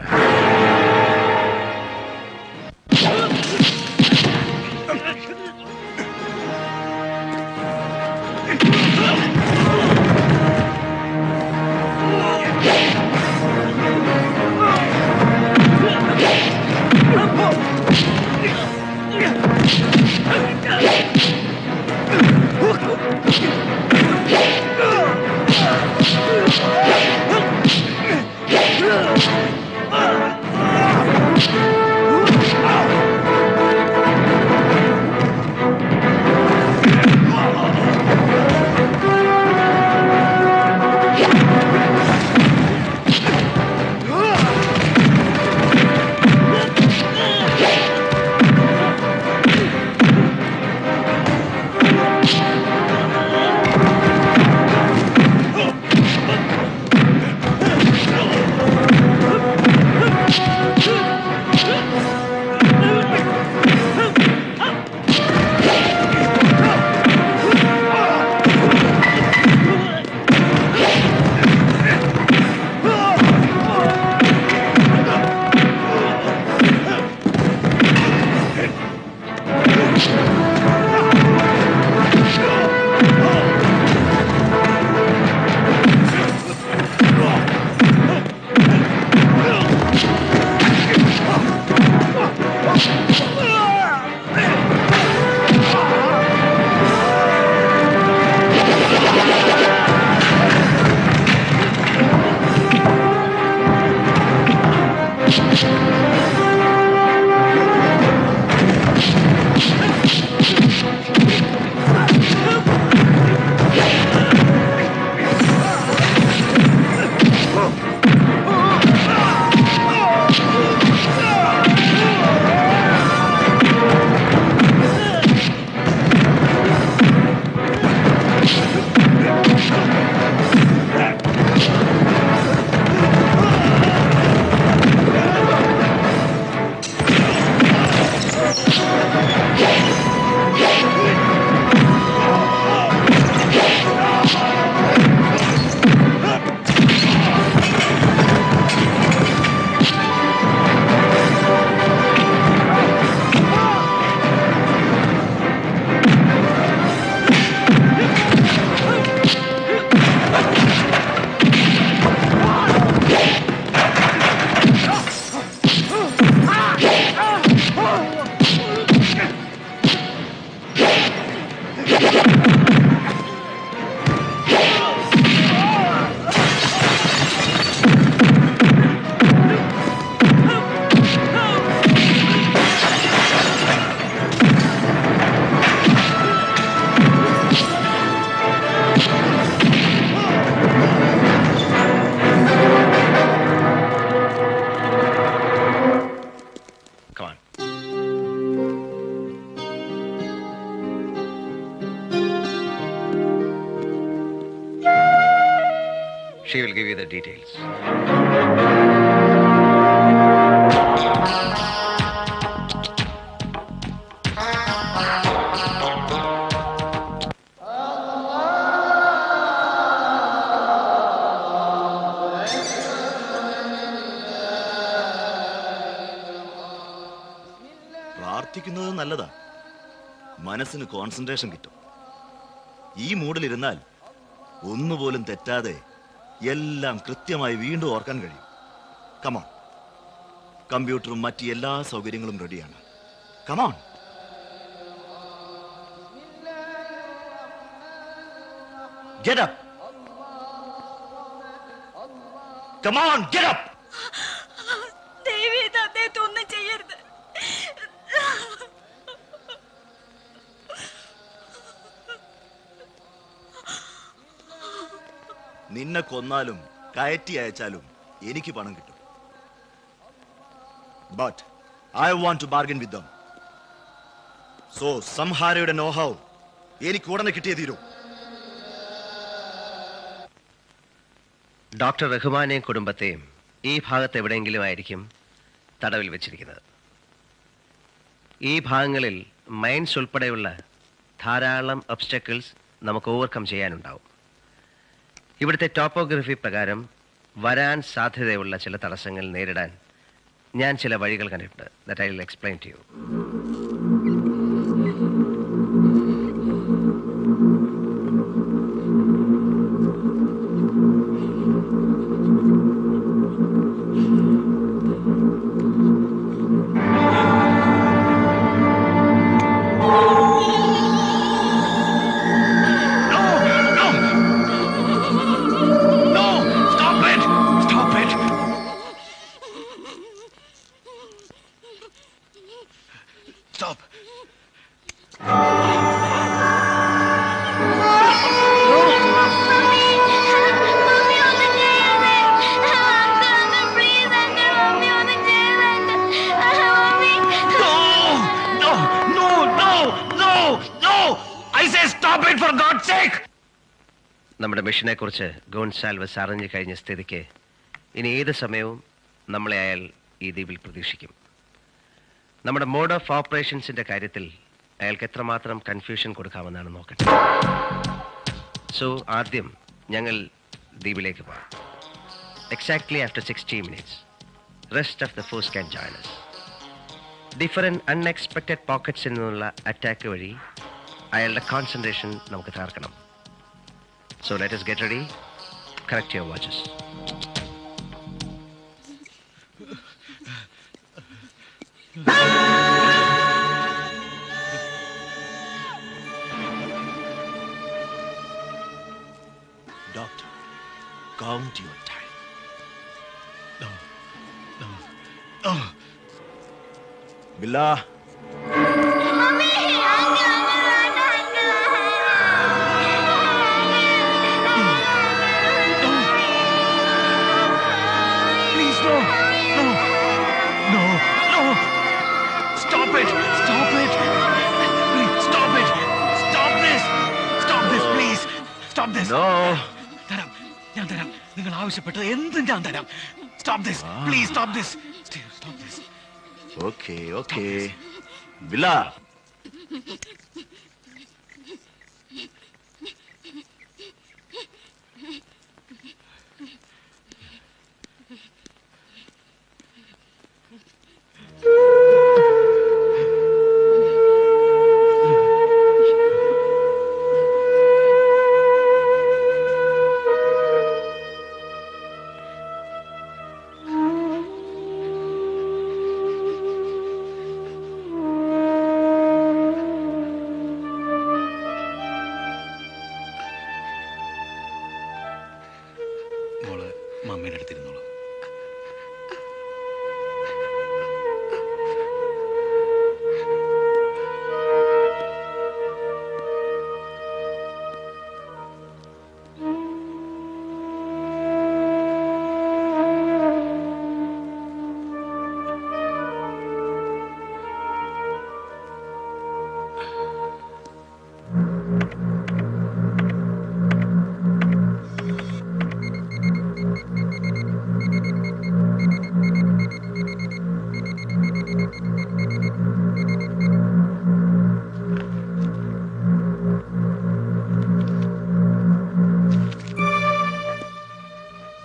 she will give you the details പ്രാർത്ഥിക്കുന്നത് നല്ലതാ മനസ്സിന് കോൺസെൻട്രേഷൻ കിട്ടും ഈ മൂഡിലിരുന്നാൽ ഒന്നുപോലും തെറ്റാതെ എല്ലാം കൃത്യമായി വീണ്ടും ഓർക്കാൻ കഴിയും കമോൺ കമ്പ്യൂട്ടറും മറ്റ് എല്ലാ സൗകര്യങ്ങളും റെഡിയാണ് come on Get up! Come on, get up! Devi ഇത് അദ്ദേഹത്തെ ഒന്നും ചെയ്യരുത് നിന്നെ കൊന്നാലും കയറ്റി അയച്ചാലും എനിക്ക് പണം കിട്ടും but I want to bargain with them so സംഹാരയുടെ നോഹൗ എനിക്ക് ഉടനെ കിട്ടിയേ തീരൂ ഡോക്ടർ റഹ്മാനെയും കുടുംബത്തെയും ഈ ഭാഗത്ത് എവിടെയെങ്കിലും ആയിരിക്കും തടവിൽ വെച്ചിരിക്കുന്നത് ഈ ഭാഗങ്ങളിൽ മൈൻസ് ഉൾപ്പെടെയുള്ള ധാരാളം ഒബ്സ്റ്റക്കിൾസ് നമുക്ക് ഓവർകം ചെയ്യാനുണ്ടാവും ഇവിടുത്തെ ടോപ്പോഗ്രഫി പ്രകാരം വരാൻ സാധ്യതയുള്ള ചില തടസ്സങ്ങൾ നേരിടാൻ ഞാൻ ചില വഴികൾ കണ്ടിട്ടുണ്ട് that I will explain to you No! Stop it! Stop it! Stop! No! No! No! No! No! I say stop it for God's sake! നമ്മുടെ മിഷനെ കുറിച്ച് ഗോൺസാൽവസ് അറിഞ്ഞു കഴിഞ്ഞ സ്ഥിതിക്ക് ഇനി ഏത് സമയവും നമ്മളെ അയാൾ ഈ ദ്വീപിൽ പ്രതീക്ഷിക്കും നമ്മുടെ മോഡ് ഓഫ് ഓപ്പറേഷൻസിന്റെ കാര്യത്തിൽ അയാൾക്ക് എത്രമാത്രം കൺഫ്യൂഷൻ കൊടുക്കാമെന്നാണ് നോക്കട്ടെ സോ ആദ്യം ഞങ്ങൾ ദ്വീപിലേക്ക് പോകാം exactly after sixty minutes rest of the force can join us different unexpected പോക്കറ്റ്സിൽ നിന്നുള്ള അറ്റാക്ക് വഴി അയാളുടെ കോൺസെൻട്രേഷൻ നമുക്ക് തകർക്കണം So let us get ready. Correct your watches. Doctor, count your time. No. No. No. Billa, Please, no. No. No. No. Stop it. Stop it. Please, stop it. Stop this. Stop this, please. Stop this. No. തരാം ഞാൻ തരാം നിങ്ങൾ ആവശ്യപ്പെട്ടത് എന്തും ഞാൻ തരാം stop this please stop this stop this okay, okay. Billa, മോള് മമ്മീൻ്റെ അടുത്തിരുന്നോളൂ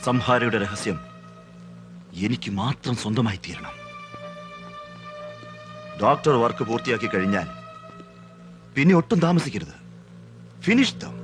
സംഹാരയുടെ രഹസ്യം എനിക്ക് മാത്രം സ്വന്തമായി തീരണം ഡോക്ടർ വർക്ക് പൂർത്തിയാക്കി കഴിഞ്ഞാൽ പിന്നെ ഒട്ടും താമസിക്കരുത് finish them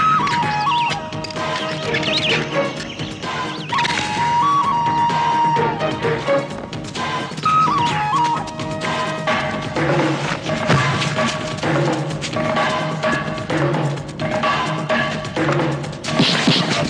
Thank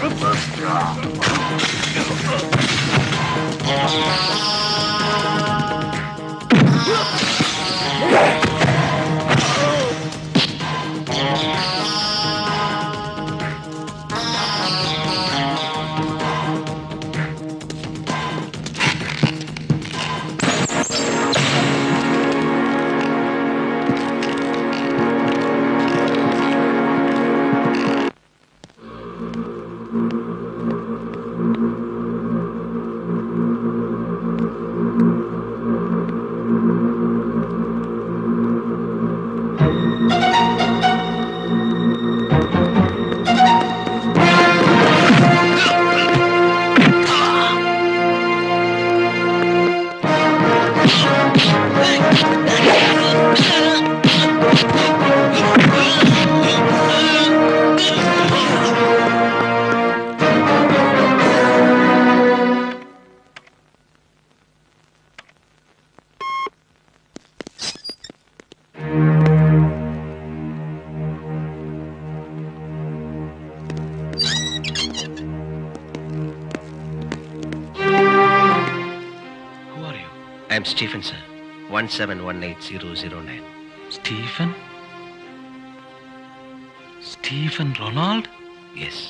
I am Stephen sir one seven one eight zero zero nine Stephen Stephen Ronald yes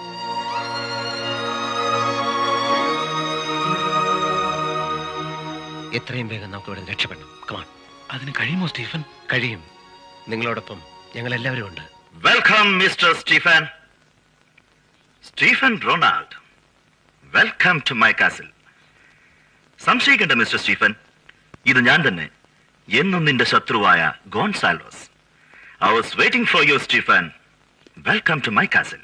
എത്രയും വേഗം നമുക്ക് ഇവിടെ നിന്ന് രക്ഷപ്പെടണം കമാൺ അതിന് കഴിയുമോ സ്റ്റീഫൻ കഴിയും നിങ്ങളോടൊപ്പം ഞങ്ങൾ എല്ലാവരും ഉണ്ട് welcome mister Stephen Stephen Ronald welcome to my castle സംശയിക്കേണ്ട മിസ്റ്റർ സ്റ്റീഫൻ ഇത് ഞാൻ തന്നെ എന്നും നിന്റെ ശത്രുവായ Gonsalves I was waiting for you Stephen welcome to my castle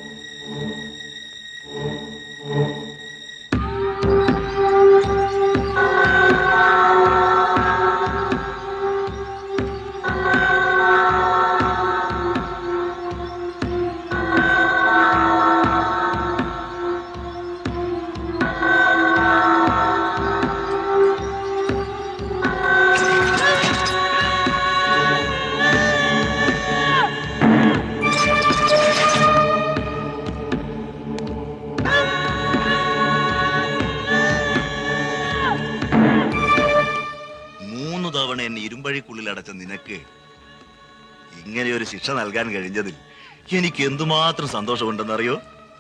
മൂന്ന് തവണ എന്നെ ഇരുമ്പഴിക്കുള്ളിൽ അടച്ച നിനക്ക് ഇങ്ങനെ ഒരു ശിക്ഷ നൽകാൻ കഴിഞ്ഞതിൽ എനിക്ക് എന്തുമാത്രം സന്തോഷമുണ്ടെന്നറിയോ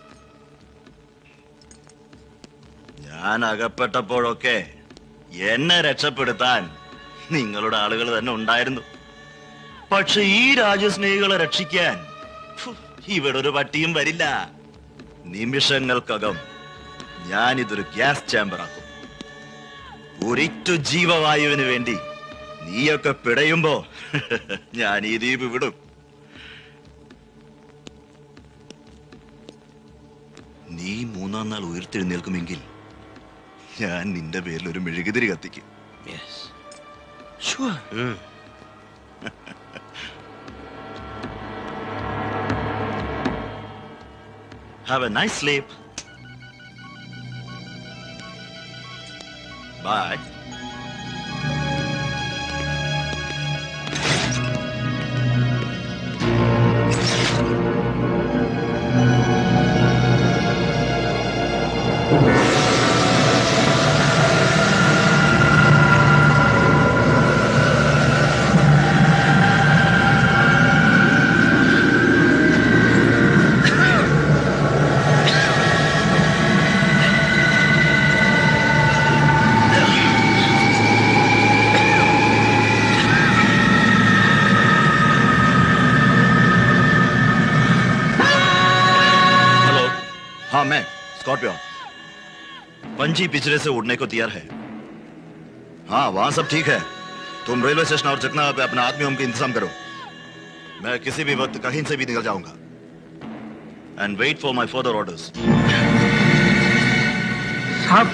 ഞാൻ അകപ്പെട്ടപ്പോഴൊക്കെ എന്നെ രക്ഷപ്പെടുത്താൻ നിങ്ങളുടെ ആളുകൾ തന്നെ ഉണ്ടായിരുന്നു പക്ഷെ ഈ രാജ്യസ്നേഹികളെ രക്ഷിക്കാൻ ഫു, ഇവിടെ ഒരു പട്ടിയും വരില്ല നിമിഷങ്ങൾക്കകം ഞാനിതൊരു ഗ്യാസ് ചേമ്പറാക്കും ഒരിറ്റു ജീവവായുവിന് വേണ്ടി നീയൊക്കെ പിടയുമ്പോ ഞാൻ ഈ ദ്വീപ് വിടും നീ മൂന്നാം നാൾ ഉയർത്തെഴുന്നേൽക്കുമെങ്കിൽ ഞാൻ നിന്റെ പേരിൽ ഒരു മെഴുകുതിരി കത്തിക്കും Sure. Have a nice sleep. Bye. Hello हाँ मैं स्कॉर्पियो पंची पिछले से उड़ने को तैयार है हाँ वहां सब ठीक है तुम रेलवे स्टेशन और चकना पे अपना आदमियों का इंतजाम करो मैं किसी भी वक्त कहीं से भी निकल जाऊंगा and wait for my further orders sahib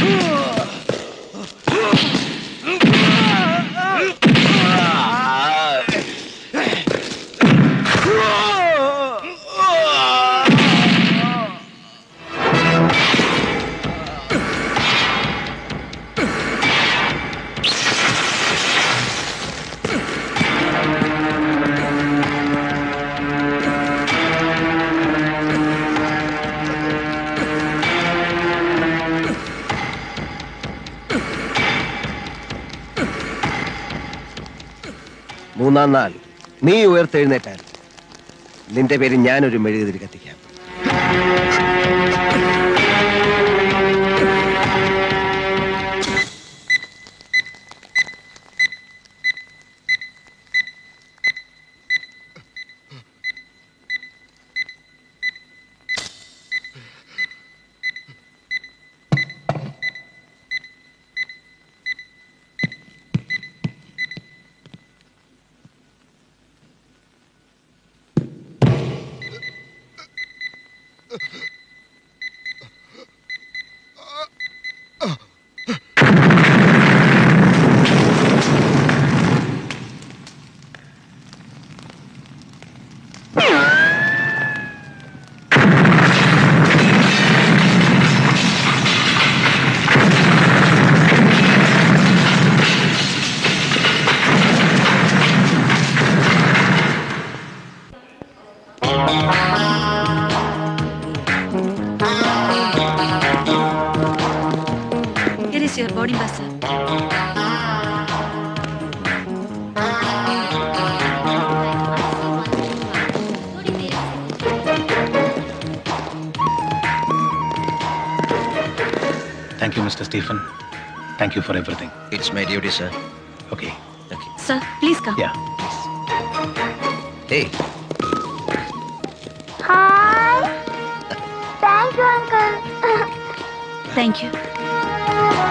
മൂന്നാം നാൾ നീ ഉയർത്തെഴുന്നേറ്റാൽ നിന്റെ പേര് ഞാനൊരു മെഴുകുതിരി കത്തിക്കാം Here is your boarding pass, sir. Thank you, Mr. Stephen. Thank you for everything. It's my duty, sir. Okay. Sir, please come. Yeah. Hey. Hi. Thank you, uncle. Thank you.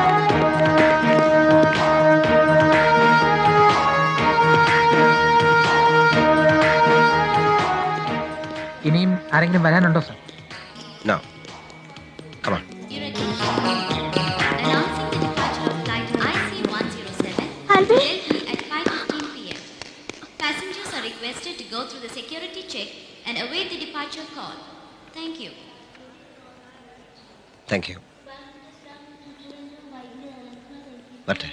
ഇനിയും ആരെങ്കിലും വരാനുണ്ടോ sir No. Come on. Passengers are requested to go through the security check and await the departure call. Thank you. Thank you. വരട്ടെ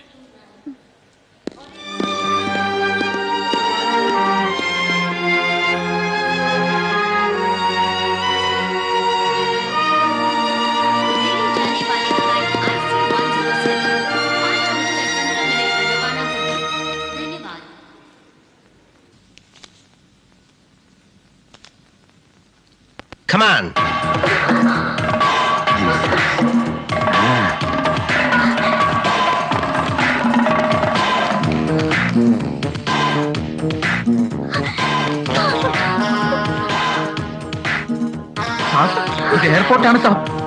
जाने वाली flight IC 107 पाँच बजकर पंद्रह minute पर रवाना होगी धन्यवाद Come on. ഇത് എയർപോർട്ടാണ് സാർ